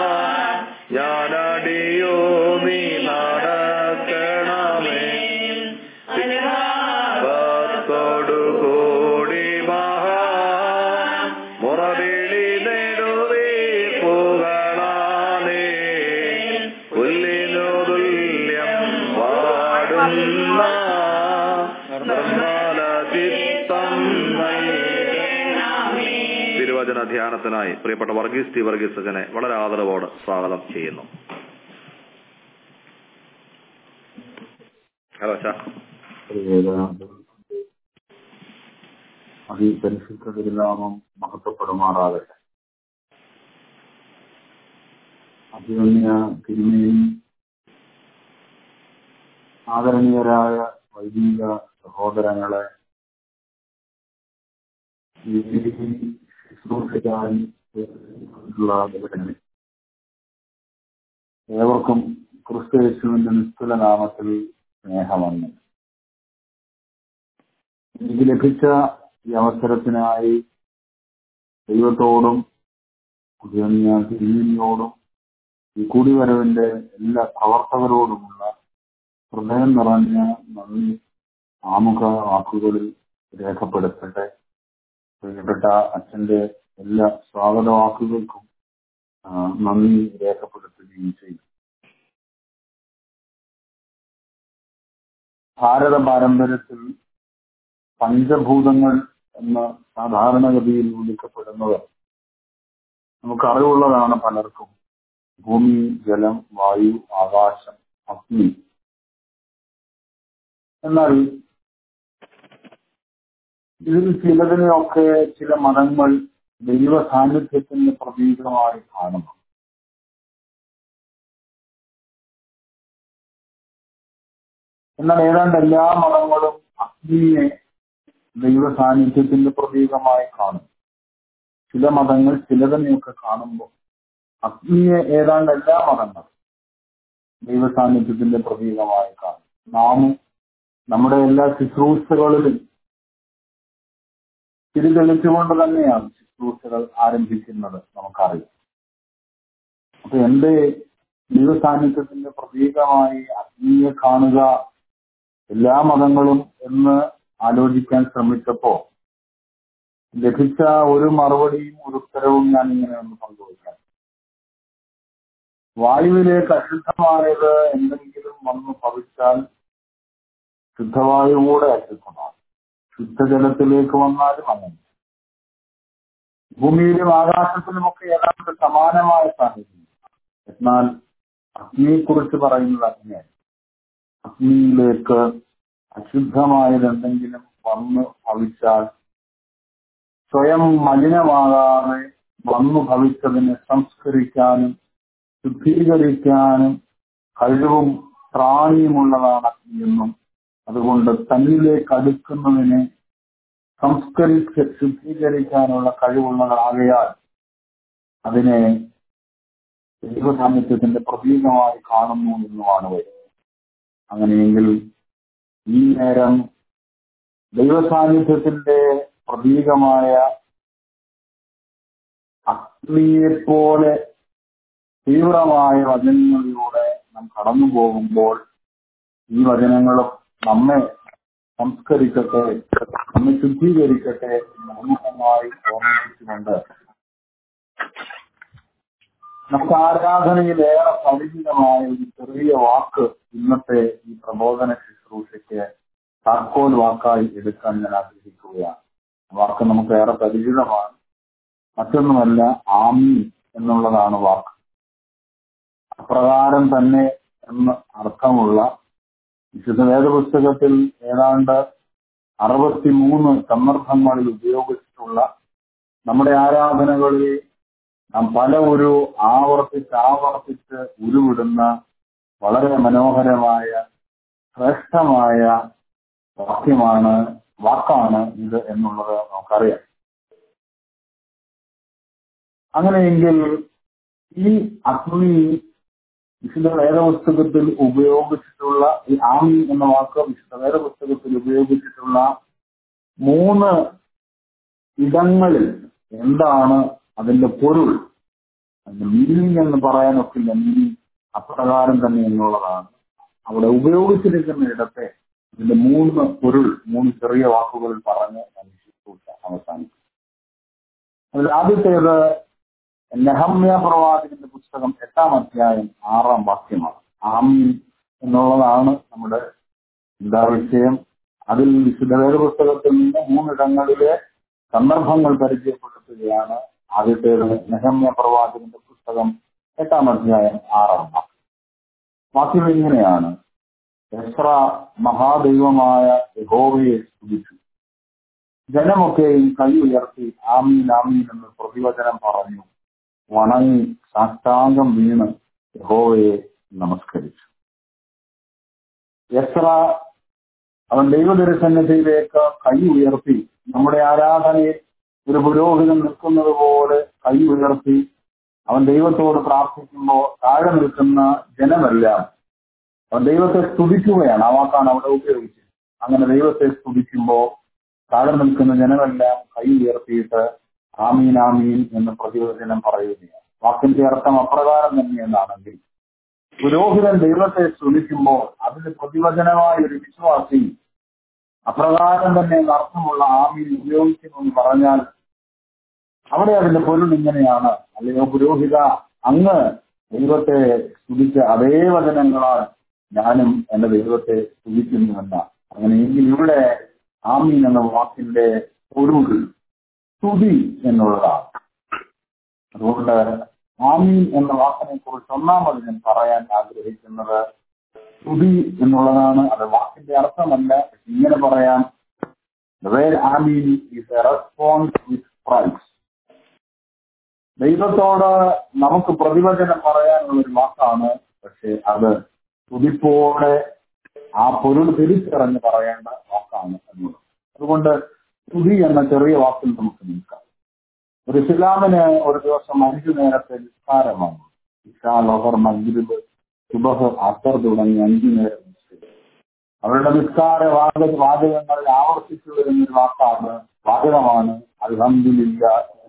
ഞാനടിയോ നീ നടക്കണമേ ഭക്തോടു കൂടി മഹാ മുറവിളി നെടുവീർപ്പുകളാലേ പുല്ലിനു തുല്യം പാടുന്ന നിർമ്മല ചിത്തം തിരുവചന ധ്യാനത്തിനായി പ്രിയപ്പെട്ട വർഗീസ് ടി വർഗീസകനെ വളരെ ആദരവോട് സ്വാഗതം ചെയ്യുന്നു ഹലോ അച്ഛാ അതിപരിശുദ്ധ തിരുനാമം മഹത്വപ്പെടുമാറാകട്ടെ അഭിമന്യ തിരുമേനി ആദരണീയരായ വൈദിക സഹോദരങ്ങളെ ഈ ശുശ്രൂഷയ്ക്കായി ഉള്ള ഇവരെ ഏവർക്കും ക്രിസ്തു യേശുവിന്റെ നിസ്തുല നാമത്തിൽ സ്നേഹമെന്ന് എനിക്ക് ലഭിച്ച ഈ അവസരത്തിനായി ദൈവത്തോടും പുതിയ തിരുമേനിയോടും ഈ കൂടിവരവിന്റെ എല്ലാ പ്രവർത്തകരോടുമുള്ള ഹൃദയം നിറഞ്ഞ നന്ദി ആമുഖ വാക്കുകളിൽ രേഖപ്പെടുത്തട്ടെ പ്രിയപ്പെട്ട അച്ഛന്റെ എല്ലാ സ്വാഗത വാക്കുകൾക്കും ആ, നന്ദി രേഖപ്പെടുത്തുകയും ചെയ്യും ഭാരത പാരമ്പര്യത്തിൽ പഞ്ചഭൂതങ്ങൾ എന്ന സാധാരണഗതിയിൽ വിളിക്കപ്പെടുന്നത് നമുക്കറിവുള്ളതാണ് പലർക്കും ഭൂമി ജലം വായു ആകാശം അഗ്നി എന്നാൽ ഇതിൽ ചിലതിനെയൊക്കെ ചില മതങ്ങൾ ദൈവ സാന്നിധ്യത്തിന്റെ പ്രതീകമായി കാണുന്നു എന്നാൽ ഏതാണ്ട് എല്ലാ മതങ്ങളും അഗ്നിയെ ദൈവ സാന്നിധ്യത്തിന്റെ പ്രതീകമായി കാണും ചില മതങ്ങൾ ചിലതിനെയൊക്കെ കാണുമ്പോൾ അഗ്നിയെ ഏതാണ്ട് എല്ലാ മതങ്ങളും ദൈവ സാന്നിധ്യത്തിന്റെ പ്രതീകമായി കാണും നാമും നമ്മുടെ എല്ലാ ശുശ്രൂഷകളിലും തിരിതെളിച്ചുകൊണ്ട് തന്നെയാണ് ശുശ്രൂഷകൾ ആരംഭിക്കുന്നത് നമുക്കറിയാം അപ്പൊ എന്റെ ദൈവ സാന്നിധ്യത്തിന്റെ പ്രതീകമായി അഗ്നിയെ കാണുക എല്ലാ മതങ്ങളും എന്ന് ആലോചിക്കാൻ ശ്രമിച്ചപ്പോ ലഭിച്ച ഒരു മറുപടിയും ഒരു ഉത്തരവും ഞാൻ ഇങ്ങനെ ഒന്ന് പങ്കുവയ്ക്കാം വായുവിലേക്ക് അശുദ്ധമായത് എന്തെങ്കിലും വന്നു ഭവിച്ചാൽ ശുദ്ധവായു കൂടെ അശുദ്ധമാണ് ശുദ്ധജലത്തിലേക്ക് വന്നാലും അങ്ങനെ ഭൂമിയിലും ആകാശത്തിലുമൊക്കെ ഏതാണ്ട് സമാനമായ സാഹചര്യം എന്നാൽ അഗ്നിയെക്കുറിച്ച് പറയുന്നത് അഗ്നിയാണ് അഗ്നിയിലേക്ക് അശുദ്ധമായത് എന്തെങ്കിലും വന്നു ഭവിച്ചാൽ സ്വയം മലിനമാകാതെ വന്നു ഭവിച്ചതിനെ സംസ്കരിക്കാനും ശുദ്ധീകരിക്കാനും കഴിവും പ്രാണിയുമുള്ളതാണ് അഗ്നിയെന്നും അതുകൊണ്ട് തന്നിലേക്ക് അടുക്കുന്നതിനെ സംസ്കരിച്ച് ശുദ്ധീകരിക്കാനുള്ള കഴിവുള്ളതാകയാൽ അതിനെ ദൈവസാന്നിധ്യത്തിന്റെ പ്രതീകമായി കാണുന്നു എന്നുമാണ് വരുന്നത് അങ്ങനെയെങ്കിൽ ഈ നേരം ദൈവസാന്നിധ്യത്തിന്റെ പ്രതീകമായ അഗ്നിയെപ്പോലെ തീവ്രമായ വചനങ്ങളിലൂടെ നാം കടന്നു പോകുമ്പോൾ ഈ വചനങ്ങളും നമ്മെ സംസ്കരിക്കട്ടെ നമ്മെ ശുദ്ധീകരിക്കട്ടെ എന്ന് അമിതമായി ഓർമ്മിപ്പിച്ചുകൊണ്ട് നമുക്ക് ആരാധനയിൽ ഏറെ പരിചിതമായ ഒരു ചെറിയ വാക്ക് ഇന്നത്തെ ഈ പ്രബോധന ശുശ്രൂഷയ്ക്ക് താക്കോൽ വാക്കായി എടുക്കാൻ ഞാൻ ആഗ്രഹിക്കുകയാണ് ആ വാക്ക് നമുക്ക് ഏറെ പരിചിതമാണ് മറ്റൊന്നുമല്ല ആമി എന്നുള്ളതാണ് വാക്ക് അപ്രകാരം തന്നെ എന്ന് അർത്ഥമുള്ള വിശുദ്ധ വേദപുസ്തകത്തിൽ ഏതാണ്ട് അറുപത്തിമൂന്ന് സന്ദർഭങ്ങളിൽ ഉപയോഗിച്ചിട്ടുള്ള നമ്മുടെ ആരാധനകളിൽ നാം പല ഒരു ആവർത്തിച്ച് ആവർത്തിച്ച് ഉരുവിടുന്ന വളരെ മനോഹരമായ ശ്രേഷ്ഠമായ വാക്യമാണ് വാക്കാണ് ഇത് എന്നുള്ളത് നമുക്കറിയാം അങ്ങനെയെങ്കിൽ ഈ അഗ്നി വിശുദ്ധ വേദപുസ്തകത്തിൽ ഉപയോഗിച്ചിട്ടുള്ള ഈ ആമി എന്ന വാക്ക് വിശുദ്ധ വേദപുസ്തകത്തിൽ ഉപയോഗിച്ചിട്ടുള്ള മൂന്ന് ഇടങ്ങളിൽ എന്താണ് അതിന്റെ പൊരുൾ അതിന്റെ മീനിങ് എന്ന് പറയാനൊക്കില്ല മീനിങ് അപ്രകാരം തന്നെ എന്നുള്ളതാണ് അവിടെ ഉപയോഗിച്ചിരിക്കുന്ന ഇടത്തെ ഇതിന്റെ മൂന്ന് പൊരുൾ മൂന്ന് ചെറിയ വാക്കുകൾ പറഞ്ഞ് ഞാൻ ശുശ്രൂഷ അവസാനിക്കും അതിൽ ആദ്യത്തേത് നെഹമ്യ പ്രവാചകന്റെ പുസ്തകം എട്ടാം അധ്യായം ആറാം വാക്യമാണ് ആമീൻ എന്നുള്ളതാണ് നമ്മുടെ എന്താ വിഷയം അതിൽ വിശുദ്ധ പുസ്തകത്തിൽ നിന്ന് മൂന്നിടങ്ങളിലെ സന്ദർഭങ്ങൾ പരിചയപ്പെടുത്തുകയാണ് ആദ്യത്തേത് നെഹമ്യ പ്രവാചകന്റെ പുസ്തകം എട്ടാം അധ്യായം ആറാം വാക്യം വാക്യം ഇങ്ങനെയാണ് എസ്ര മഹാദൈവമായ യഹോവയെ സ്തുതിച്ചു ജനമൊക്കെയും കൈ ഉയർത്തി ആമീൻ ആമീൻ എന്ന് പ്രതിവചനം പറഞ്ഞു വണങ്ങി സാഷ്ടാംഗം വീണ് യഹോവയെ നമസ്കരിച്ചു എസ്ര അവൻ ദൈവദർശനത്തിലേക്ക് കൈ ഉയർത്തി നമ്മുടെ ആരാധനയിൽ ഒരു പുരോഹിതൻ നിൽക്കുന്നത് പോലെ കൈ ഉയർത്തി അവൻ ദൈവത്തോട് പ്രാർത്ഥിക്കുമ്പോൾ താഴെ നിൽക്കുന്ന ജനമെല്ലാം അവൻ ദൈവത്തെ സ്തുതിക്കുകയാണ് ആ വാക്കാണ് അവിടെ ഉപയോഗിച്ചത് അങ്ങനെ ദൈവത്തെ സ്തുതിക്കുമ്പോൾ താഴെ നിൽക്കുന്ന ജനമെല്ലാം കൈ ഉയർത്തിയിട്ട് ആമീൻ ആമീൻ എന്ന് പ്രതിവചനം പറയുകയാണ് വാക്കിന്റെ അർത്ഥം അപ്രകാരം തന്നെയെന്നാണെങ്കിൽ പുരോഹിതൻ ദൈവത്തെ സ്തുതിക്കുമ്പോൾ അതിന് പ്രതിവചനമായ ഒരു വിശ്വാസി അപ്രകാരം തന്നെ എന്ന അർത്ഥമുള്ള ആമീൻ ഉപയോഗിക്കുന്നു എന്ന് പറഞ്ഞാൽ അവിടെ അതിന്റെ പൊരുൾ ഇങ്ങനെയാണ് അല്ലയോ പുരോഹിത അങ്ങ് ദൈവത്തെ സ്തുതിച്ച അതേ വചനങ്ങളാൽ ഞാനും എന്റെ ദൈവത്തെ സ്തുതിക്കുന്നുവെന്ന അങ്ങനെയെങ്കിൽ ഇവിടെ ആമീൻ എന്ന വാക്കിന്റെ പൊരുൾ സ്തുതി എന്നുള്ളതാണ് അതുകൊണ്ട് ആമീൻ എന്ന വാക്കിനെ കുറിച്ച് ഒന്നാമത് ഞാൻ പറയാൻ ആഗ്രഹിക്കുന്നത് സ്തുതി എന്നുള്ളതാണ് അത് വാക്കിന്റെ അർത്ഥമല്ല ഇങ്ങനെ പറയാം amen is a response with praise ദൈവത്തോട് നമുക്ക് പ്രതിവചനം പറയാനുള്ള ഒരു വാക്കാണ് പക്ഷെ അത് സ്തുതിപ്പോടെ ആ പൊരുൾ തിരിച്ചറിഞ്ഞ് പറയേണ്ട വാക്കാണ് എന്നുള്ളത് അതുകൊണ്ട് സ്തുതി എന്ന ചെറിയ വാക്കിൽ നമുക്ക് നിൽക്കാം ഒരു ഇസ്ലാമിന് ഒരു ദിവസം അഞ്ചു നേരത്തെ നിസ്കാരമാണ് ഇഷാ ലോഹർ മഗ്രിബ് സുബഹ് അസർ തുടങ്ങി അഞ്ചു നേരം നിസ്കരിക്കും അവരുടെ നിസ്കാര വാചക വാചകങ്ങളിൽ ആവർത്തിച്ചു വരുന്ന ഒരു വാക്കാണ് വാചകമാണ് അൽഹംദുലില്ല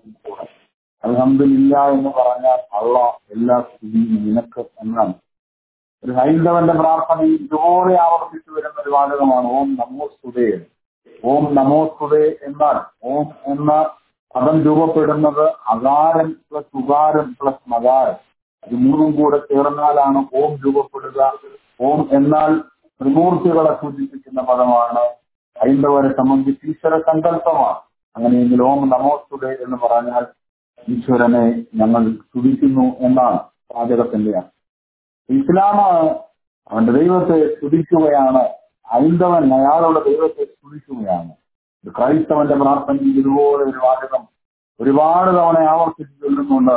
അൽഹംദുലില്ല എന്ന് പറഞ്ഞാൽ അള്ള എല്ലാ സ്ഥിതിയും നിനക്ക് എന്നാണ് ഒരു ഹൈന്ദവന്റെ പ്രാർത്ഥനയിൽ ഇതുപോലെ ആവർത്തിച്ചു വരുന്ന ഒരു വാചകമാണ് ഓം നമോ സ്തുതേ ഓം നമോ സ്തുതേ എന്നാൽ ഓം എന്ന പദം രൂപപ്പെടുന്നത് അകാരം പ്ലസ് ഉകാരം പ്ലസ് മകാരം ഇത് മൂന്നും കൂടെ ചേർന്നാലാണ് ഓം രൂപപ്പെടുക ഓം എന്നാൽ ത്രിമൂർത്തികളെ സൂചിപ്പിക്കുന്ന പദമാണ് ഹൈന്ദവരെ സംബന്ധിച്ച് ഈശ്വര സങ്കല്പമാണ് അങ്ങനെയെങ്കിൽ ഓം നമോസ്തുതേ എന്ന് പറഞ്ഞാൽ ഈശ്വരനെ ഞങ്ങൾ സ്തുതിക്കുന്നു എന്നാണ് പാചകത്തിന്റെ ഇസ്ലാം അവന്റെ ദൈവത്തെ സ്തുതിക്കുകയാണ് ഹൈന്ദവൻ അയാളുടെ ദൈവത്തെ സ്തുതിക്കുകയാണ് ക്രൈസ്തവന്റെ പ്രാർത്ഥനയിൽ ഇതുപോലെ ഒരു വാചകം ഒരുപാട് തവണ ആവർത്തിച്ചു ചൊല്ലുന്നുണ്ട്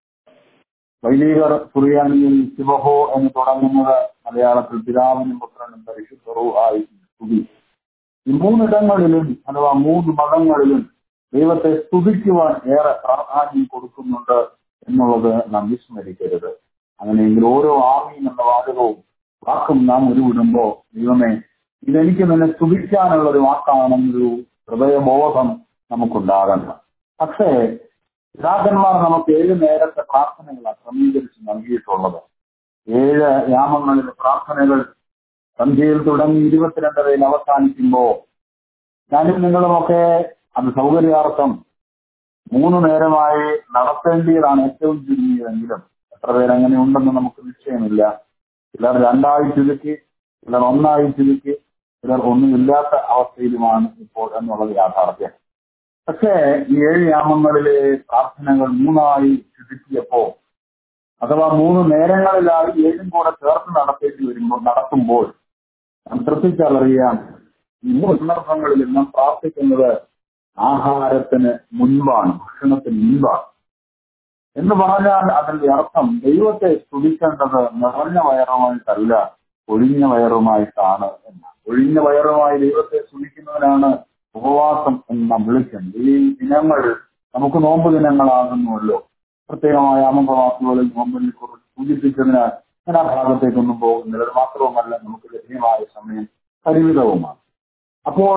വൈദികർ സുറിയാനിയിൽ ശിവഹോ എന്ന് തുടങ്ങുന്നത് മലയാളത്തിൽ പിതാവിനും പുത്രനും പരിശുദ്ധറുമായി സ്തുതി ഈ മൂന്നിടങ്ങളിലും അഥവാ മൂന്ന് മതങ്ങളിലും ദൈവത്തെ സ്തുതിക്കുവാൻ ഏറെ പ്രാധാന്യം കൊടുക്കുന്നുണ്ട് എന്നുള്ളത് നാം വിസ്മരിക്കരുത് അങ്ങനെയെങ്കിൽ ഓരോ ആമീൻ എന്ന വാചകവും വാക്കും നാം ഉരുവിടുമ്പോ ദൈവമേ ഇതെനിക്ക് നിന്നെ സ്തുതിക്കാനുള്ള ഒരു വാക്കാണെന്നൊരു ഹൃദയബോധം നമുക്കുണ്ടാകണം പക്ഷേ പിതാക്കന്മാർ നമുക്ക് ഏഴ് നേരത്തെ പ്രാർത്ഥനകളാണ് ക്രമീകരിച്ച് നൽകിയിട്ടുള്ളത് ഏഴ് യാമങ്ങളിലെ പ്രാർത്ഥനകൾ സന്ധ്യയിൽ തുടങ്ങി ഇരുപത്തിരണ്ടരയിൽ അവസാനിക്കുമ്പോ ഞാനും നിങ്ങളുമൊക്കെ അത് സൗകര്യാർത്ഥം മൂന്ന് നേരമായി നടത്തേണ്ടിയതാണ് ഏറ്റവും ചുരുങ്ങിയതെങ്കിലും എത്ര പേരങ്ങനെ ഉണ്ടെന്ന് നമുക്ക് നിശ്ചയമില്ല ചിലർ രണ്ടായി ചുരുക്കി ചിലർ ഒന്നായി ചുരുക്കി ചിലർ ഒന്നുമില്ലാത്ത അവസ്ഥയിലുമാണ് ഇപ്പോൾ എന്നുള്ളത് യാഥാർത്ഥ്യം പക്ഷേ ഈ ഏഴ് യാമങ്ങളിലെ പ്രാർത്ഥനകൾ മൂന്നായി ചുരുക്കിയപ്പോ അഥവാ മൂന്ന് നേരങ്ങളിലായി ഏഴും കൂടെ ചേർത്ത് നടത്തേണ്ടി വരുമ്പോൾ നടത്തുമ്പോൾ നാം ശ്രദ്ധിച്ചറിയാം ഈ മൂന്ന് സന്ദർഭങ്ങളിൽ നാം പ്രാർത്ഥിക്കുന്നത് ആഹാരത്തിന് മുൻപാണ് ഭക്ഷണത്തിന് മുൻപാണ് എന്ന് പറഞ്ഞാൽ അതിന്റെ അർത്ഥം ദൈവത്തെ സ്തുതിക്കേണ്ടത് നിറഞ്ഞ വയറുമായിട്ടല്ല ഒഴിഞ്ഞ വയറുമായിട്ടാണ് എന്നാണ് ഒഴിഞ്ഞ വയറുമായി ദൈവത്തെ സ്തുതിക്കുന്നതിനാണ് ഉപവാസം എന്ന് നാം വിളിക്കുന്നത് ഈ ദിനങ്ങൾ നമുക്ക് നോമ്പ് ദിനങ്ങളാകുന്നുവല്ലോ പ്രത്യേകമായ അമംഗവാക്കുകളിൽ നോമ്പിനെ കുറിച്ച് സൂചിപ്പിച്ചതിനാൽ ഞാൻ ആ ഭാഗത്തേക്കൊന്നും പോകുന്നില്ല അത് മാത്രവുമല്ല നമുക്ക് ലഭ്യമായ സമയം പരിമിതവുമാണ് അപ്പോൾ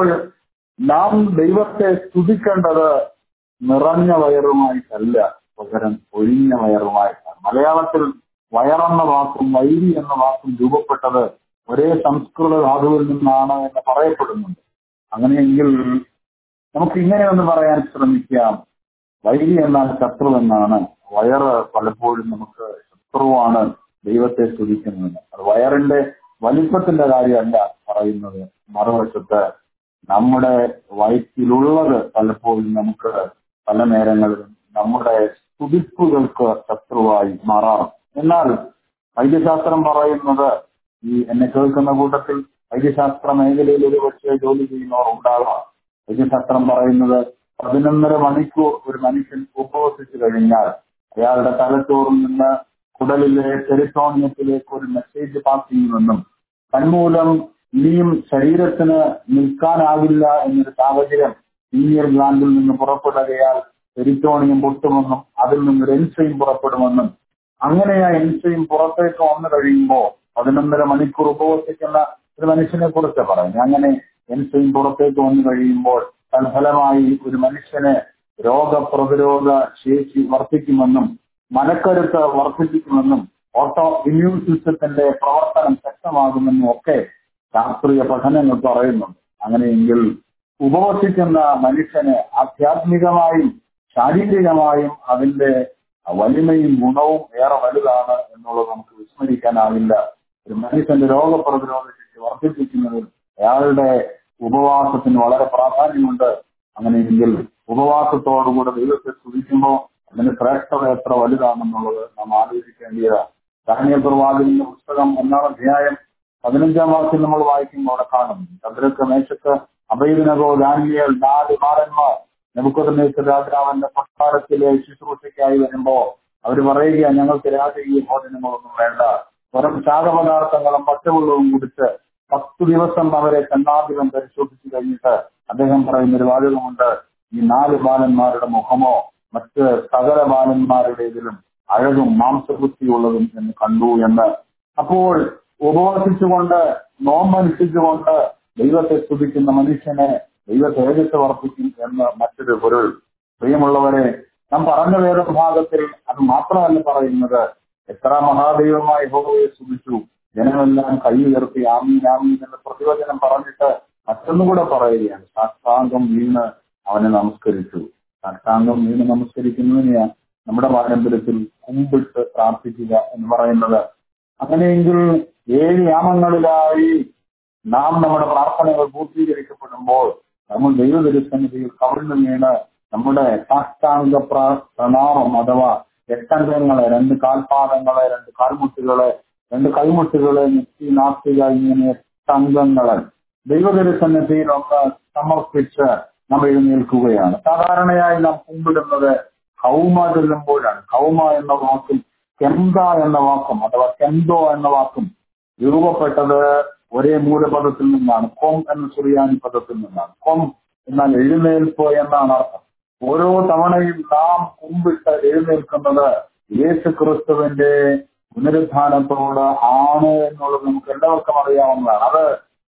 നാം ദൈവത്തെ സ്തുതിക്കേണ്ടത് നിറഞ്ഞ വയറുമായിട്ടല്ല പകരം ഒഴിഞ്ഞ വയറുമായിട്ടാണ് മലയാളത്തിൽ വയറെന്ന വാക്കും വൈരി എന്ന വാക്കും രൂപപ്പെട്ടത് ഒരേ സംസ്കൃത ധാതുവിൽ നിന്നാണ് എന്ന് പറയപ്പെടുന്നുണ്ട് അങ്ങനെയെങ്കിൽ നമുക്ക് ഇങ്ങനെ ഒന്ന് പറയാൻ ശ്രമിക്കാം വൈരി എന്നാൽ ശത്രു എന്നാണ് വയറ് പലപ്പോഴും നമുക്ക് ശത്രുവാണ് ദൈവത്തെ സ്തുതിക്കുന്നത് അത് വയറിന്റെ വലിപ്പത്തിന്റെ കാര്യമല്ല പറയുന്നത് മറുവശത്ത് നമ്മുടെ വയറ്റിലുള്ളത് പലപ്പോഴും നമുക്ക് പല നേരങ്ങളിലും നമ്മുടെ സ്തുതിപ്പുകൾക്ക് ശത്രുവായി മാറാം എന്നാൽ വൈദ്യശാസ്ത്രം പറയുന്നത് ഈ എന്നെ കേൾക്കുന്ന കൂട്ടത്തിൽ വൈദ്യശാസ്ത്ര മേഖലയിൽ ഒരു പക്ഷേ ജോലി ചെയ്യുന്നവർ ഉണ്ടാകാം വൈദ്യശാസ്ത്രം പറയുന്നത് പതിനൊന്നര മണിക്കൂർ ഒരു മനുഷ്യൻ ഉപവസിച്ചു കഴിഞ്ഞാൽ അയാളുടെ തലച്ചോറിൽ നിന്ന് കുടലിലെ സെറിറ്റോണിയത്തിലേക്ക് ഒരു മെസ്സേജ് പാസ് ചെയ്യുമെന്നും തന്മൂലം ഇനിയും ശരീരത്തിന് നിൽക്കാനാകില്ല എന്നൊരു സാഹചര്യം സീനിയർ ഗ്ലാൻഡിൽ നിന്ന് പുറപ്പെടുകയാൽ സെരിറ്റോണിയം പൊട്ടുമെന്നും അതിൽ നിന്നൊരു എൻസൈം പുറപ്പെടുമെന്നും അങ്ങനെ ആ എൻസൈം പുറത്തേക്ക് വന്നു കഴിയുമ്പോൾ പതിനൊന്നര മണിക്കൂർ ഉപവസിക്കുന്ന ഒരു മനുഷ്യനെ കുറിച്ച് പറഞ്ഞു അങ്ങനെ എൻസൈം പുറത്തേക്ക് വന്നു കഴിയുമ്പോൾ തൽഫലമായി ഒരു മനുഷ്യന് രോഗപ്രതിരോധ ശേഷി വർദ്ധിക്കുമെന്നും മനക്കരുത്ത് വർദ്ധിപ്പിക്കുമെന്നും ഓട്ടോ ഇമ്മ്യൂൺ സിസ്റ്റത്തിന്റെ പ്രവർത്തനം ശക്തമാകുമെന്നും ഒക്കെ ശാസ്ത്രീയ പഠനങ്ങൾ പറയുന്നുണ്ട് അങ്ങനെയെങ്കിൽ ഉപവസിക്കുന്ന മനുഷ്യന് ആധ്യാത്മികമായും ശാരീരികമായും അതിന്റെ വലിമയും ഗുണവും ഏറെ വലുതാണ് എന്നുള്ളത് നമുക്ക് വിസ്മരിക്കാനാവില്ല ഒരു മനുഷ്യന്റെ രോഗപ്രതിരോധ ശേഷി വർദ്ധിപ്പിക്കുന്നതിൽ അയാളുടെ ഉപവാസത്തിന് വളരെ പ്രാധാന്യമുണ്ട് അങ്ങനെയെങ്കിൽ ഉപവാസത്തോടുകൂടെ ദൈവത്തെ സ്തുതിക്കുമ്പോൾ അതിന്റെ ശ്രേഷ്ഠത എത്ര വലുതാണെന്നുള്ളത് നാം ആലോചിക്കേണ്ടതാണ് ദാനിയൽ പ്രവാചകന്റെ പുസ്തകം ഒന്നാം അധ്യായം പതിനഞ്ചാം വാക്യം നമ്മൾ വായിക്കുമ്പോൾ അവിടെ കാണും ചന്ദ്രക്ക് മേശക്ക് അഭയദിനകോ ദാനിയൽ നാല് മാറന്മാർ നെബുക്കോദനേശ്വര രാജാവിന്റെ കൊട്ടാരത്തിലെ ശുശ്രൂഷയ്ക്കായി വരുമ്പോ അവർ പറയുക ഞങ്ങൾക്ക് രാജകീയ ഭോജനങ്ങളൊന്നും വേണ്ട വെറും ശാഖപദാർത്ഥങ്ങളും പച്ചവെള്ളവും കുടിച്ച് പത്ത് ദിവസം അവരെ കണ്ണാധികം പരിശോധിച്ചു കഴിഞ്ഞിട്ട് അദ്ദേഹം പറയുന്ന ഒരു വാചകമുണ്ട് ഈ നാല് ബാലന്മാരുടെ മുഖമോ മറ്റ് സകല ബാലന്മാരുടേതിലും അഴകും മാംസബുദ്ധിയുള്ളതും എന്ന് കണ്ടു എന്ന് അപ്പോൾ ഉപവസിച്ചുകൊണ്ട് നോമ്പനുഷ്ഠിച്ചുകൊണ്ട് ദൈവത്തെ സ്തുതിക്കുന്ന മനുഷ്യനെ ദൈവ തേജസ് വർദ്ധിക്കും എന്ന് മറ്റൊരു പൊരുൾ പ്രിയമുള്ളവരെ നാം പറഞ്ഞ വേദഭാഗത്തിൽ അത് മാത്രമല്ല പറയുന്നത് എത്ര മഹാദൈവമായി ഹോവയെ സ്തുതിച്ചു ജനമെല്ലാം കൈ ഉയർത്തി ആമീൻ ആമീൻ എന്ന് പ്രതിവചനം പറഞ്ഞിട്ട് മറ്റൊന്നുകൂടെ പറയുകയാണ് സാഷ്ടാംഗം വീണ് അവനെ നമസ്കരിച്ചു സാഷ്ടാംഗം വീണ് നമസ്കരിക്കുന്നതിനെയാ നമ്മുടെ പാരമ്പര്യത്തിൽ കുമ്പിട്ട് പ്രാർത്ഥിക്കുക എന്ന് പറയുന്നത് അങ്ങനെയെങ്കിൽ ഏഴ് യാമങ്ങളിലായി നാം നമ്മുടെ പ്രാർത്ഥനകൾ പൂർത്തീകരിക്കപ്പെടുമ്പോൾ നമ്മൾ ദൈവദരിസന്നിധിയിൽ കവിഴ്ന്നു വീണ് നമ്മുടെ സാഷ്ടാംഗ പ്രണാമം അഥവാ എട്ടംഗങ്ങളെ രണ്ട് കാൽപാദങ്ങളെ രണ്ട് കാൽമുട്ടുകളെ രണ്ട് കൈമുട്ടുകളെ നെറ്റി നാസ്തിക ഇങ്ങനെ എട്ടംഗങ്ങളെ ദൈവദരിസന്നിധിയിൽ ഒന്ന് സമർപ്പിച്ച് നാം എഴുന്നേൽക്കുകയാണ് സാധാരണയായി നാം കുമ്പിടുന്നത് ഹൗമ ചെല്ലുമ്പോഴാണ് ഹൗമ എന്ന വാക്കും കെന്ത എന്ന വാക്കും അഥവാ കെന്തോ എന്ന വാക്കും രൂപപ്പെട്ടത് ഒരേ മൂലപദത്തിൽ നിന്നാണ് കൊം എന്ന സുറിയാനി പദത്തിൽ നിന്നാണ് കൊം എന്നാൽ എഴുന്നേൽപ്പ് എന്നാണ് അർത്ഥം ഓരോ തവണയും നാം കുമ്പിട്ട് എഴുന്നേൽക്കുന്നത് യേശു ക്രിസ്തുവിന്റെ പുനരുദ്ധാനത്തോട് ആണ് എന്നുള്ളത് നമുക്ക് എല്ലാവർക്കും അറിയാവുന്നതാണ് അത്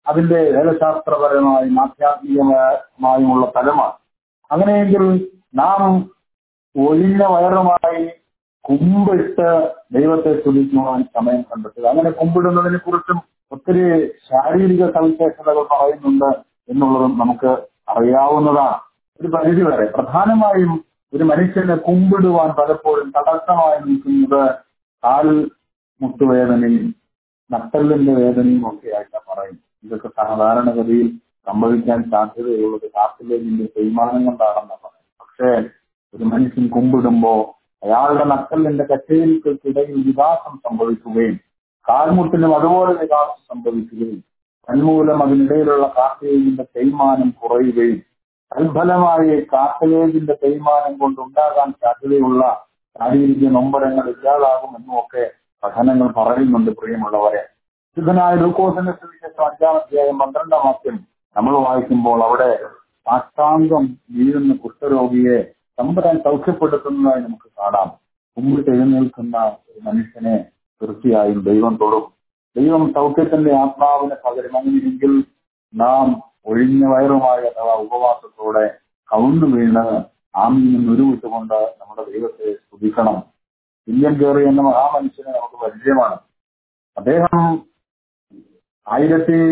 അതിന്റെ വേദശാസ്ത്രപരമായും ആധ്യാത്മികമായുമുള്ള തലമാണ് അങ്ങനെയെങ്കിൽ നാം ഒഴിഞ്ഞ വയറുമായി കുമ്പിട്ട് ദൈവത്തെ സ്തുതിക്കുവാൻ സമയം കണ്ടെത്തുക അങ്ങനെ കുമ്പിടുന്നതിനെ കുറിച്ചും ഒത്തിരി ശാരീരിക സവിശേഷതകൾ പറയുന്നുണ്ട് എന്നുള്ളതും നമുക്ക് അറിയാവുന്നതാണ് ഒരു പരിധി വരെ പ്രധാനമായും ഒരു മനുഷ്യനെ കുമ്പിടുവാൻ പലപ്പോഴും തടസ്സമായി നിൽക്കുന്നത് കാൽ മുട്ടുവേദനയും നട്ടലിന്റെ വേദനയും ഒക്കെ ആയിട്ട് പറയും ഇതൊക്കെ സാധാരണഗതിയിൽ സംഭവിക്കാൻ സാധ്യതയുള്ളത് കാർട്ടിലേജിന്റെ തേയ്മാനം കൊണ്ടാണെന്ന് പറയും പക്ഷേ ഒരു മനുഷ്യൻ കുമ്പിടുമ്പോ അയാളുടെ നട്ടലിന്റെ കച്ചേരികൾക്കിടയിൽ വികാസം സംഭവിക്കുകയും കാൽമുട്ടിനും അതുപോലെ വികാസം സംഭവിക്കുകയും തന്മൂലം അതിനിടയിലുള്ള കാർട്ടേജിന്റെ തേയ്മാനം കുറയുകയും തൽഫലമായി കാർട്ടേജിന്റെ തേയ്മാനം കൊണ്ടുണ്ടാകാൻ സാധ്യതയുള്ള ശാരീരിക നൊമ്പരങ്ങൾ ഇല്ലാതാകുമെന്നുമൊക്കെ പഠനങ്ങൾ പറയുന്നുണ്ട് പ്രിയമുള്ളവരെ ശുദ്ധനായ ലൂക്കോസിന്റെ സുവിശേഷം അഞ്ചാം അധ്യായം പന്ത്രണ്ടാം വാക്യം നമ്മൾ വായിക്കുമ്പോൾ അവിടെ സാഷ്ടാംഗം വീഴുന്ന കുഷ്ഠരോഗിയെ തമ്പുരാൻ സൗഖ്യപ്പെടുത്തുന്നതായി നമുക്ക് കാണാം കുമ്പിട്ട് എഴുന്നേൽക്കുന്ന ഒരു മനുഷ്യനെ തീർച്ചയായും ദൈവം തൊടും ദൈവം സൗഖ്യത്തിന്റെ ആത്മാവിനെ പകരും അങ്ങനെയെങ്കിൽ നാം ഒഴിഞ്ഞ വയറുമായി അഥവാ ഉപവാസത്തോടെ കവുന്നു വീണ് ആമീനും ഉരുവിട്ടുകൊണ്ട് നമ്മുടെ ദൈവത്തെ സ്തുതിക്കണം വില്യം കേറി എന്ന മഹാമനുഷ്യനെ നമുക്ക് പരിചയമാണ് അദ്ദേഹം ആയിരത്തി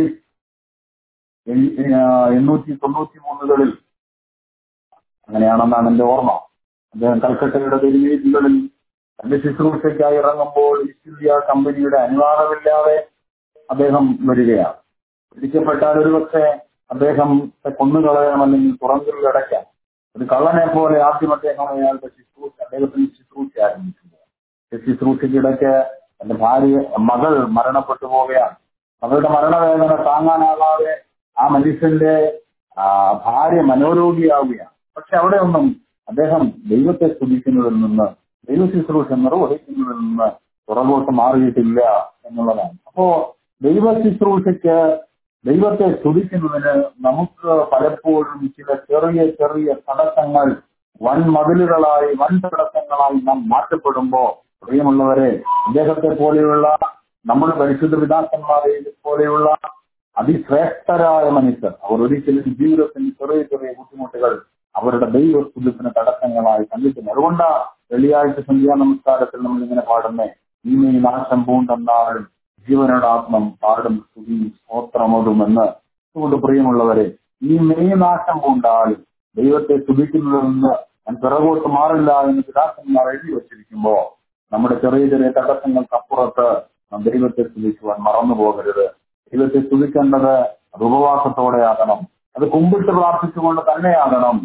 എണ്ണൂറ്റി തൊണ്ണൂറ്റി മൂന്നുകളിൽ അങ്ങനെയാണെന്നാണ് എന്റെ ഓർമ്മ അദ്ദേഹം കൽക്കട്ടയുടെ തെരുവീതികളിൽ തന്റെ ശുശ്രൂഷയ്ക്കായി ഇറങ്ങുമ്പോൾ ഈസ്റ്റ് ഇന്ത്യ കമ്പനിയുടെ അനുവാദമില്ലാതെ അദ്ദേഹം വരികയാണ് പിടിക്കപ്പെട്ടാൽ ഒരുപക്ഷെ അദ്ദേഹത്തെ കൊന്നുകളയാം അല്ലെങ്കിൽ പുറങ്കിൽ അടയ്ക്കാം ഒരു കള്ളനെ പോലെ ആദ്യം അദ്ദേഹം അയാളുടെ ശുശ്രൂഷ അദ്ദേഹത്തിന് ശുശ്രൂഷ ആരംഭിക്കുന്നത് ശുശ്രൂഷയ്ക്കിടയ്ക്ക് എന്റെ ഭാര്യ മകൾ മരണപ്പെട്ടു പോവുകയാണ് മകളുടെ മരണവേദന താങ്ങാനാകാതെ ആ മനുഷ്യന്റെ ഭാര്യ മനോരോഗിയാവുകയാണ് പക്ഷെ അവിടെ ഒന്നും അദ്ദേഹം ദൈവത്തെ സ്തുതിക്കുന്നതിൽ നിന്ന് ദൈവ ശുശ്രൂഷ നിർവഹിക്കുന്നതിൽ നിന്ന് പുറകോട്ട് മാറിയിട്ടില്ല എന്നുള്ളതാണ് അപ്പോ ദൈവ ശുശ്രൂഷയ്ക്ക് ദൈവത്തെ സ്തുതിക്കുന്നതിന് നമുക്ക് പലപ്പോഴും ചില ചെറിയ ചെറിയ തടസ്സങ്ങൾ വൻ മതിലുകളായി വൻ തടസ്സങ്ങളായി നാം മാറ്റപ്പെടുമ്പോ പ്രിയമുള്ളവരെ അദ്ദേഹത്തെ പോലെയുള്ള നമ്മുടെ പരിശുദ്ധ പിതാക്കന്മാരെ പോലെയുള്ള അതിശ്രേഷ്ഠരായ മനുഷ്യർ അവർ ഒരിക്കലും ജീവിതത്തിന് ചെറിയ ചെറിയ ബുദ്ധിമുട്ടുകൾ അവരുടെ ദൈവസ്തുതിത്തിന് തടസ്സങ്ങളായി കണ്ടിട്ടുണ്ട് അതുകൊണ്ടാണ് വെള്ളിയാഴ്ച സന്ധ്യാ നമസ്കാരത്തിൽ നമ്മൾ ഇങ്ങനെ പാടുന്നേ ഈ നീ നാശം പൂണ്ടെന്നാളും ജീവനോട് ആത്മം പാടും സ്തുതി സ്തോത്രമോടുമെന്ന് അതുകൊണ്ട് പ്രിയമുള്ളവരെ ഈ മെയ് നാശം പൂണ്ടാലും ദൈവത്തെ സ്തുതിക്കുന്നതിൽ നിന്ന് ഞാൻ പിറകോട്ട് മാറില്ല എന്ന് പിതാക്കന്മാർ എഴുതി വച്ചിരിക്കുമ്പോ നമ്മുടെ ചെറിയ ചെറിയ തടസ്സങ്ങൾക്കപ്പുറത്ത് നാം ദൈവത്തെ സ്തുതിക്കുവാൻ മറന്നു പോകരുത് ദൈവത്തെ സ്തുതിക്കേണ്ടത് അത് ഉപവാസത്തോടെ ആകണം അത് കുമ്പിട്ട് പ്രാർത്ഥിച്ചുകൊണ്ട് തന്നെയാകണം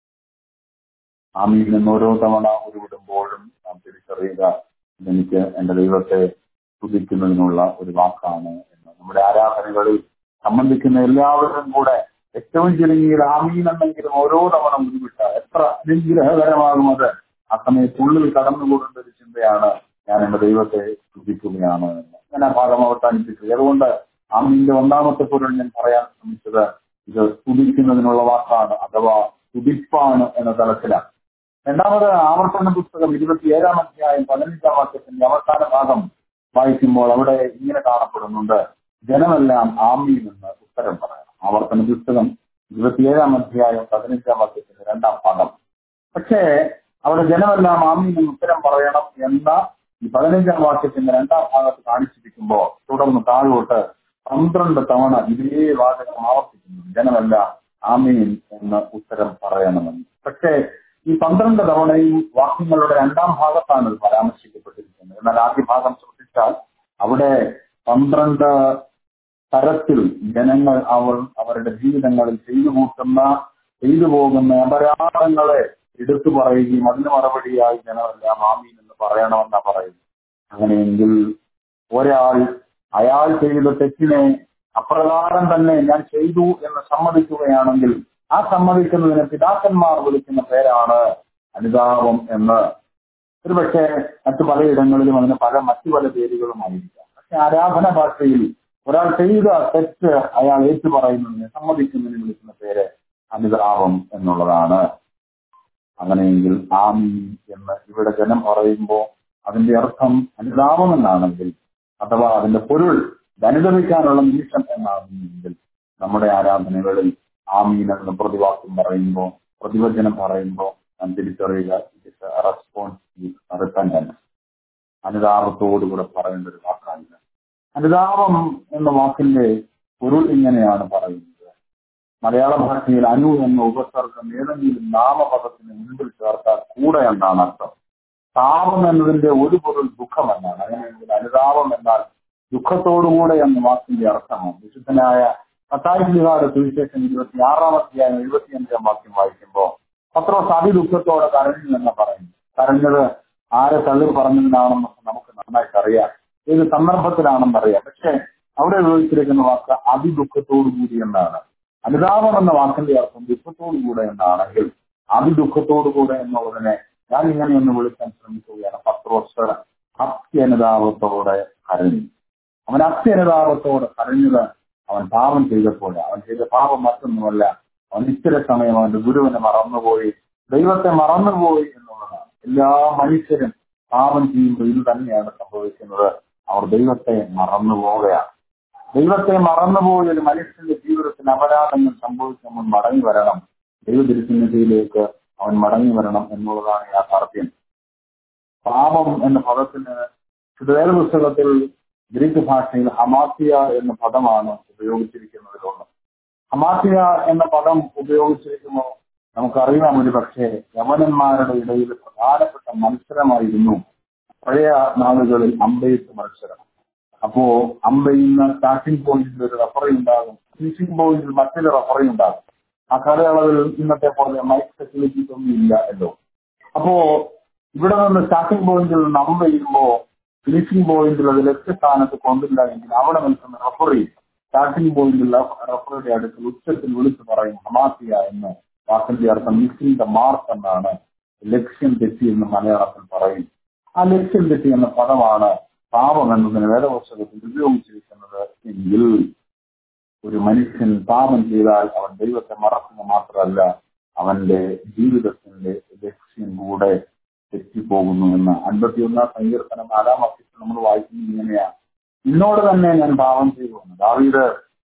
ആമീൻ എന്ന് ഓരോ തവണ ഉരുവിടുമ്പോഴും നാം തിരിച്ചറിയുക എനിക്ക് എന്റെ ദൈവത്തെ സ്തുതിക്കുന്നതിനുള്ള ഒരു വാക്കാണ് എന്ന് നമ്മുടെ ആരാധനകളിൽ സംബന്ധിക്കുന്ന എല്ലാവരും കൂടെ ഏറ്റവും ചുരുങ്ങിയ ആമീൻ എന്നെങ്കിലും ഓരോ തവണ ഉരുവിട്ട എത്ര അനുഗ്രഹകരമാകും അത് ആ സമയത്ത് ഉള്ളിൽ കടന്നുകൂടേണ്ട ഒരു ചിന്തയാണ് ഞാൻ എന്റെ ദൈവത്തെ സ്തുതിക്കുകയാണ് എന്ന് ഞാൻ ആ ഭാഗം അവസാനിപ്പിച്ചു അതുകൊണ്ട് ആമീന്റെ ഒന്നാമത്തെ പൊരുൾ ഞാൻ പറയാൻ ശ്രമിച്ചത് ഇത് സ്തുതിക്കുന്നതിനുള്ള വാക്കാണ് അഥവാ സ്തുതിപ്പാണ് എന്ന തലത്തിലാണ് രണ്ടാമത് ആവർത്തന പുസ്തകം ഇരുപത്തിയേഴാം അധ്യായം പതിനഞ്ചാം വാക്യത്തിന്റെ അവസാന ഭാഗം വായിക്കുമ്പോൾ അവിടെ ഇങ്ങനെ കാണപ്പെടുന്നുണ്ട് ജനമെല്ലാം ആമീൻ എന്ന് ഉത്തരം പറയണം ആവർത്തന പുസ്തകം ഇരുപത്തിയേഴാം അധ്യായം പതിനഞ്ചാം വാക്യത്തിന്റെ രണ്ടാം ഭാഗം പക്ഷേ അവിടെ ജനമെല്ലാം ആമീൻ എന്ന് ഉത്തരം പറയണം എന്ന ഈ പതിനഞ്ചാം വാക്യത്തിന്റെ രണ്ടാം ഭാഗത്ത് കാണിച്ചിരിക്കുമ്പോൾ തുടർന്ന് താഴോട്ട് പന്ത്രണ്ട് തവണ ഇതേ വാചകം ആവർത്തിക്കുന്നു ജനമെല്ലാം ആമീൻ എന്ന് ഉത്തരം പറയണമെന്ന് പക്ഷേ ഈ പന്ത്രണ്ട് തവണയും വാക്യങ്ങളുടെ രണ്ടാം ഭാഗത്താണ് ഇത് പരാമർശിക്കപ്പെട്ടിരിക്കുന്നത് എന്നാൽ ആദ്യ ഭാഗം ശ്രദ്ധിച്ചാൽ അവിടെ പന്ത്രണ്ട് തരത്തിൽ ജനങ്ങൾ അവർ അവരുടെ ജീവിതങ്ങളിൽ ചെയ്തു കൂട്ടുന്ന ചെയ്തു പോകുന്ന അപരാധങ്ങളെ എടുത്തു പറയുകയും അതിന് മറുപടിയായി ജനമെല്ലാം ആമീൻ എന്ന് പറയണമെന്നാ പറയുന്നത് അങ്ങനെയെങ്കിൽ ഒരാൾ അയാൾ ചെയ്ത തെറ്റിനെ അപ്രകാരം തന്നെ ഞാൻ ചെയ്തു എന്ന് സമ്മതിക്കുകയാണെങ്കിൽ ആ സമ്മതിക്കുന്നതിന് പിതാക്കന്മാർ വിളിക്കുന്ന പേരാണ് അനുതാപം എന്ന് ഒരുപക്ഷെ മറ്റു പലയിടങ്ങളിലും അതിന് പല മറ്റു പല പേരുകളുമായിരിക്കാം പക്ഷെ ആരാധന ഭാഷയിൽ ഒരാൾ ചെയ്ത തെറ്റ് അയാൾ ഏറ്റുപറയുന്നതിന് സമ്മതിക്കുന്നതിന് വിളിക്കുന്ന പേര് അനുതാപം എന്നുള്ളതാണ് അങ്ങനെയെങ്കിൽ ആമി എന്ന് ഇവിടെ ജനം പറയുമ്പോൾ അതിന്റെ അർത്ഥം അനുതാപം എന്നാണെങ്കിൽ അഥവാ അതിന്റെ പൊരുൾ ധനുതമിക്കാനുള്ള നിമിഷം എന്നാകുന്നെങ്കിൽ നമ്മുടെ ആരാധനകളിൽ ആമീൻ എന്ന പ്രതിവാക്യം പറയുമ്പോൾ പ്രതിവചനം പറയുമ്പോൾ നാം തിരിച്ചറിയുക റെസ്പോൺസിബിൾ റിപ്പൻഡൻസ് അനുതാപത്തോടുകൂടെ പറയേണ്ട ഒരു വാക്കാണിത് അനുതാപം എന്ന വാക്കിന്റെ പൊരുൾ ഇങ്ങനെയാണ് പറയുന്നത് മലയാള ഭാഷയിൽ അനു എന്ന ഉപസർഗം ഏതെങ്കിലും നാമപദത്തിന് മുൻപിൽ ചേർത്താൽ കൂടെ എന്നാണ് അർത്ഥം താപം എന്നതിന്റെ ഒരു പൊരുൾ ദുഃഖം എന്നാണ് അങ്ങനെയെങ്കിൽ അനുതാപം എന്നാൽ ദുഃഖത്തോടുകൂടെ എന്ന വാക്കിന്റെ അർത്ഥമാണ് വിശുദ്ധനായ പത്തായിരത്തികാട് സുവിശേഷം ഇരുപത്തി ആറാം അധ്യായം എഴുപത്തിയഞ്ചാം വാക്യം വായിക്കുമ്പോൾ പത്രോസ് അതിദുഃഖത്തോടെ കരഞ്ഞു എന്ന് പറയുന്നു കരഞ്ഞത് ആരെ തള്ളി പറഞ്ഞതിനാണെന്നൊക്കെ നമുക്ക് നന്നായിട്ട് അറിയാം ഏത് സന്ദർഭത്തിലാണെന്ന് അറിയാം പക്ഷെ അവിടെ ഉപയോഗിച്ചിരിക്കുന്ന വാക്ക് അതിദുഃഖത്തോടു കൂടി എന്നാണ് അനുതാപം എന്ന വാക്കിന്റെ അർത്ഥം ദുഃഖത്തോടു കൂടെ എന്നാണെങ്കിൽ അതിദുഃഖത്തോടു കൂടെ എന്നുള്ളതിനെ ഞാൻ ഇങ്ങനെ ഒന്ന് വിളിക്കാൻ ശ്രമിക്കുകയാണ് പത്രോസ് അത്യനുതാപത്തോടെ കരഞ്ഞു അവൻ അത്യനുതാപത്തോടെ കരഞ്ഞത് അവൻ പാപം ചെയ്തപ്പോൾ അവൻ ചെയ്ത പാപം മറ്റൊന്നുമല്ല അവൻ ഇച്ചിരി സമയം അവന്റെ ഗുരുവിനെ മറന്നുപോയി ദൈവത്തെ മറന്നുപോയി എന്നുള്ളതാണ് എല്ലാ മനുഷ്യരും പാപം ചെയ്യുമ്പോൾ ഇത് തന്നെയാണ് സംഭവിക്കുന്നത് അവർ ദൈവത്തെ മറന്നു പോവുകയാണ് ദൈവത്തെ മറന്നുപോയ ഒരു മനുഷ്യന്റെ ജീവിതത്തിൽ അപരാധങ്ങൾ സംഭവിക്കുമ്പോൾ മടങ്ങി വരണം ദൈവതിരുസന്നിധിയിലേക്ക് അവൻ മടങ്ങി വരണം എന്നുള്ളതാണ് യാഥാർത്ഥ്യം പാപം എന്ന പദത്തിന് വേറെ പുസ്തകത്തിൽ ഗ്രീക്ക് ഭാഷയിൽ ഹമാത്തിയ എന്ന പദമാണ് ഉപയോഗിച്ചിരിക്കുന്നതിലുള്ളത് ഹമാത്തിയ എന്ന പദം ഉപയോഗിച്ചിരിക്കുമ്പോൾ നമുക്കറിയാം ഒരു പക്ഷേ യവനന്മാരുടെ ഇടയിൽ പ്രധാനപ്പെട്ട മത്സരമായിരുന്നു പഴയ നാളുകളിൽ അമ്പെയ്ത്ത് മത്സരം അപ്പോ അമ്പെയ്യുന്ന സ്റ്റാർട്ടിംഗ് പോയിന്റിൽ ഒരു റഫറി ഉണ്ടാകും ഫിനിഷിംഗ് പോയിന്റിൽ മറ്റൊരു റഫറി ഉണ്ടാകും ആ കാലയളവിൽ ഇന്നത്തെ പോലെ മൈക്ക് ഫെസിലിറ്റീസ് ഒന്നും ഇല്ല അല്ലോ അപ്പോ ഇവിടെ നിന്ന് സ്റ്റാർട്ടിംഗ് പോയിന്റിൽ നിന്ന് അമ്പെയ്യുമ്പോ ഫിനിഷിംഗ് പോയിന്റിൽ അത് ലക്ഷ്യസ്ഥാനത്ത് കൊണ്ടില്ല എങ്കിൽ അവിടെ നിൽക്കുന്ന റഫറി സ്റ്റാർട്ടിംഗ് പോയിന്റിൽ റഫറിയുടെ അടുത്ത് ഉച്ചത്തിൽ വിളിച്ചു പറയും ഹമാസിയ എന്ന് വാക്കിന്റെ അർത്ഥം മിസ്സിംഗ് ദ മാർക്ക് എന്നാണ് ലക്ഷ്യം തെറ്റി എന്ന് മലയാളത്തിൽ പറയും ആ ലക്ഷ്യം തെറ്റി എന്ന പദമാണ് പാപം എന്നതിന് വേദപുസ്തകത്തിൽ ഉപയോഗിച്ചിരിക്കുന്നത് എങ്കിൽ ഒരു മനുഷ്യൻ പാപം ചെയ്താൽ അവൻ ദൈവത്തെ മറക്കുക മാത്രമല്ല അവന്റെ ജീവിതത്തിന്റെ ലക്ഷ്യം കൂടെ തെറ്റിപ്പോകുന്നു എന്ന് അൻപത്തിയൊന്നാം സങ്കീർത്തനം നാലാം വർഷത്തിൽ നമ്മൾ വായിക്കുന്നത് ഇങ്ങനെയാ ഇന്നോട് തന്നെ ഞാൻ പാപം ചെയ്തു ദാവീദ്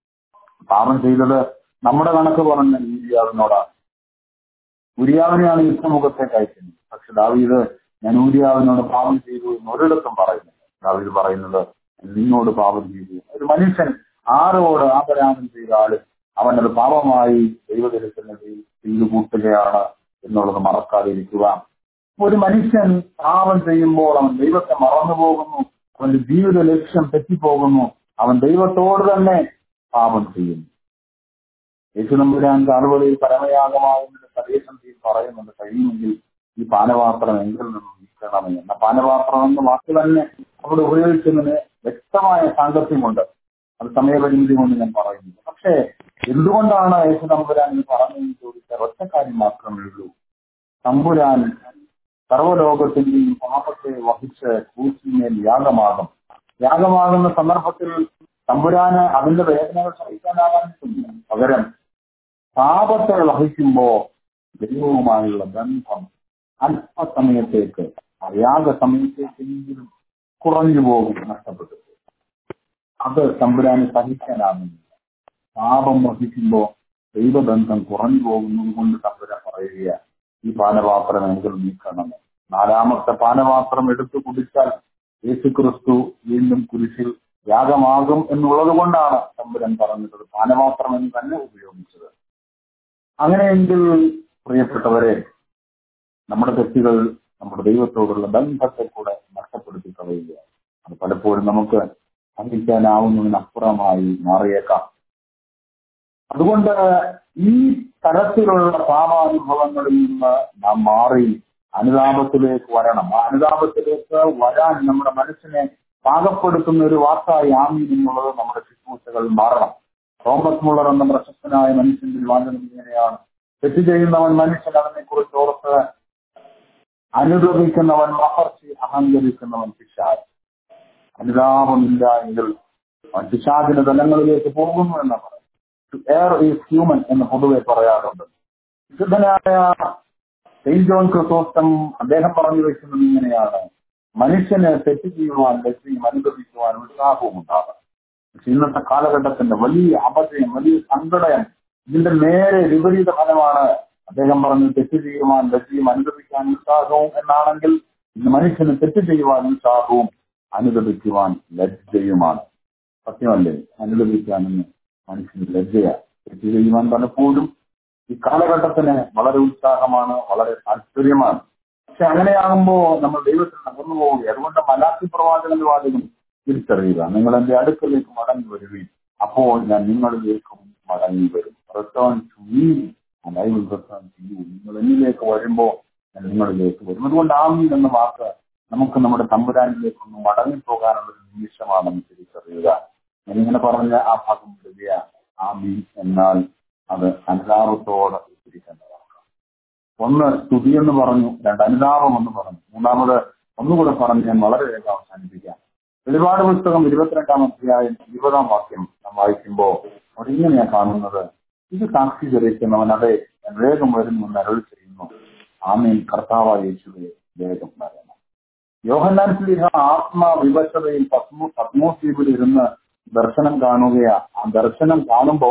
പാപം ചെയ്തത് നമ്മുടെ കണക്ക് പറഞ്ഞ ഊരിയാവിനോടാണ് ഉരിയാവിനെയാണ് യുദ്ധമുഖത്തേക്ക് അയക്കുന്നത് പക്ഷെ ദാവീദ് ഞാൻ ഊരിയാവിനോട് പാപം ചെയ്തു എന്ന് ഒരിടത്തും പറയുന്നില്ല ദാവീദ് പറയുന്നത് നിന്നോട് പാപം ചെയ്തു ഒരു മനുഷ്യൻ ആരോട് അപരാധം ചെയ്താൽ അവനത് പാപമായി ദൈവദരിസന്നിധിയിൽ ചെയ്തു കൂട്ടുകയാണ് എന്നുള്ളത് മറക്കാതിരിക്കുക ഒരു മനുഷ്യൻ പാപം ചെയ്യുമ്പോൾ അവൻ ദൈവത്തെ മറന്നു പോകുന്നു അവന്റെ ജീവിത ലക്ഷ്യം തെറ്റിപ്പോകുന്നു അവൻ ദൈവത്തോട് തന്നെ പാപം ചെയ്യുന്നു യേശു നമ്പുരാൻ കാലുകളിൽ പരമയാഗമാകുന്ന സന്ദേശത്തിൽ പറയുന്നുണ്ട് കഴിയുമെങ്കിൽ ഈ പാനപാത്രം എങ്കിൽ നിന്നും നീക്കണമേ എന്ന പാനപാത്രം എന്ന വാക്ക് തന്നെ അവിടെ ഉപയോഗിക്കുന്നതിന് വ്യക്തമായ സാങ്കത്യമുണ്ട് അത് സമയപരിമിതി കൊണ്ട് ഞാൻ പറയുന്നു പക്ഷേ എന്തുകൊണ്ടാണ് യേശു നമ്പുരാൻ ഇത് പറഞ്ഞതെന്ന് ചോദിച്ചാൽ ഒറ്റ കാര്യം മാത്രമേ ഉള്ളൂ തമ്പുരാൻ സർവ്വലോകത്തിന്റെയും പാപത്തെ വഹിച്ച് ക്രൂശിന്മേൽ യാഗമാകും യാഗമാകുന്ന സന്ദർഭത്തിൽ തമ്പുരാന് അതിന്റെ വേദനകൾ സഹിക്കാനാകാൻ പകരം പാപത്തെ വഹിക്കുമ്പോ ദൈവവുമായുള്ള ബന്ധം അല്പസമയത്തേക്ക് ആ യാഗ സമയത്തേക്കെങ്കിലും കുറഞ്ഞു പോകും നഷ്ടപ്പെട്ടു അത് തമ്പുരാന് സഹിക്കാനാകുന്നില്ല പാപം വഹിക്കുമ്പോ ദൈവബന്ധം കുറഞ്ഞു പോകുന്നത് കൊണ്ട് തമ്പുരാൻ പറയുക ഈ പാനപാത്രം എങ്കിലും നീക്കണം നാലാമത്തെ പാനപാത്രം എടുത്തു കുടിച്ചാൽ യേശുക്രിസ്തു വീണ്ടും കുരിശിൽ യാഗമാകും എന്നുള്ളത് കൊണ്ടാണ് തമ്പുരൻ പറഞ്ഞത് പാനപാത്രം എന്ന് തന്നെ ഉപയോഗിച്ചത് അങ്ങനെയെങ്കിൽ പ്രിയപ്പെട്ടവരെ നമ്മുടെ തെറ്റുകൾ നമ്മുടെ ദൈവത്തോടുള്ള ബന്ധത്തെ കൂടെ നഷ്ടപ്പെടുത്തി കളയുകയാണ് അത് പലപ്പോഴും നമുക്ക് സഹിക്കാനാവുന്നതിനപ്പുറമായി മാറിയേക്കാം അതുകൊണ്ട് ഈ തരത്തിലുള്ള പാപാനുഭവങ്ങളിൽ നിന്ന് നാം മാറി അനുതാപത്തിലേക്ക് വരണം ആ അനുതാപത്തിലേക്ക് വരാൻ നമ്മുടെ മനസ്സിനെ പാകപ്പെടുത്തുന്ന ഒരു വാക്കായി ആമീൻ എന്നുള്ളത് നമ്മുടെ ശുശ്രൂഷകൾ മാറണം തോമസ് മുള്ളർ എന്ന പ്രശസ്തനായ മനുഷ്യന്റെ വാചകം ഇങ്ങനെയാണ് തെറ്റ് ചെയ്യുന്നവൻ മനുഷ്യൻ അതിനെ കുറിച്ച് ഓർത്ത് അനുദപിക്കുന്നവൻ മഹർഷി അഹങ്കരിക്കുന്നവൻ പിശാജ് അനുതാപമില്ല എങ്കിൽ അവൻ പിശാചിന്റെ തലങ്ങളിലേക്ക് പോകുന്നു എന്ന് പറയും ടു എയർ ഈസ് ഹ്യൂമൻ എന്ന് പൊതുവെ പറയാറുണ്ട് വിശുദ്ധനായ സെയിന്റ് ജോൺ ക്രിസോസ്റ്റം അദ്ദേഹം പറഞ്ഞു വെക്കുന്നത് ഇങ്ങനെയാണ് മനുഷ്യന് തെറ്റ് ചെയ്യുവാൻ ലക്ഷ്യം അനുഗമിക്കുവാൻ ഉത്സാഹവും ഉണ്ടാകും പക്ഷെ ഇന്നത്തെ കാലഘട്ടത്തിന്റെ വലിയ അപജയം വലിയ സങ്കടം ഇതിന്റെ നേരെ വിപരീത ഫലമാണ് അദ്ദേഹം പറഞ്ഞു തെറ്റ് ചെയ്യുവാൻ ലജ്ജയും അനുദപിക്കാൻ ഉത്സാഹവും എന്നാണെങ്കിൽ ഇന്ന് മനുഷ്യന് തെറ്റ് ചെയ്യുവാൻ ഉത്സാഹവും അനുദപിക്കുവാൻ ലജ്ജയുമാണ് സത്യമല്ലേ അനുദപിക്കാനെന്ന് മനുഷ്യന് ലജ്ജയാണ് തെറ്റ് ചെയ്യുവാൻ പലപ്പോഴും ഈ കാലഘട്ടത്തിന് വളരെ ഉത്സാഹമാണ് വളരെ താല്പര്യമാണ് പക്ഷെ അങ്ങനെയാകുമ്പോ നമ്മൾ ദൈവത്തിൽ നടന്നു പോവുക അതുകൊണ്ട് മലാത്തി പ്രവാചകന്റെ വാചകം തിരിച്ചറിയുക നിങ്ങൾ എന്റെ അടുക്കലേക്ക് മടങ്ങി വരുകയും അപ്പോൾ ഞാൻ നിങ്ങളിലേക്കും മടങ്ങി വരും return to me and I will return to you നിങ്ങൾ എന്നിലേക്ക് വരുമ്പോ ഞാൻ നിങ്ങളിലേക്ക് വരും അതുകൊണ്ട് ആമീൻ എന്ന വാക്ക് നമുക്ക് നമ്മുടെ തമ്പുരാനിലേക്കൊന്ന് മടങ്ങിപ്പോകാനുള്ള ഒരു നിമിഷമാണെന്ന് തിരിച്ചറിയുക ഞാനിങ്ങനെ പറഞ്ഞ ആ ഭാഗം വിടുക ആമീൻ എന്നാൽ അത് അനുതാപത്തോടെ തിരിക്കേണ്ട വാക്കാണ് ഒന്ന് സ്തുതി എന്ന് പറഞ്ഞു രണ്ട് അനുതാപം എന്ന് പറഞ്ഞു മൂന്നാമത് ഒന്നുകൂടെ പറഞ്ഞ് ഞാൻ വളരെ വേഗം അവസാനിപ്പിക്കാം വെളിപാട് പുസ്തകം ഇരുപത്തിരണ്ടാം അധ്യായം ഇരുപതാം വാക്യം നാം വായിക്കുമ്പോൾ അവിടെ ഇങ്ങനെയാ കാണുന്നത് ഇത് സാക്ഷീകരിക്കുന്നവൻ അതെ ഞാൻ വേഗം വരുന്നു എന്ന് അരുൾ ചെയ്യുന്നു ആമീൻ കർത്താവായ യേശുവെ വേഗം വരണം യോഹന്നാൻ സ്ലീഹ ആത്മവിവശതയിൽ പത്മോ പത്മോദ്വീപിൽ ഇരുന്ന് ദർശനം കാണുകയാ ആ ദർശനം കാണുമ്പോ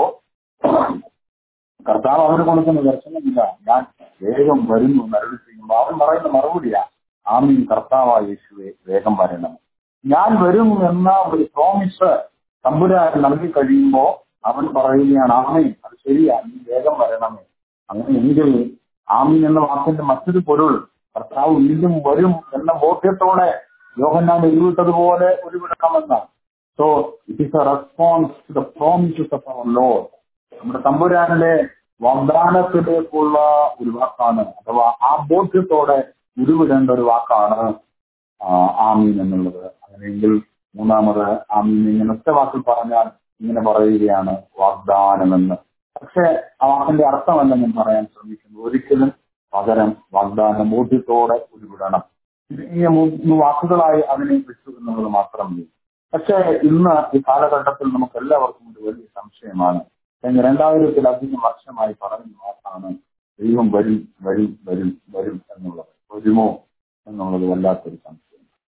കർത്താവ് അവന് കൊടുക്കുന്ന ദർശനമില്ല ഞാൻ വേഗം വരുന്നു എന്ന് അരുൾ ചെയ്യുമ്പോൾ അവൻ പറയുന്ന മറുപടിയാ ആമീൻ കർത്താവായ യേശുവെ വേഗം വരണം ഞാൻ വരും എന്ന ഒരു പ്രോമിസ് തമ്പുരാൻ നൽകി കഴിയുമ്പോ അവൻ പറയുകയാണ് ആമീൻ അത് ശരിയാ നീ വേഗം വരണമേ അങ്ങനെ എങ്കിൽ ആമീൻ എന്ന വാക്കിന്റെ മറ്റൊരു പൊരുൾ കർത്താവ് വീണ്ടും വരും എന്ന ബോധ്യത്തോടെ യോഹന്നാൻ എഴുതിവിട്ടതുപോലെ ഒരു വിടണമെന്നാണ് so it is a response to the promises of our lord നമ്മുടെ തമ്പുരാനിലെ വാഗ്ദാനത്തിലേക്കുള്ള ഒരു വാക്കാണ് അഥവാ ആ ബോധ്യത്തോടെ ഉരുവിടേണ്ട ഒരു വാക്കാണ് ആമീൻ എന്നുള്ളത് അങ്ങനെയെങ്കിൽ മൂന്നാമത് ആമീൻ ഇങ്ങനെ ഒറ്റ വാക്കിൽ പറഞ്ഞാൽ ഇങ്ങനെ പറയുകയാണ് വാഗ്ദാനമെന്ന് പക്ഷെ ആ വാക്കിന്റെ അർത്ഥമല്ല ഞാൻ പറയാൻ ശ്രമിക്കുന്നു ഒരിക്കലും പകരം വാഗ്ദാനം ബോധ്യത്തോടെ ഉരുവിടണം ഈ മൂന്ന് വാക്കുകളായി അതിനെ വിട്ടു എന്നുള്ളത് മാത്രം മതി പക്ഷേ ഇന്ന് ഈ കാലഘട്ടത്തിൽ നമുക്ക് എല്ലാവർക്കും ഒരു വലിയ സംശയമാണ് കഴിഞ്ഞ രണ്ടായിരത്തിലധികം വർഷമായി പറയുന്ന വാക്കാണ് ദൈവം വരും വരും വരും വരും എന്നുള്ളത് വരുമോ എന്നുള്ളത് വല്ലാത്തൊരു സംശയം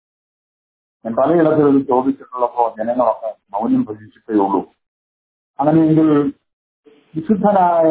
ഞാൻ പലയിടത്തും ഇത് ചോദിച്ചിട്ടുള്ളപ്പോ ജനങ്ങളൊക്കെ മൗനം ഭജിച്ചിട്ടേ ഉള്ളൂ അങ്ങനെയെങ്കിൽ വിശുദ്ധനായ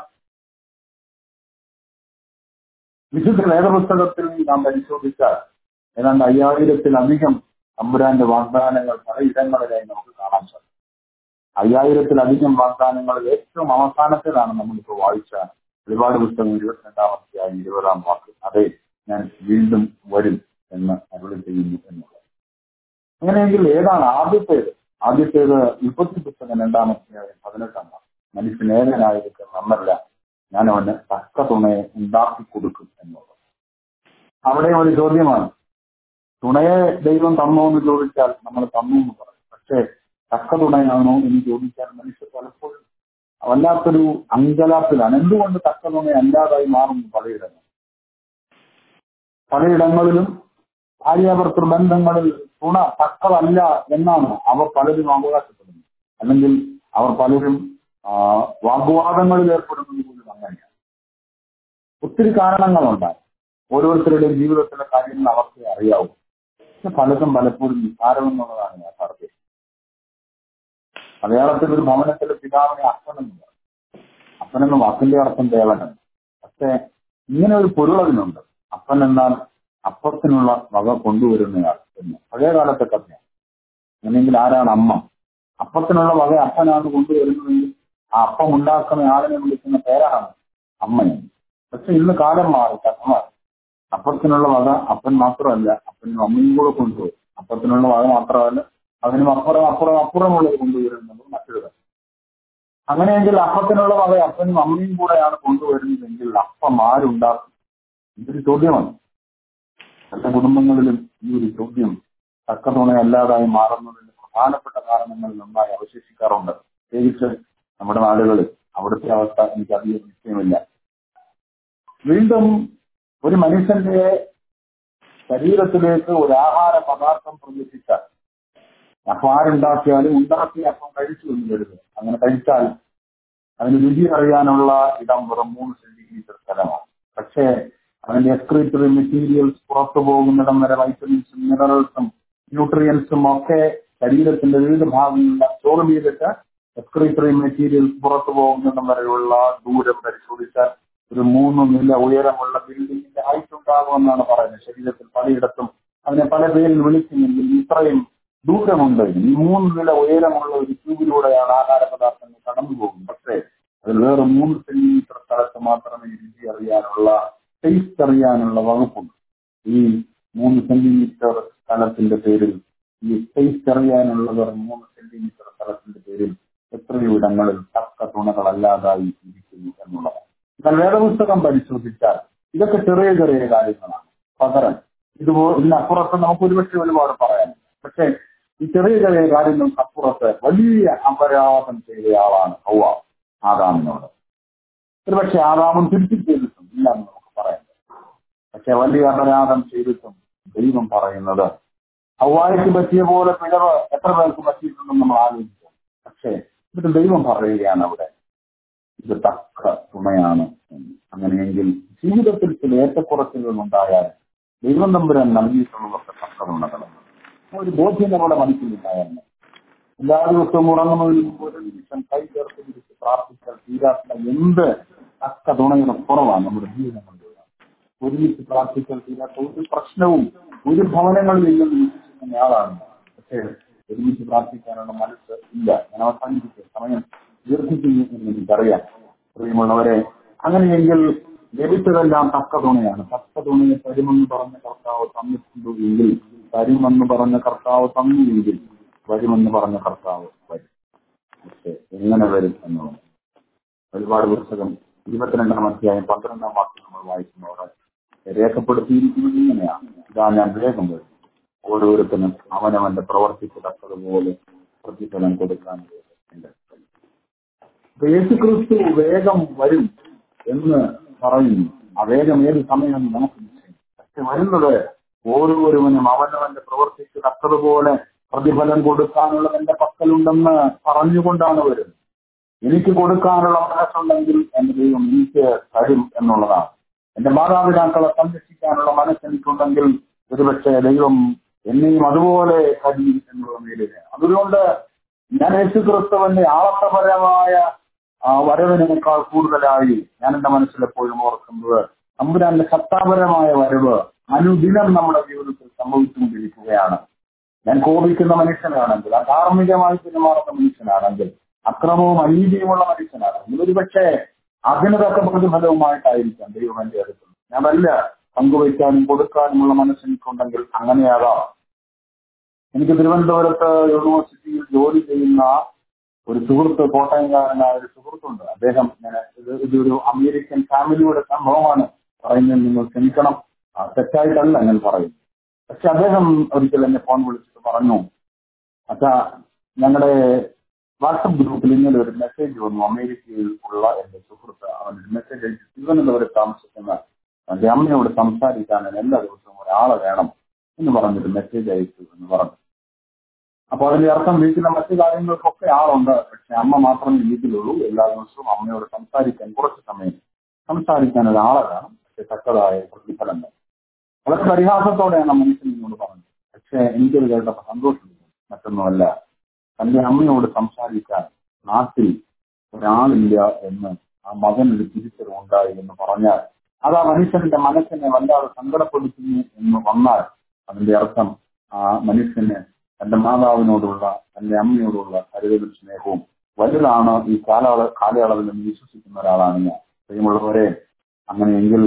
വിശുദ്ധ വേദപുസ്തകത്തിൽ നാം പരിശോധിച്ചാൽ ഏതാണ്ട് അയ്യായിരത്തിലധികം തമ്പുരാന്റെ വാഗ്ദാനങ്ങൾ പലയിടങ്ങളിലായി നമുക്ക് കാണാൻ സാധിക്കും അയ്യായിരത്തിലധികം വാഗ്ദാനങ്ങളിൽ ഏറ്റവും അവസാനത്തിലാണ് നമ്മളിപ്പോൾ വായിച്ച ഒരുപാട് പുസ്തകം ഇരുപത്തിരണ്ടാമത്തെ ഇരുപതാം വാക്ക് അതെ ഞാൻ വീണ്ടും വരും എന്ന് അരുളി ചെയ്യുന്നു എന്നുള്ളത് അങ്ങനെയെങ്കിൽ ഏതാണ് ആദ്യത്തേത് ആദ്യത്തേത് വിപത്തി പുസ്തകം രണ്ടാമത്തെ പതിനെട്ടാം വാക്ക് മനുഷ്യൻ ഏകനായിരിക്കും നന്നല്ല ഞാൻ അവന് തക്ക തുണയെ ഉണ്ടാക്കി കൊടുക്കും എന്നുള്ളത് അവിടെ ഒരു ചോദ്യമാണ് തുണയെ ദൈവം തന്നോ എന്ന് ചോദിച്ചാൽ നമ്മൾ തന്നു എന്ന് പറയും പക്ഷേ തക്ക തുണയാണോ എന്ന് ചോദിച്ചാൽ മനുഷ്യർ പലപ്പോഴും വല്ലാത്തൊരു അങ്കലാപ്പിലാണ് എന്തുകൊണ്ട് തക്ക തുണ അല്ലാതായി മാറുന്നു പലയിടങ്ങളിൽ പലയിടങ്ങളിലും ഭാര്യാഭർത്തൃ ബന്ധങ്ങളിൽ തുണ തക്കതല്ല എന്നാണ് അവർ പലരും അവകാശപ്പെടുന്നത് അല്ലെങ്കിൽ അവർ പലരും വാഗ്വാദങ്ങളിൽ ഏർപ്പെടുന്നത് പോലും അങ്ങനെയാണ് ഒത്തിരി കാരണങ്ങളുണ്ടായി ഓരോരുത്തരുടെയും ജീവിതത്തിലെ കാര്യങ്ങൾ അവർക്ക് അറിയാവൂ പക്ഷെ പലതും പലപ്പോഴും നിസ്സാരമെന്നുള്ളതാണ് യാഥാർത്ഥ്യം മലയാളത്തിൽ ഒരു ഭവനത്തിലെ പിതാവിനെ അപ്പനെന്ന് പറയും അപ്പനെന്ന വാക്കിന്റെ അർത്ഥം ദേവനാണ് പക്ഷെ ഇങ്ങനെ ഒരു പൊരുളതിനുണ്ട് അപ്പൻ എന്നാൽ അപ്പത്തിനുള്ള വക കൊണ്ടുവരുന്നയാൾ എന്ന് പഴയ കാലത്തെ കഥയാണ് അങ്ങനെയെങ്കിൽ ആരാണ് അമ്മ അപ്പത്തിനുള്ള വക അപ്പനാണ് കൊണ്ടുവരുന്നതെങ്കിൽ ആ അപ്പം ഉണ്ടാക്കുന്ന ആളിനെ വിളിക്കുന്ന പേരാണ് അമ്മയെന്ന് പക്ഷെ ഇന്ന് കാലം മാറി കഥ മാറി അപ്പത്തിനുള്ള വക അപ്പൻ മാത്രമല്ല അപ്പനും അമ്മയും കൂടെ കൊണ്ടുവരും അപ്പത്തിനുള്ള വക മാത്രമല്ല അതിനും അപ്പുറം അപ്പുറം അപ്പുറമുള്ളത് കൊണ്ടുവരുന്നത് മറ്റൊരു കാര്യം അങ്ങനെയെങ്കിൽ അപ്പത്തിനുള്ള വക അപ്പനും അമ്മയും കൂടെയാണ് കൊണ്ടുവരുന്നതെങ്കിൽ അപ്പം ആരുണ്ടാക്കും ഇതൊരു ചോദ്യമാണ് എല്ലാ കുടുംബങ്ങളിലും ഈ ഒരു ചോദ്യം തക്കതുണയല്ലാതായി മാറുന്നതിന് പ്രധാനപ്പെട്ട കാരണങ്ങൾ നന്നായി അവശേഷിക്കാറുണ്ട് പ്രത്യേകിച്ച് നമ്മുടെ നാടുകളിൽ അവിടുത്തെ അവസ്ഥ എനിക്ക് അധികം നിശ്ചയമില്ല വീണ്ടും ഒരു മനുഷ്യന്റെ ശരീരത്തിലേക്ക് ഒരു ആഹാര പദാർത്ഥം പ്രവേശിച്ചാൽ അപ്പം ആരുണ്ടാക്കിയാലും ഉണ്ടാക്കിയ അപ്പം കഴിച്ചു എന്ന് കരുതുക അങ്ങനെ കഴിച്ചാൽ അതിന് രുചി അറിയാനുള്ള ഇടം വെറും മൂന്ന് സെന്റിമീറ്റർ സ്ഥലമാണ് പക്ഷേ അതിന്റെ എക്സ്ക്രീറ്ററി മെറ്റീരിയൽസ് പുറത്തു പോകുന്നിടം വരെ വൈറ്റമിൻസും മിനറൽസും ന്യൂട്രിയൻസും ഒക്കെ ശരീരത്തിന്റെ വിവിധ ഭാഗങ്ങളിൽ അബ്സോർബ് ചെയ്തിട്ട് എക്സ്ക്രീറ്ററി മെറ്റീരിയൽ പുറത്തു പോകുന്നിടം വരെയുള്ള ദൂരം പരിശോധിച്ചാൽ ഒരു മൂന്ന് നില ഉയരമുള്ള ബിൽഡിങ്ങിന്റെ ഹൈറ്റ് ഉണ്ടാകുമെന്നാണ് പറയുന്നത് ശരീരത്തിൽ പലയിടത്തും അതിനെ പല പേരിൽ വിളിക്കുമെങ്കിൽ ഇത്രയും ദൂരമുണ്ട് ഈ മൂന്ന് നില ഉയരമുള്ള ഒരു ട്യൂബിലൂടെയാണ് ആഹാര പദാർത്ഥങ്ങൾ കടന്നു പോകുന്നത് പക്ഷേ അതിൽ വേറെ മൂന്ന് സെന്റിമീറ്റർ സ്ഥലത്ത് മാത്രമേ രുചി അറിയാനുള്ള ടേസ്റ്റ് അറിയാനുള്ള വകുപ്പുണ്ട് ഈ മൂന്ന് സെന്റിമീറ്റർ സ്ഥലത്തിന്റെ പേരിൽ ഈ ടേസ്റ്റ് അറിയാനുള്ള വെറും മൂന്ന് സെന്റിമീറ്റർ സ്ഥലത്തിന്റെ പേരിൽ എത്രയോ ഇടങ്ങളിൽ തക്ക തുണകളല്ലാതായി ഇരിക്കുന്നു എന്നുള്ളതാണ് എന്നാൽ വേദപുസ്തകം പരിശോധിച്ചാൽ ഇതൊക്കെ ചെറിയ ചെറിയ കാര്യങ്ങളാണ് പകരം ഇതുപോ ഇതിനപ്പുറത്ത് നമുക്ക് ഒരുപക്ഷെ ഒരുപാട് പറയാനുണ്ട് പക്ഷേ ഈ ചെറിയ ചെറിയ കാര്യങ്ങൾക്ക് അപ്പുറത്ത് വലിയ അപരാധം ചെയ്തയാളാണ് ഹൗവ ആദാമിനോട് ഒരുപക്ഷെ ആദാമൻ തിരിച്ചു ചെയ്തിട്ടുണ്ട് ഇല്ല എന്ന് നമുക്ക് പറയാം പക്ഷെ വലിയ അപരാധം ചെയ്തിട്ടും ദൈവം പറയുന്നത് ഹൗവായ്ക്ക് പറ്റിയ പോലെ പിഴവ് എത്ര പേർക്ക് പറ്റിയിട്ടുണ്ടെന്ന് നമ്മൾ ആലോചിക്കും പക്ഷേ എന്നിട്ട് ദൈവം പറയുകയാണ് അവിടെ ഇത് തക്ക തുണയാണ് എന്ന്. അങ്ങനെയെങ്കിൽ ജീവിതത്തിൽ ചില ഏറ്റക്കുറച്ചിലുകൾ ഉണ്ടായാൽ ദൈവം തമ്പുരാൻ നൽകിയിട്ടുള്ളവർക്ക് തക്ക തുണകളാണ് ഒരു ബോധ്യം നമ്മുടെ മനസ്സിലുണ്ടായിരുന്നു എല്ലാ ദിവസവും ഉറങ്ങുന്നതിന് മുമ്പ് ഒരു നിമിഷം കൈ ചേർത്ത് പിടിച്ച് പ്രാർത്ഥിച്ചാൽ തീരാത്ത എന്ത് തക്ക തുണയുടെ കുറവാണ് നമ്മുടെ ജീവിതങ്ങളിൽ ഒരുമിച്ച് പ്രാർത്ഥിച്ചാൽ തീരാത്ത ഒരു പ്രശ്നവും ഒരു ഭവനങ്ങളിൽ ഇല്ലെന്ന് വിശ്വസിക്കുന്ന ആളാണ് പക്ഷേ ഒരുമിച്ച് പ്രാർത്ഥിക്കാനുള്ള മനസ്സ് ഇല്ല ഞാൻ അവസാനിപ്പിച്ച സമയം ദീർഘിക്കുന്നു എന്ന് എനിക്കറിയാം പ്രിയമുള്ളവരെ അങ്ങനെയെങ്കിൽ ലഭിച്ചതെല്ലാം തക്ക തുണയാണ് തക്ക തുണയെ തരുമെന്ന് പറഞ്ഞ കർത്താവ് തന്നിട്ടുണ്ടോ എങ്കിൽ തരുമെന്ന് പറഞ്ഞ കർത്താവ് തന്നുവെങ്കിൽ വരുമെന്ന് പറഞ്ഞ കർത്താവ് വരും പക്ഷെ എങ്ങനെ വരും എന്നുള്ളത് ഒരുപാട് പുസ്തകം ഇരുപത്തിരണ്ടാം അധ്യായം പന്ത്രണ്ടാം വാക്യം നമ്മൾ വായിക്കുന്നതോടെ രേഖപ്പെടുത്തിയിരിക്കുന്നത് ഇങ്ങനെയാണ് ഇതാ ഞാൻ വേഗം വരും ഓരോരുത്തരും അവനവന്റെ പ്രവർത്തിക്ക് തക്കതുപോലെ പ്രതിഫലം കൊടുക്കാൻ എന്റെ കഴിയും. അപ്പൊ യേശുക്രിസ്തു വേഗം വരും എന്ന് പറയുന്നു ആ വേഗം ഏത് സമയം നമുക്ക് നിശ്ചയം പക്ഷെ വരുന്നത് ഓരോരുവനും അവനവന്റെ പ്രവർത്തിക്ക് തക്കതുപോലെ പ്രതിഫലം കൊടുക്കാനുള്ളത് എന്റെ പക്കലുണ്ടെന്ന് പറഞ്ഞുകൊണ്ടാണ് വരുന്നത് എനിക്ക് കൊടുക്കാനുള്ള മനസ്സുണ്ടെങ്കിൽ എന്റെ ദൈവം എനിക്ക് തരും എന്നുള്ളതാണ് എന്റെ മാതാപിതാക്കളെ സംരക്ഷിക്കാനുള്ള മനസ്സ് എനിക്കുണ്ടെങ്കിൽ ഒരുപക്ഷെ ദൈവം എന്നെയും അതുപോലെ കഴിയും എന്നുള്ള നിലയില് അതുകൊണ്ട് ഞാൻ യേശു ക്രിസ്തുവിന്റെ ആളത്തപരമായ ആ വരവിനേക്കാൾ കൂടുതലായി ഞാൻ എന്റെ മനസ്സിൽ എപ്പോഴും ഓർക്കുന്നത് തമ്പുരാന്റെ സത്താപരമായ വരവ് അനുദിനം നമ്മുടെ ജീവിതത്തിൽ സംഭവിച്ചുകൊണ്ടിരിക്കുകയാണ് ഞാൻ കോപിക്കുന്ന മനുഷ്യനാണെങ്കിൽ അധാർമികമായി പെരുമാറുന്ന മനുഷ്യനാണെങ്കിൽ അക്രമവും അനീതിയുമുള്ള മനുഷ്യനാണെങ്കിൽ ഒരുപക്ഷെ അതിന് തക്ക പ്രതിഫലവുമായിട്ടായിരിക്കാം ദൈവം എന്റെ അടുത്ത് ഞാൻ വല്ല പങ്കുവയ്ക്കാനും കൊടുക്കാനുമുള്ള മനസ്സെനിക്കുണ്ടെങ്കിൽ അങ്ങനെയാകാം എനിക്ക് തിരുവനന്തപുരത്ത് യൂണിവേഴ്സിറ്റിയിൽ ജോലി ചെയ്യുന്ന ഒരു സുഹൃത്ത് കോട്ടയംകാരനായ ഒരു സുഹൃത്തുണ്ട് അദ്ദേഹം ഇങ്ങനെ ഇത് ഇതൊരു അമേരിക്കൻ ഫാമിലിയുടെ സംഭവമാണ് പറയുന്നത് നിങ്ങൾ ക്ഷമിക്കണം ആ, തെറ്റായിട്ടല്ല ഞാൻ പറയുന്നത് പക്ഷെ അദ്ദേഹം ഒരിക്കൽ എന്നെ ഫോൺ വിളിച്ചിട്ട് പറഞ്ഞു അച്ഛാ ഞങ്ങളുടെ വാട്സപ്പ് ഗ്രൂപ്പിൽ ഇന്നലെ ഒരു മെസ്സേജ് വന്നു അമേരിക്കയിൽ ഉള്ള എന്റെ സുഹൃത്ത് അവനൊരു മെസ്സേജ് അയച്ചു തിരുവനന്തപുരത്ത് താമസിക്കുന്ന എന്റെ അമ്മയോട് സംസാരിക്കാൻ എല്ലാ ദിവസവും ഒരാളെ വേണം എന്ന് പറഞ്ഞിട്ട് മെസ്സേജ് അയച്ചു എന്ന് പറഞ്ഞു അപ്പൊ അതിന്റെ അർത്ഥം വീട്ടിലെ മറ്റു കാര്യങ്ങൾക്കൊക്കെ ആളുണ്ട് പക്ഷെ അമ്മ മാത്രമേ വീട്ടിലുള്ളൂ എല്ലാ ദിവസവും അമ്മയോട് സംസാരിക്കാൻ കുറച്ച് സമയം സംസാരിക്കാൻ ഒരാളെ വേണം പക്ഷെ തക്കതായ പ്രതിഫലം വേണം വളരെ പരിഹാസത്തോടെയാണ് ആ മനുഷ്യൻ എന്നോട് പറഞ്ഞത് പക്ഷെ എനിക്കത് കേട്ടപ്പോൾ സന്തോഷമില്ല മറ്റൊന്നുമല്ല തന്റെ അമ്മയോട് സംസാരിക്കാൻ നാട്ടിൽ ഒരാളില്ല എന്ന് ആ മകനൊരു തിരിച്ചറിവുണ്ടായി എന്ന് പറഞ്ഞാൽ അത് ആ മനുഷ്യന്റെ മനസ്സിനെ വല്ലാതെ സങ്കടപ്പെടുത്തുന്നു എന്ന് വന്നാൽ അതിന്റെ അർത്ഥം ആ മനുഷ്യന് തന്റെ മാതാവിനോടുള്ള തന്റെ അമ്മയോടുള്ള കരുതലും സ്നേഹവും വലുതാണ് ഈ കാലയള കാലയളവിൽ എന്ന് വിശ്വസിക്കുന്ന ഒരാളാണ് ഞാൻ പ്രിയമുള്ളവരെ അങ്ങനെയെങ്കിൽ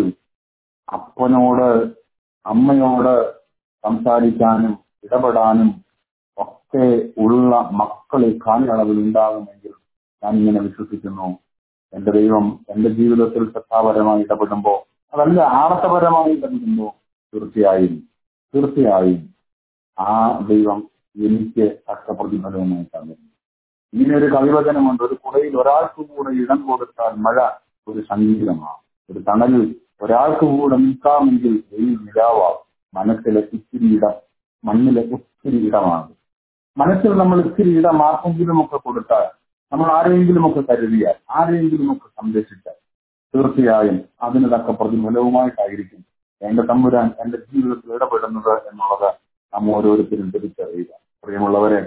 അപ്പനോട് അമ്മയോട് സംസാരിക്കാനും ഇടപെടാനും ഒക്കെ ഉള്ള മക്കൾ ഈ കാലയളവിൽ ഉണ്ടാകുമെങ്കിൽ ഞാൻ ഇങ്ങനെ വിശ്വസിക്കുന്നു എന്റെ ദൈവം എന്റെ ജീവിതത്തിൽ സത്താപരമായി ഇടപെടുമ്പോ അതല്ല ആർത്തപരമായി ഇടപെടുമ്പോ തീർച്ചയായും തീർച്ചയായും ആ ദൈവം എനിക്ക് തക്ക പ്രതിഫലവുമായി തന്നു ഇങ്ങനെ ഒരു കവിവചനമുണ്ട് ഒരു കുടയിൽ ഒരാൾക്ക് കൂടെ ഇടം കൊടുത്താൽ മഴ ഒരു സംഗീതമാണ് ഒരു തണലിൽ ഒരാൾക്ക് കൂടെ നിൽക്കാമെങ്കിൽ വെയിൽ നിലാവാം മനസ്സിലെ ഇത്തിരി ഇടം മണ്ണിലെ ഒത്തിരി ഇടമാണ് മനസ്സിൽ നമ്മൾ ഇത്തിരി ഇടം ആർക്കെങ്കിലും ഒക്കെ കൊടുത്താൽ നമ്മൾ ആരെയെങ്കിലും ഒക്കെ കരുതിയാൽ ആരെയെങ്കിലും ഒക്കെ സംരക്ഷിച്ചാൽ തീർച്ചയായും അതിന് തക്ക പ്രതിഫലവുമായിട്ടായിരിക്കും എന്റെ തമ്പുരാൻ എന്റെ ജീവിതത്തിൽ ഇടപെടുന്നത് എന്നുള്ളത് നാം ഓരോരുത്തരും തിരിച്ചറിയുക പ്രിയമുള്ളവരെ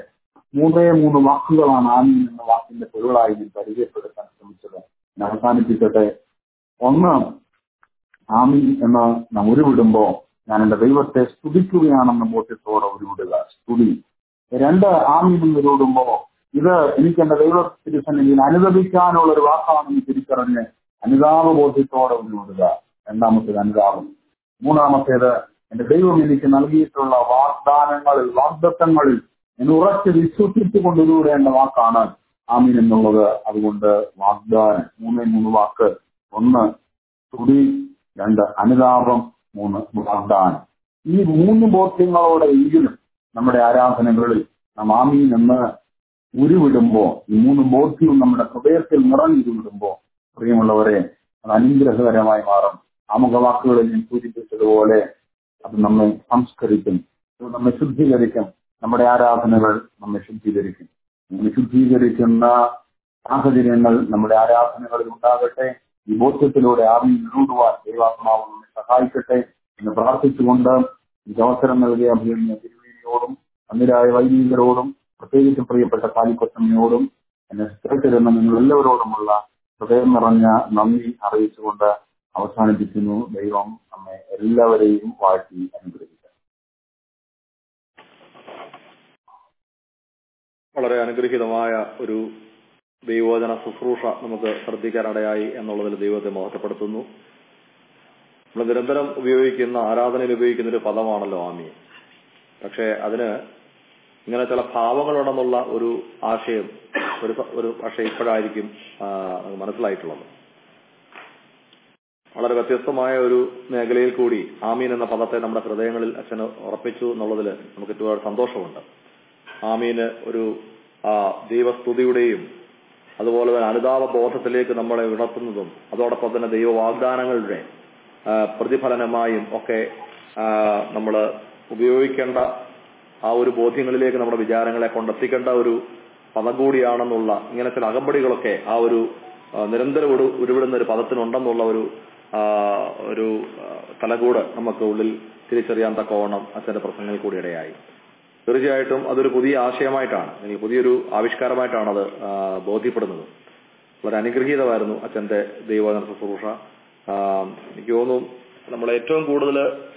മൂന്നേ മൂന്ന് വാക്കുകളാണ് ആമീൻ എന്ന വാക്കിന്റെ പൊരുളായി ഞാൻ പരിചയപ്പെടുത്താൻ ശ്രമിച്ചത് ഞാൻ അവസാനിപ്പിക്കട്ടെ ഒന്ന് ആമീൻ എന്ന് നാം ഉരുവിടുമ്പോ ഞാൻ എന്റെ ദൈവത്തെ സ്തുതിക്കുകയാണെന്ന ബോധ്യത്തോടെ ഉരുവിടുക സ്തുതി രണ്ട് ആമീൻ എന്ന് ഉരുവിടുമ്പോ ഇത് എനിക്ക് എന്റെ ദൈവത്തിരുസന്നിധിയിൽ അനുദപിക്കാനുള്ള ഒരു വാക്കാണെന്ന് തിരിച്ചറിഞ്ഞ് അനുതാപ ബോധ്യത്തോടെ ഉരുവിടുക രണ്ടാമത്തേത് അനുതാപം മൂന്നാമത്തേത് എന്റെ ദൈവം എനിക്ക് നൽകിയിട്ടുള്ള വാഗ്ദാനങ്ങളിൽ വാഗ്ദത്തങ്ങളിൽ ഞാൻ ഉറച്ച് വിശ്വസിച്ചു കൊണ്ടുവരേണ്ട വാക്കാണ് ആമീൻ എന്നുള്ളത് അതുകൊണ്ട് വാഗ്ദാനം മൂന്നേ മൂന്ന് വാക്ക് ഒന്ന് സ്തുതി രണ്ട് അനുതാപം മൂന്ന് വാഗ്ദാനം ഈ മൂന്ന് ബോധ്യങ്ങളോടെ എങ്കിലും നമ്മുടെ ആരാധനകളിൽ നാം ആമീൻ എന്ന് ഉരുവിടുമ്പോ ഈ മൂന്ന് ബോധ്യവും നമ്മുടെ ഹൃദയത്തിൽ നിറഞ്ഞുരുവിടുമ്പോ പ്രിയമുള്ളവരെ അത് അനുഗ്രഹകരമായി മാറും ആമുഖവാക്കുകളിൽ ഞാൻ സൂചിപ്പിച്ചതുപോലെ അത് നമ്മെ സംസ്കരിക്കും അത് നമ്മെ ശുദ്ധീകരിക്കും നമ്മുടെ ആരാധനകൾ നമ്മെ ശുദ്ധീകരിക്കും നമ്മെ ശുദ്ധീകരിക്കുന്ന സാഹചര്യങ്ങൾ നമ്മുടെ ആരാധനകളിൽ ഉണ്ടാകട്ടെ ഈ ബോധ്യത്തിലൂടെ ആവി നിലൂടുവാൻ ദൈവാത്മാവ് നമ്മെ സഹായിക്കട്ടെ എന്ന് പ്രാർത്ഥിച്ചുകൊണ്ട് ഈ അവസരം നൽകിയ അഭിനന്ദ തിരുവേദിയോടും അന്നിരായ വൈദികരോടും പ്രത്യേകിച്ച് പ്രിയപ്പെട്ട കാലിക്കൊത്തമ്മയോടും എന്നെ കേട്ടിരുന്ന നിങ്ങൾ എല്ലാവരോടുമുള്ള ഹൃദയം നിറഞ്ഞ നന്ദി അറിയിച്ചുകൊണ്ട് അവസാനിപ്പിക്കുന്നു ദൈവം നമ്മെ എല്ലാവരെയും വാഴ്ത്തി അനുഗ്രഹിക്കും വളരെ അനുഗ്രഹീതമായ ഒരു ദൈവോചന ശുശ്രൂഷ നമുക്ക് ശ്രദ്ധിക്കാനിടയായി എന്നുള്ളതിൽ ദൈവത്തെ മഹത്വപ്പെടുത്തുന്നു നമ്മൾ നിരന്തരം ഉപയോഗിക്കുന്ന ആരാധനയിൽ ഉപയോഗിക്കുന്ന ഒരു പദമാണല്ലോ ആമി പക്ഷേ അതിന് ഇങ്ങനെ ചില ഭാവങ്ങളുണ്ടെന്നുള്ള ഒരു ആശയം ഒരു ഒരു പക്ഷേ ഇപ്പോഴായിരിക്കും ആ, മനസ്സിലായിട്ടുള്ളത് വളരെ വ്യത്യസ്തമായ ഒരു മേഖലയിൽ കൂടി ആമീൻ എന്ന പദത്തെ നമ്മുടെ ഹൃദയങ്ങളിൽ അച്ഛന് ഉറപ്പിച്ചു എന്നുള്ളതിൽ നമുക്ക് ഒരുപാട് സന്തോഷമുണ്ട് ആമീന് ഒരു ആ, ദൈവസ്തുതിയുടെയും അതുപോലെ തന്നെ അനുതാപ ബോധത്തിലേക്ക് നമ്മളെ ഉണർത്തുന്നതും അതോടൊപ്പം തന്നെ ദൈവ വാഗ്ദാനങ്ങളുടെ ആ, പ്രതിഫലനമായും ഒക്കെ നമ്മൾ ഉപയോഗിക്കേണ്ട ആ ഒരു ബോധ്യങ്ങളിലേക്ക് നമ്മുടെ വിചാരങ്ങളെ കൊണ്ടെത്തിക്കേണ്ട ഒരു പദം കൂടിയാണെന്നുള്ള ഇങ്ങനെ ചില അകമ്പടികളൊക്കെ ആ ഒരു ആ, നിരന്തരം ഉരു- ഉരുവിടുന്ന ഒരു പദത്തിനുണ്ടെന്നുള്ള ഒരു ആ, ഒരു ആ, തലകൂട് നമുക്ക് ഉള്ളിൽ തിരിച്ചറിയാൻ തക്കവണ്ണം അച്ഛന്റെ പ്രസംഗങ്ങളിൽ കൂടി ഇടയായി തീർച്ചയായിട്ടും അതൊരു പുതിയ ആശയമായിട്ടാണ് അല്ലെങ്കിൽ പുതിയൊരു ആവിഷ്കാരമായിട്ടാണ് അത് ആ, ബോധ്യപ്പെടുന്നത് വളരെ അനുഗ്രഹീതമായിരുന്നു അച്ഛന്റെ ദൈവവചന ശുശ്രൂഷ ആ, എനിക്ക് തോന്നുന്നു നമ്മൾ ഏറ്റവും കൂടുതൽ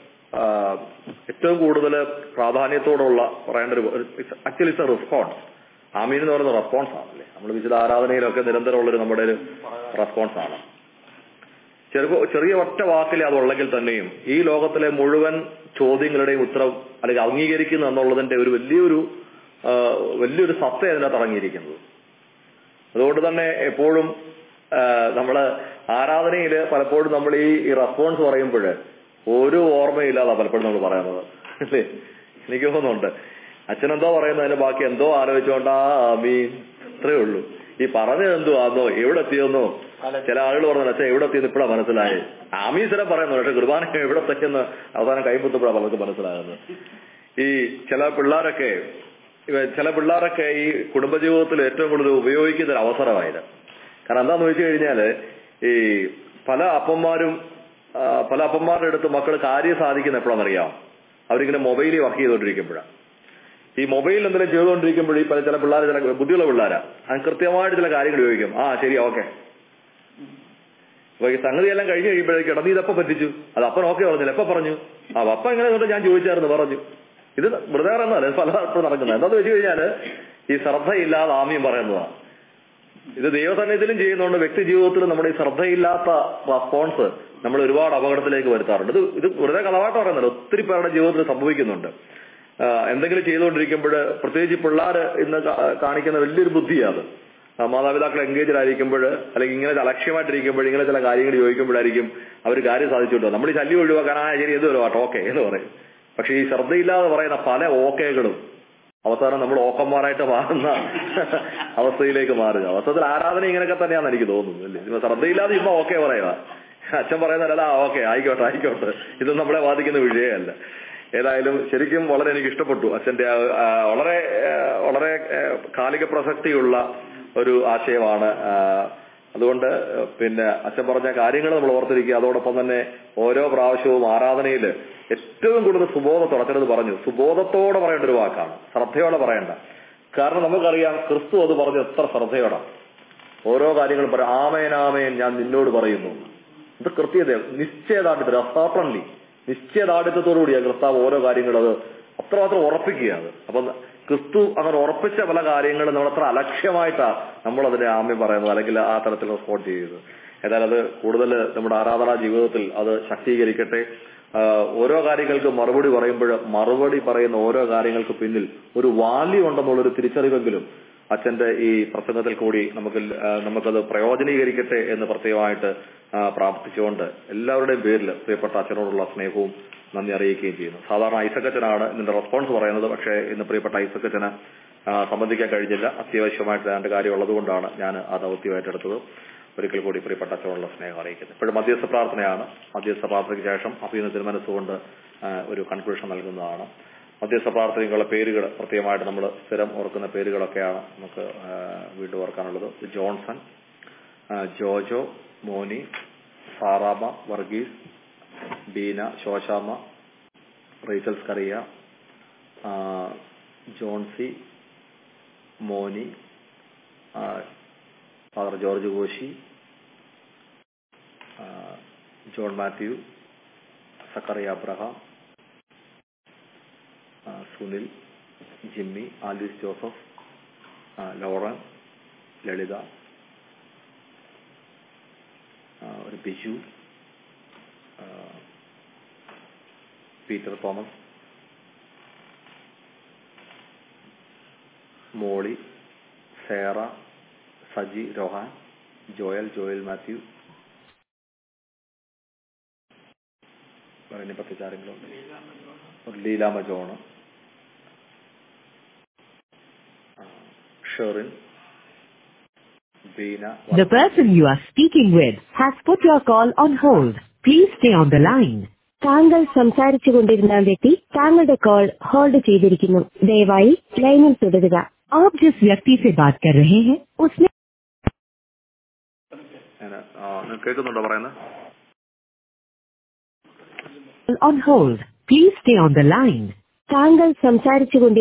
ഏറ്റവും കൂടുതൽ പ്രാധാന്യത്തോടുള്ള പറയേണ്ട ഒരു actually it's a response amen എന്ന് പറയുന്ന റെസ്പോൺസ് ആണല്ലേ നമ്മൾ വിശുദ്ധ ആരാധനയിലൊക്കെ നിരന്തരമുള്ളൊരു നമ്മുടെ ഒരു റെസ്പോൺസ് ആണ് ചെറുപ്പ ചെറിയ ഒറ്റ വാക്കിൽ അതുള്ളെങ്കിൽ തന്നെയും ഈ ലോകത്തിലെ മുഴുവൻ ചോദ്യങ്ങളുടെയും ഉത്തരം അല്ലെങ്കിൽ അംഗീകരിക്കുന്നു എന്നുള്ളതിന്റെ ഒരു വലിയൊരു ആ, വലിയൊരു സത്ത അതിനകത്ത് അടങ്ങിയിരിക്കുന്നത് അതുകൊണ്ട് തന്നെ എപ്പോഴും ആ, നമ്മള് ആരാധനയിൽ പലപ്പോഴും നമ്മൾ ഈ ഈ റെസ്പോൺസ് പറയുമ്പോൾ ഒരു ഓർമ്മയില്ലാതെ പലപ്പോഴും നമ്മൾ പറയുന്നത് അല്ലേ എനിക്ക് തോന്നുന്നുണ്ട് അച്ഛനെന്തോ പറയുന്നത് അതിന്റെ ബാക്കി എന്തോ ആലോചിച്ചുകൊണ്ടാ മീൻ ഇത്രയേ ഉള്ളൂ ഈ പറഞ്ഞത് എന്തോ ആന്നോ എവിടെ എത്തിയെന്നോ ചില ആളുകൾ പറഞ്ഞു അച്ഛൻ എവിടെ എത്തിയെന്ന് ഇപ്പഴാ മനസ്സിലായി ആമീസരെ പറയുന്നു പക്ഷെ കുർബാന എവിടെ എത്തിയെന്ന് അവസാനം കൈമുത്തപ്പോഴാണ് നമുക്ക് മനസ്സിലാകുന്നത് ഈ ചില പിള്ളേരൊക്കെ ഇവ- ചില പിള്ളേരൊക്കെ ഈ കുടുംബജീവിതത്തിൽ ഏറ്റവും കൂടുതൽ ഉപയോഗിക്കുന്ന ഒരു അവസരമായത് കാരണം എന്താന്ന് വെച്ച് കഴിഞ്ഞാല് ഈ പല അപ്പന്മാരും ആ, പല അപ്പന്മാരുടെ അടുത്ത് മക്കൾ കാര്യം സാധിക്കുന്ന എപ്പോഴാണെന്നറിയാം അവരിങ്ങനെ മൊബൈലിൽ വർക്ക് ചെയ്തുകൊണ്ടിരിക്കുമ്പോഴാണ് ഈ മൊബൈലിൽ എന്തെങ്കിലും ചെയ്തുകൊണ്ടിരിക്കുമ്പോൾ ഈ പല ചില പിള്ളേർ ചില ബുദ്ധിയുള്ള പിള്ളേരാ അത് കൃത്യമായിട്ട് ചില കാര്യങ്ങൾ ചോദിക്കും ആ ശരി ഓക്കെ അപ്പൊ ഈ സംഗതി എല്ലാം കഴിഞ്ഞ് കഴിയുമ്പോഴേക്കും ഇടനീ ഇതപ്പോ പറ്റിച്ചു അത് അപ്പൻ ഓക്കെ പറഞ്ഞില്ല എപ്പോ പറഞ്ഞു ആ അപ്പ ഇങ്ങനെ കൊണ്ട് ഞാൻ ചോദിച്ചായിരുന്നു പറഞ്ഞു ഇത് വെറുതെ എന്നല്ല ഇത് പലപ്പോഴും നടക്കുന്നത് എന്താന്ന് വെച്ച് കഴിഞ്ഞാല് ഈ ശ്രദ്ധയില്ലാതെ ആമ്യം പറയുന്നതാണ് ഇത് ദൈവസന്നിധിയിലും ചെയ്യുന്നുണ്ട് വ്യക്തി ജീവിതത്തിലും നമ്മുടെ ഈ ശ്രദ്ധയില്ലാത്ത റെസ്പോൺസ് നമ്മൾ ഒരുപാട് അപകടത്തിലേക്ക് വരുത്താറുണ്ട് ഇത് ഇത് വെറുതെ കളവായിട്ട് പറയുന്നില്ല ഒത്തിരി പേരുടെ ജീവിതത്തിൽ സംഭവിക്കുന്നുണ്ട് ആ, എന്തെങ്കിലും ചെയ്തുകൊണ്ടിരിക്കുമ്പോൾ പ്രത്യേകിച്ച് പിള്ളേർ ഇന്ന് കാ- കാണിക്കുന്ന വലിയൊരു ബുദ്ധിയാണ് ആ, മാതാപിതാക്കൾ എൻഗേജഡ് ആയിരിക്കുമ്പോൾ അല്ലെങ്കിൽ ഇങ്ങനെ അലക്ഷ്യമായിട്ടിരിക്കുമ്പോൾ ഇങ്ങനെ ചില കാര്യങ്ങൾ ചോദിക്കുമ്പോഴായിരിക്കും അവർ കാര്യം സാധിച്ചുകൊണ്ടോ നമ്മൾ ഈ ശല്യം ഒഴിവാക്കാൻ ആ ശരി എന്ത് വരുവാട്ടോ ഓക്കെ എന്ന് പറയും പക്ഷെ ഈ ശ്രദ്ധയില്ലാതെ പറയുന്ന പല ഓക്കേകളും അവസാനം നമ്മൾ ഓക്കന്മാരായിട്ട് മാറുന്ന അവസ്ഥയിലേക്ക് മാറുക അവസരത്തിൽ ആരാധന ഇങ്ങനെയൊക്കെ തന്നെയാണെന്ന് എനിക്ക് തോന്നുന്നു അല്ലേ ഇപ്പൊ ശ്രദ്ധയില്ലാതെ ഇപ്പൊ ഓക്കെ പറയുക അച്ഛൻ പറയുന്നതല്ല ഓക്കെ ആയിക്കോട്ടെ ആയിക്കോട്ടെ ഇത് നമ്മളെ ബാധിക്കുന്ന വിഷയമല്ല ഏതായാലും ശരിക്കും വളരെ എനിക്ക് ഇഷ്ടപ്പെട്ടു അച്ഛന്റെ ആ, ആ, വളരെ ആ, വളരെ ആ, കാലിക പ്രസക്തിയുള്ള ഒരു ആശയമാണ് ആ, അതുകൊണ്ട് പിന്നെ അച്ഛൻ പറഞ്ഞ കാര്യങ്ങൾ നമ്മൾ ഓർത്തിരിക്കുക അതോടൊപ്പം തന്നെ ഓരോ പ്രാവശ്യവും ആരാധനയിൽ ഏറ്റവും കൂടുതൽ സുബോധത്തോടെ അച്ഛനത് പറഞ്ഞു സുബോധത്തോടെ പറയേണ്ട ഒരു വാക്കാണ് ശ്രദ്ധയോടെ പറയേണ്ട കാരണം നമുക്കറിയാം ക്രിസ്തു അത് പറഞ്ഞ് എത്ര ശ്രദ്ധയോടാണ് ഓരോ കാര്യങ്ങളും പറയും ആമേനാമേൻ ഞാൻ നിന്നോട് പറയുന്നു ഇത് കൃത്യത നിശ്ചയദാർഢ്യത്തിൽ അസാപ്രൺലി നിശ്ചയദാർഢ്യത്തോടുകൂടിയാണ് കർത്താവ് ഓരോ കാര്യങ്ങളും അത് അത്രമാത്രം ഉറപ്പിക്കുകയാണ് അപ്പൊ ക്രിസ്തു അങ്ങനെ ഉറപ്പിച്ച പല കാര്യങ്ങളും നമ്മൾ അത്ര അലക്ഷ്യമായിട്ടാണ് നമ്മൾ അതിനെ ആമ്യം പറയുന്നത് അല്ലെങ്കിൽ ആ തരത്തിൽ റെസ്പോണ്ട് ചെയ്യുന്നത് ഏതായാലും അത് കൂടുതൽ നമ്മുടെ ആരാധനാ ജീവിതത്തിൽ അത് ശക്തീകരിക്കട്ടെ ആ, ഓരോ കാര്യങ്ങൾക്ക് മറുപടി പറയുമ്പോൾ മറുപടി പറയുന്ന ഓരോ കാര്യങ്ങൾക്ക് പിന്നിൽ ഒരു വാല്യൂ ഉണ്ടെന്നുള്ളൊരു തിരിച്ചറിവെങ്കിലും അച്ഛന്റെ ഈ പ്രസംഗത്തിൽ കൂടി നമുക്ക് ആ, നമുക്കത് പ്രയോജനീകരിക്കട്ടെ എന്ന് പ്രത്യേകമായിട്ട് ആ, പ്രാർത്ഥിച്ചുകൊണ്ട് എല്ലാവരുടെയും പേരിൽ പ്രിയപ്പെട്ട അച്ഛനോടുള്ള സ്നേഹവും നന്ദി അറിയിക്കുകയും ചെയ്യുന്നു സാധാരണ ഐസക്കച്ചനാണ് ഇതിന്റെ റെസ്പോൺസ് പറയുന്നത് പക്ഷേ ഇന്ന് പ്രിയപ്പെട്ട ഐസക്കച്ചന് ആ, സംബന്ധിക്കാൻ കഴിഞ്ഞില്ല അത്യാവശ്യമായിട്ട് രണ്ട് കാര്യം ഉള്ളതുകൊണ്ടാണ് ഞാൻ ആ ദൗത്യം ഏറ്റെടുത്തത് ഒരിക്കൽ കൂടി പ്രിയപ്പെട്ട അച്ഛനോടുള്ള സ്നേഹം അറിയിക്കുന്നത് ഇപ്പോഴും മധ്യസ്ഥ പ്രാർത്ഥനയാണ് മധ്യസ്ഥ പ്രാർത്ഥനയ്ക്ക് ശേഷം അഭിയുന്ന തിരുമനസ്സുകൊണ്ട് ആ, ഒരു കൺക്ലൂഷൻ നൽകുന്നതാണ് മധ്യസ്ഥ പ്രാർത്ഥനയ്ക്കുള്ള പേരുകൾ പ്രത്യേകമായിട്ട് നമ്മൾ സ്ഥിരം ഓർക്കുന്ന പേരുകളൊക്കെയാണ് നമുക്ക് ആ, വീണ്ടും ഓർക്കാനുള്ളത് ജോൺസൺ ആ, ജോജോ മോനി സാറാമ വർഗീസ് ബീന ശോശാമ്മ റീച്ചൽ സ്കറിയ ആ, ജോൺസി മോനി ആ, ഫാദർ ജോർജ് കോശി ആ, ജോൺ മാത്യു സക്കറിയ അബ്രഹാം ആ, സുനിൽ ജിമ്മി ആലീസ് ജോസഫ് ആ, ലോറൻ ലളിത ആ, ഒരു ബിജു ആ, Peter Thomas Molly Sera Saji Rohan Joel Joel Matthew വേറെ ഇനി പ്രത്യേകിച്ച് ആരെങ്കിലും ഉണ്ട്? ഒരു ലീലാമ ജോണ് ആ, Sherin Beena The person you are speaking with has put your call on hold. Please stay on the line. താങ്കൾ സംസാരിച്ചു കൊണ്ടിരുന്ന വ്യക്തി താങ്കളുടെ കോൾ ഹോൾഡ് ചെയ്തിരിക്കുന്നു ദയവായി ലൈനിൽ തുടരുക आप जिस व्यक्ति से बात कर रहे हैं उसने ഞാൻ നിങ്ങൾ കേൾക്കുന്നുണ്ടോ പറയുന്നത് on hold. Please stay on the line. താങ്കൾ സംസാരിച്ചു കൊണ്ടി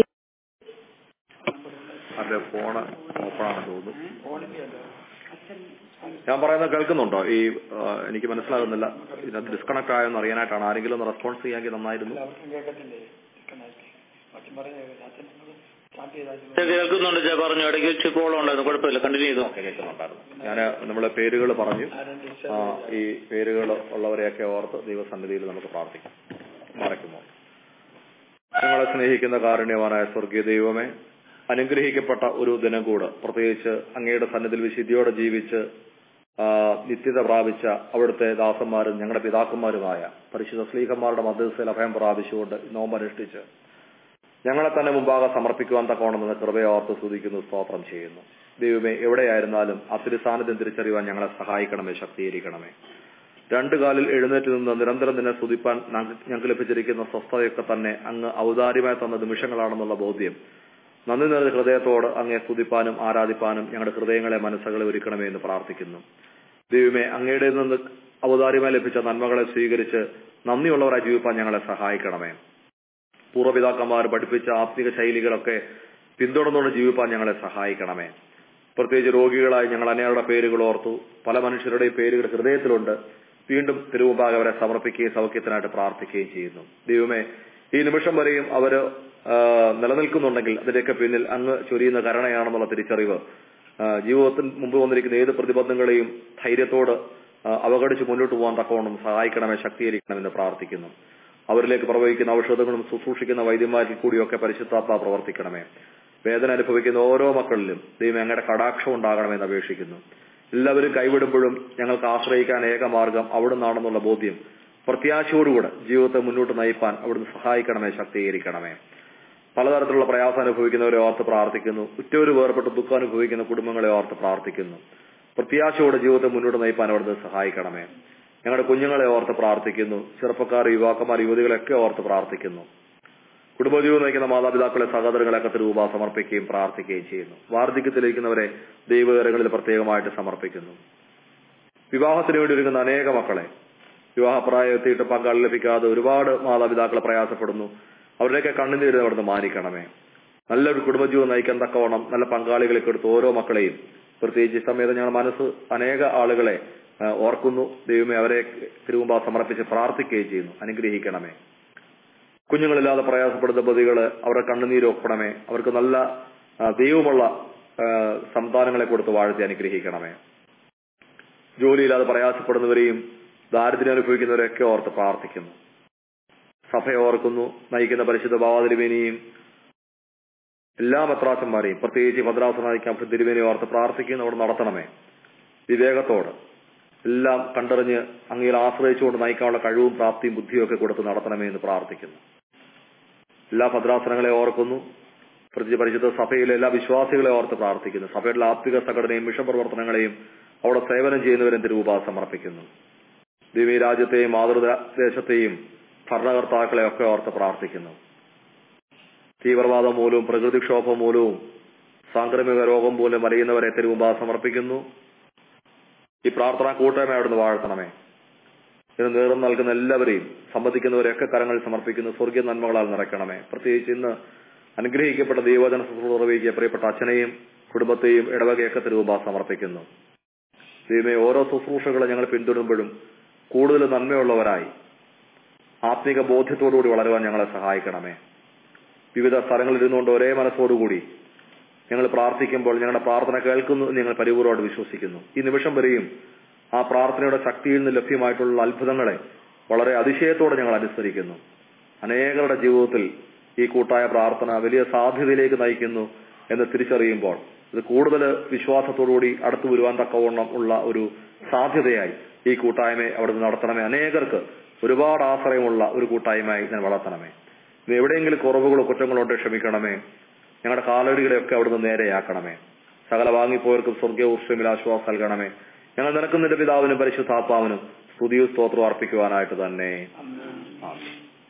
അവരുടെ ഫോണ് ഓപ്പണാണെന്ന് തോന്നുന്നു ഞാൻ പറയുന്നത് കേൾക്കുന്നുണ്ടോ ഈ ആ, എനിക്ക് മനസ്സിലാകുന്നില്ല ഇതിനകത്ത് ഡിസ്കണക്ട് ആയെന്ന് അറിയാനായിട്ടാണ് ആരെങ്കിലും ഒന്ന് റെസ്പോൺസ് ചെയ്യാമെങ്കിൽ നന്നായിരുന്നു കേൾക്കുന്നുണ്ട് ചാ പറഞ്ഞു ഇടയ്ക്ക് വെച്ച് കോൾ ഉണ്ടായിരുന്നു കുഴപ്പമില്ല കണ്ടിന്യൂ ചെയ്തോ ഒക്കെ കേൾക്കുന്നുണ്ടായിരുന്നു ഞാൻ നമ്മളെ പേരുകൾ പറഞ്ഞു ആ, ഈ പേരുകൾ ഉള്ളവരെയൊക്കെ ഓർത്ത് ദൈവസന്നിധിയിൽ നമുക്ക് പ്രാർത്ഥിക്കാം മറയ്ക്കുമോ ഞങ്ങളെ സ്നേഹിക്കുന്ന കാരുണ്യവാനായ സ്വർഗീയ ദൈവമേ അനുഗ്രഹിക്കപ്പെട്ട ഒരു ദിനം കൂടെ പ്രത്യേകിച്ച് അങ്ങയുടെ സന്നിധിയിൽ വിശുദ്ധിയോടെ ജീവിച്ച് ആ, നിത്യത പ്രാപിച്ച അവിടുത്തെ ദാസന്മാരും ഞങ്ങളുടെ പിതാക്കന്മാരുമായ പരിശുദ്ധ സ്ലീഹന്മാരുടെ മധ്യസ്ഥയിൽ അഭയം പ്രാപിച്ചുകൊണ്ട് നോമ്പനുഷ്ഠിച്ച് ഞങ്ങളെ തന്നെ മുമ്പാകെ സമർപ്പിക്കുവാൻ തക്കോണമെന്ന് കൃപയോർത്ത് സ്തുതിക്കുന്നു സ്തോത്രം ചെയ്യുന്നു ദൈവമേ എവിടെയായിരുന്നാലും ആ തിരുസാന്നിധ്യം തിരിച്ചറിയുവാൻ ഞങ്ങളെ സഹായിക്കണമേ ശക്തീകരിക്കണമേ രണ്ടു കാലിൽ എഴുന്നേറ്റ് നിന്ന് നിരന്തരം നിന്നെ സ്തുതിപ്പാൻ ഞങ്ങ- ഞങ്ങൾക്ക് ലഭിച്ചിരിക്കുന്ന സ്വസ്ഥതയൊക്കെ തന്നെ അങ്ങ് ഔദാര്യമായി തന്ന നിമിഷങ്ങളാണെന്നുള്ള ബോധ്യം നന്ദി നിറഞ്ഞ ഹൃദയത്തോട് അങ്ങേ സ്തുതിപ്പാനും ആരാധിപ്പാനും ഞങ്ങളുടെ ഹൃദയങ്ങളെ മനസ്സുകളെ ഒരുക്കണമേ എന്ന് പ്രാർത്ഥിക്കുന്നു ദൈവമേ അങ്ങയുടെ നിന്ന് ഔദാര്യമായി ലഭിച്ച നന്മകളെ സ്വീകരിച്ച് നന്ദിയുള്ളവരായി ജീവിപ്പാൻ ഞങ്ങളെ സഹായിക്കണമേ പൂർവ്വപിതാക്കന്മാർ പഠിപ്പിച്ച ആത്മിക ശൈലികളൊക്കെ പിന്തുടർന്നുകൊണ്ട് ജീവിപ്പാൻ ഞങ്ങളെ സഹായിക്കണമേ പ്രത്യേകിച്ച് രോഗികളായി ഞങ്ങൾ അനേകരുടെ പേരുകൾ ഓർത്തു പല മനുഷ്യരുടെയും പേരുകൾ ഹൃദയത്തിലുണ്ട് വീണ്ടും തിരുമുമ്പാകെ അവരെ സമർപ്പിക്കുകയും സൗഖ്യത്തിനായിട്ട് പ്രാർത്ഥിക്കുകയും ചെയ്യുന്നു ദൈവമേ ഈ നിമിഷം വരെയും അവര് ആ, നിലനിൽക്കുന്നുണ്ടെങ്കിൽ അതിന്റെയൊക്കെ പിന്നിൽ അങ്ങ് ചൊരിയുന്ന കരുണയാണെന്നുള്ള തിരിച്ചറിവ് ആ, ജീവിതത്തിന് മുമ്പ് വന്നിരിക്കുന്ന ഏത് പ്രതിബന്ധങ്ങളെയും ധൈര്യത്തോട് ആ, അവഗണിച്ച് മുന്നോട്ട് പോകാൻ തക്കവണ്ണം സഹായിക്കണമേ ശക്തീകരിക്കണമെന്ന് പ്രാർത്ഥിക്കുന്നു അവരിലേക്ക് പ്രവഹിക്കുന്ന ഔഷധങ്ങളും ശുശ്രൂഷിക്കുന്ന വൈദ്യന്മാരിൽ കൂടിയൊക്കെ പരിശുദ്ധാത്മ പ്രവർത്തിക്കണമേ വേദന അനുഭവിക്കുന്ന ഓരോ മക്കളിലും ദൈവം ഞങ്ങളുടെ കടാക്ഷം ഉണ്ടാകണമെന്ന് അപേക്ഷിക്കുന്നു എല്ലാവരും കൈവിടുമ്പോഴും ഞങ്ങൾക്ക് ആശ്രയിക്കാൻ ഏക മാർഗം അവിടുന്നാണെന്നുള്ള ബോധ്യം പ്രത്യാശയോടുകൂടെ ജീവിതത്തെ മുന്നോട്ട് നയിപ്പാൻ അവിടുന്ന് സഹായിക്കണമേ ശക്തീകരിക്കണമേ പലതരത്തിലുള്ള പ്രയാസം അനുഭവിക്കുന്നവരെ ഓർത്ത് പ്രാർത്ഥിക്കുന്നു ഉറ്റവര് വേർപെട്ട് ദുഃഖം അനുഭവിക്കുന്ന കുടുംബങ്ങളെ ഓർത്ത് പ്രാർത്ഥിക്കുന്നു പ്രത്യാശയോടെ ജീവിതത്തെ മുന്നോട്ട് നയിപ്പാൻ അവിടുന്ന് സഹായിക്കണമേ ഞങ്ങളുടെ കുഞ്ഞുങ്ങളെ ഓർത്ത് പ്രാർത്ഥിക്കുന്നു ചെറുപ്പക്കാർ യുവാക്കന്മാർ യുവതികളെയൊക്കെ ഓർത്ത് പ്രാർത്ഥിക്കുന്നു കുടുംബജീവിതം നയിക്കുന്ന മാതാപിതാക്കളെ സഹോദരങ്ങളെയൊക്കെ തിരുവുപ സമർപ്പിക്കുകയും പ്രാർത്ഥിക്കുകയും ചെയ്യുന്നു വാർദ്ധക്യത്തിലിരിക്കുന്നവരെ ദൈവകരങ്ങളിൽ പ്രത്യേകമായിട്ട് സമർപ്പിക്കുന്നു വിവാഹത്തിന് വേണ്ടി ഒരുങ്ങുന്ന അനേക മക്കളെ വിവാഹപ്രായം എത്തിയിട്ട് പങ്കാളി ലഭിക്കാതെ ഒരുപാട് മാതാപിതാക്കളെ പ്രയാസപ്പെടുന്നു അവരുടെയൊക്കെ കണ്ണുനീര് അവിടുന്ന് മാനിക്കണമേ നല്ലൊരു കുടുംബജീവിതം നയിക്കാൻ തക്കവണ്ണം നല്ല പങ്കാളികളെ കൊടുത്ത് ഓരോ മക്കളെയും പ്രത്യേകിച്ച് ഈ സമയത്ത് ഞങ്ങളുടെ മനസ്സ് അനേക ആളുകളെ ആ, ഓർക്കുന്നു ദൈവമേ അവരെ തിരുവുമ്പ സമർപ്പിച്ച് പ്രാർത്ഥിക്കുകയും ചെയ്യുന്നു അനുഗ്രഹിക്കണമേ കുഞ്ഞുങ്ങളില്ലാതെ പ്രയാസപ്പെടുന്ന പ്രതികള് അവരുടെ കണ്ണുനീരൊപ്പണമേ അവർക്ക് നല്ല ആ, ദൈവമുള്ള ആ, സന്താനങ്ങളെ കൊടുത്ത് വാഴ്ത്തി അനുഗ്രഹിക്കണമേ ജോലിയില്ലാതെ പ്രയാസപ്പെടുന്നവരെയും ദാരിദ്ര്യം അനുഭവിക്കുന്നവരെയൊക്കെ ഓർത്ത് പ്രാർത്ഥിക്കുന്നു സഭയെ ഓർക്കുന്നു നയിക്കുന്ന പരിശുദ്ധ ഭാവതിരുവേനിയും എല്ലാ പത്രാസന്മാരെയും പ്രത്യേകിച്ച് ഭദ്രാസ നയിക്കാൻ തിരുവേനെ ഓർത്ത് പ്രാർത്ഥിക്കുന്നു അവിടെ നടത്തണമേ വിവേകത്തോട് എല്ലാം കണ്ടറിഞ്ഞ് അങ്ങയിൽ ആശ്രയിച്ചുകൊണ്ട് നയിക്കാനുള്ള കഴിവും പ്രാപ്തിയും ബുദ്ധിയും ഒക്കെ കൊടുത്ത് നടത്തണമേ എന്ന് പ്രാർത്ഥിക്കുന്നു എല്ലാ ഭദ്രാസനങ്ങളെ ഓർക്കുന്നു പ്രത്യേകിച്ച് പരിശുദ്ധ സഭയിലെ എല്ലാ വിശ്വാസികളെ ഓർത്ത് പ്രാർത്ഥിക്കുന്നു സഭയുടെ ആത്മിക സംഘടനയും മിഷൻ പ്രവർത്തനങ്ങളെയും അവിടെ സേവനം ചെയ്യുന്നവരും തിരുവുപാ സമർപ്പിക്കുന്നു ദിവ്യ രാജ്യത്തെയും മാതൃദേശത്തെയും ഭരണകർത്താക്കളെ ഒക്കെ ഓർത്ത് പ്രാർത്ഥിക്കുന്നു തീവ്രവാദം മൂലവും പ്രകൃതിക്ഷോഭം മൂലവും സാംക്രമിക രോഗം മൂലം വലയുന്നവരെ തിരുവുമ്പാ സമർപ്പിക്കുന്നു ഈ പ്രാർത്ഥന കൂട്ടായ്മ അവിടുന്ന് വാഴ്ത്തണമേ ഇന്ന് നേതൃത്വം നൽകുന്ന എല്ലാവരെയും സംബന്ധിക്കുന്നവരെയൊക്കെ കരങ്ങൾ സമർപ്പിക്കുന്നു സ്വർഗീയ നന്മകളാൽ നിറയ്ക്കണമേ പ്രത്യേകിച്ച് ഇന്ന് അനുഗ്രഹിക്കപ്പെട്ട ദൈവജന ശുശ്രൂഷ നിർവഹിക്കുക പ്രിയപ്പെട്ട അച്ഛനെയും കുടുംബത്തെയും ഇടവകയൊക്കെ തിരുവുമ്പാ സമർപ്പിക്കുന്നു ദൈവമേ ഓരോ ശുശ്രൂഷകളെ ഞങ്ങൾ പിന്തുടരുമ്പോഴും കൂടുതൽ നന്മയുള്ളവരായി ആത്മിക ബോധ്യത്തോടുകൂടി വളരുവാൻ ഞങ്ങളെ സഹായിക്കണമേ വിവിധ സ്ഥലങ്ങളിൽ ഇരുന്നുകൊണ്ട് ഒരേ മനസ്സോടുകൂടി ഞങ്ങൾ പ്രാർത്ഥിക്കുമ്പോൾ ഞങ്ങളുടെ പ്രാർത്ഥന കേൾക്കുന്നു എന്ന് ഞങ്ങൾ പരിപൂർവ്വമായിട്ട് വിശ്വസിക്കുന്നു ഈ നിമിഷം വരെയും ആ പ്രാർത്ഥനയുടെ ശക്തിയിൽ നിന്ന് ലഭ്യമായിട്ടുള്ള അത്ഭുതങ്ങളെ വളരെ അതിശയത്തോടെ ഞങ്ങൾ അനുസ്മരിക്കുന്നു അനേകരുടെ ജീവിതത്തിൽ ഈ കൂട്ടായ പ്രാർത്ഥന വലിയ സാധ്യതയിലേക്ക് നയിക്കുന്നു എന്ന് തിരിച്ചറിയുമ്പോൾ ഇത് കൂടുതൽ വിശ്വാസത്തോടുകൂടി അടുത്തു വരുവാൻ തക്കവണ്ണം ഉള്ള ഒരു സാധ്യതയായി ഈ കൂട്ടായ്മയെ അവിടുന്ന് നടത്തണമേ അനേകർക്ക് ഒരുപാട് ആശ്രയമുള്ള ഒരു കൂട്ടായ്മയായി ഞാൻ വളർത്തണമേ ഇത് എവിടെയെങ്കിലും കുറവുകളോ കുറ്റങ്ങളോ ഉണ്ടോ ക്ഷമിക്കണമേ ഞങ്ങളുടെ കാലടികളെയൊക്കെ അവിടുന്ന് നേരെയാക്കണമേ സകല വാങ്ങിപ്പോയവർക്കും സ്വർഗീയ ഊർഷ്മിൽ ആശ്വാസം നൽകണമേ ഞങ്ങൾ നിനക്കും നിന്റെ പിതാവിനും പരിശുദ്ധാത്മാവിനും സ്തുതിയും സ്തോത്രം അർപ്പിക്കുവാനായിട്ട് തന്നെ ആമേൻ.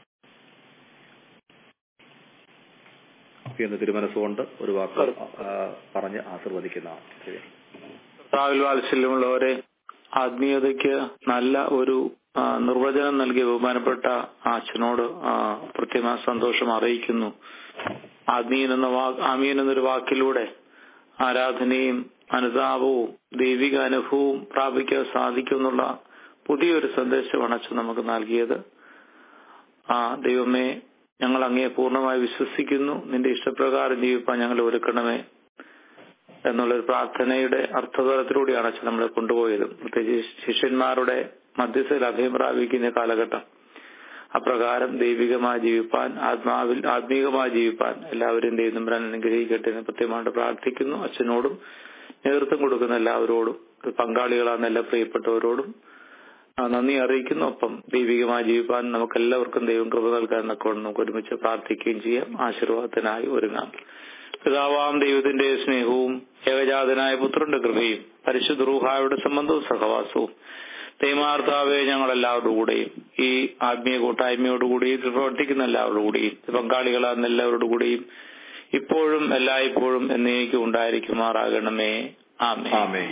എന്ന് തിരുമനസ്സുകൊണ്ട് ഒരു വാക്ക് ആ, പറഞ്ഞ് ആശീർവദിക്കുന്നതാണ് ശരി. കർത്താവിൽ വാത്സല്യമുള്ളവരെ ആത്മീയതയ്ക്ക് നല്ല ഒരു ആ, നിർവചനം നൽകിയ ബഹുമാനപ്പെട്ട ആ അച്ഛനോട് ആ, പ്രത്യേക സന്തോഷം അറിയിക്കുന്നു ആത്മീയൻ എന്ന വാ ആമീൻ എന്നൊരു വാക്കിലൂടെ ആരാധനയും അനുതാപവും ദൈവിക അനുഭവവും പ്രാപിക്കാൻ സാധിക്കും എന്നുള്ള പുതിയൊരു സന്ദേശമാണ് അച്ഛൻ നമുക്ക് നൽകിയത് ആ ദൈവമേ ഞങ്ങൾ അങ്ങയെ പൂർണ്ണമായി വിശ്വസിക്കുന്നു നിന്റെ ഇഷ്ടപ്രകാരം ജീവിപ്പാൻ ഞങ്ങൾ ഒരുക്കണമേ എന്നുള്ളൊരു പ്രാർത്ഥനയുടെ അർത്ഥതലത്തിലൂടെയാണ് അച്ഛൻ നമ്മളെ കൊണ്ടുപോയത് പ്രത്യേകിച്ച് ശിഷ്യന്മാരുടെ മധ്യസ്ഥയിൽ അഭയം പ്രാപിക്കുന്ന കാലഘട്ടം അപ്രകാരം ദൈവികമായി ജീവിപ്പാൻ ആത്മാവിൽ ആത്മീകമായി ജീവിപ്പാൻ എല്ലാവരും ദൈവം അനുഗ്രഹിക്കട്ടെ എന്ന് പ്രത്യേകമായിട്ട് പ്രാർത്ഥിക്കുന്നു അച്ഛനോടും നേതൃത്വം കൊടുക്കുന്ന എല്ലാവരോടും പങ്കാളികളാകുന്ന എല്ലാ പ്രിയപ്പെട്ടവരോടും ആ, നന്ദി അറിയിക്കുന്നു ഒപ്പം ദൈവികമായി ജീവിപ്പാൻ നമുക്ക് എല്ലാവർക്കും ദൈവം കൃപ നൽകാൻ എന്നൊക്കെ നമുക്ക് ഒരുമിച്ച് പ്രാർത്ഥിക്കുകയും ചെയ്യാം ആശീർവാദത്തിനായി ഒരുങ്ങാം പിതാവാം ദൈവത്തിന്റെ സ്നേഹവും ഏകജാതനായ പുത്രന്റെ കൃപയും പരിശുദ്ധ റൂഹായുടെ സംബന്ധവും സഹവാസവും ദൈമാർത്താവെ ഞങ്ങൾ എല്ലാവരുടെ കൂടെയും ഈ ആത്മീയ കൂട്ടായ്മയോടുകൂടി ഇതിൽ പ്രവർത്തിക്കുന്ന എല്ലാവരുടെ കൂടെയും പങ്കാളികളാകുന്ന എല്ലാവരുടെ കൂടെയും ഇപ്പോഴും എല്ലായ്പ്പോഴും എന്നേക്കും ഉണ്ടായിരിക്കുമാറാകണമേ ആമേ ആമേൻ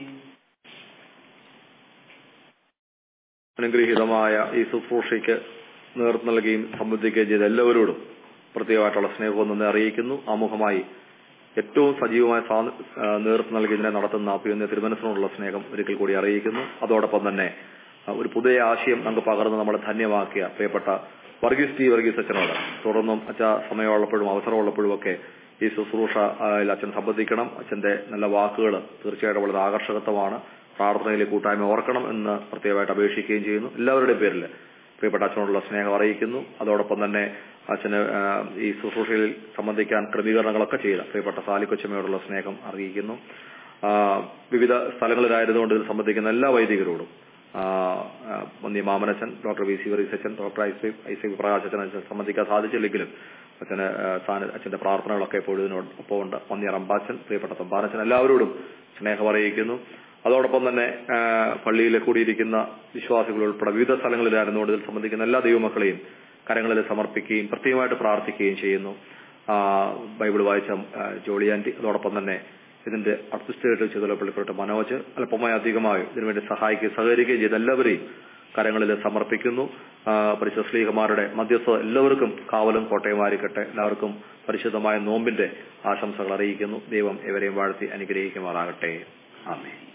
അനുഗ്രഹീതമായ ഈ ശുശ്രൂഷയ്ക്ക് നേതൃത്വം നൽകുകയും സംബന്ധിക്കുകയും ചെയ്ത എല്ലാവരോടും പ്രത്യേകമായിട്ടുള്ള സ്നേഹവും നന്ദി അറിയിക്കുന്നു ആമുഖമായി ഏറ്റവും സജീവമായ സാ- ആ, നേതൃത്വം നൽകിയതിനെ നടത്തുന്ന അഭിയുന്ന തിരുമനസിനോടുള്ള സ്നേഹം ഒരിക്കൽ കൂടി അറിയിക്കുന്നു അതോടൊപ്പം തന്നെ ആ, ഒരു പുതിയ ആശയം നമുക്ക് പകർന്ന് നമ്മളെ ധന്യമാക്കിയ പ്രിയപ്പെട്ട വർഗീസ് ടി വർഗീസ് അച്ഛനോട് തുടർന്നും അച്ഛ സമയമുള്ളപ്പോഴും അവസരമുള്ളപ്പോഴും ഒക്കെ ഈ ശുശ്രൂഷ ആ, യിൽ അച്ഛൻ സംബന്ധിക്കണം അച്ഛന്റെ നല്ല വാക്കുകൾ തീർച്ചയായിട്ടും വളരെ ആകർഷകത്വമാണ് പ്രാർത്ഥനയിലെ കൂട്ടായ്മ ഓർക്കണം എന്ന് പ്രത്യേകമായിട്ട് അപേക്ഷിക്കുകയും ചെയ്യുന്നു എല്ലാവരുടെയും പേരിൽ പ്രിയപ്പെട്ട അച്ഛനോടുള്ള സ്നേഹം അറിയിക്കുന്നു അതോടൊപ്പം തന്നെ അച്ഛന് ആ, ഈ ശുശ്രൂഷയിൽ സംബന്ധിക്കാൻ ക്രമീകരണങ്ങളൊക്കെ ചെയ്ത പ്രിയപ്പെട്ട സാലിക്കൊച്ചമ്മയോടുള്ള സ്നേഹം അറിയിക്കുന്നു ആ, വിവിധ സ്ഥലങ്ങളിലായതുകൊണ്ട് ഇതിൽ സംബന്ധിക്കുന്ന എല്ലാ വൈദികരോടും ആ, ആ, വന്നി മാമനച്ചൻ ഡോക്ടർ വി സി വറീസ് അച്ഛൻ ഡോക്ടർ ഐസി ഐസി പ്രകാശ് അച്ഛൻ അച്ഛൻ സംബന്ധിക്കാൻ സാധിച്ചില്ലെങ്കിലും അച്ഛന് ആ, സ്ഥാന- അച്ഛന്റെ പ്രാർത്ഥനകളൊക്കെ എപ്പോഴും ഇതിനോടൊപ്പം ഉണ്ട് വന്നി റമ്പാച്ചൻ പ്രിയപ്പെട്ട തമ്പാനച്ചൻ എല്ലാവരോടും സ്നേഹം അറിയിക്കുന്നു അതോടൊപ്പം തന്നെ ആ, പള്ളിയിൽ കൂടിയിരിക്കുന്ന വിശ്വാസികൾ ഉൾപ്പെടെ വിവിധ സ്ഥലങ്ങളിലായിരുന്നുകൊണ്ട് ഇതിൽ സംബന്ധിക്കുന്ന എല്ലാ ദൈവമക്കളെയും കരങ്ങളിൽ സമർപ്പിക്കുകയും പ്രത്യേകമായിട്ട് പ്രാർത്ഥിക്കുകയും ചെയ്യുന്നു ആ, ബൈബിൾ വായിച്ച ആ, ജോളി ആന്റി അതോടൊപ്പം തന്നെ ഇതിന്റെ അഡ്മിനിസ്ട്രേറ്റീവ് ചുമതലപ്പെടുത്തപ്പെട്ട മനോജ് അല്പമായി അധികമായും ഇതിനുവേണ്ടി സഹായിക്കുകയും സഹകരിക്കുകയും ചെയ്ത എല്ലാവരെയും കരങ്ങളിൽ സമർപ്പിക്കുന്നു ആ, പരിശുദ്ധ സ്ലീഹമാരുടെ മധ്യസ്ഥ എല്ലാവർക്കും കാവലും കോട്ടയമായിരിക്കട്ടെ എല്ലാവർക്കും പരിശുദ്ധമായ നോമ്പിന്റെ ആശംസകൾ അറിയിക്കുന്നു ദൈവം ഇവരെയും വാഴ്ത്തി അനുഗ്രഹിക്കുമാറാകട്ടെ ആമേ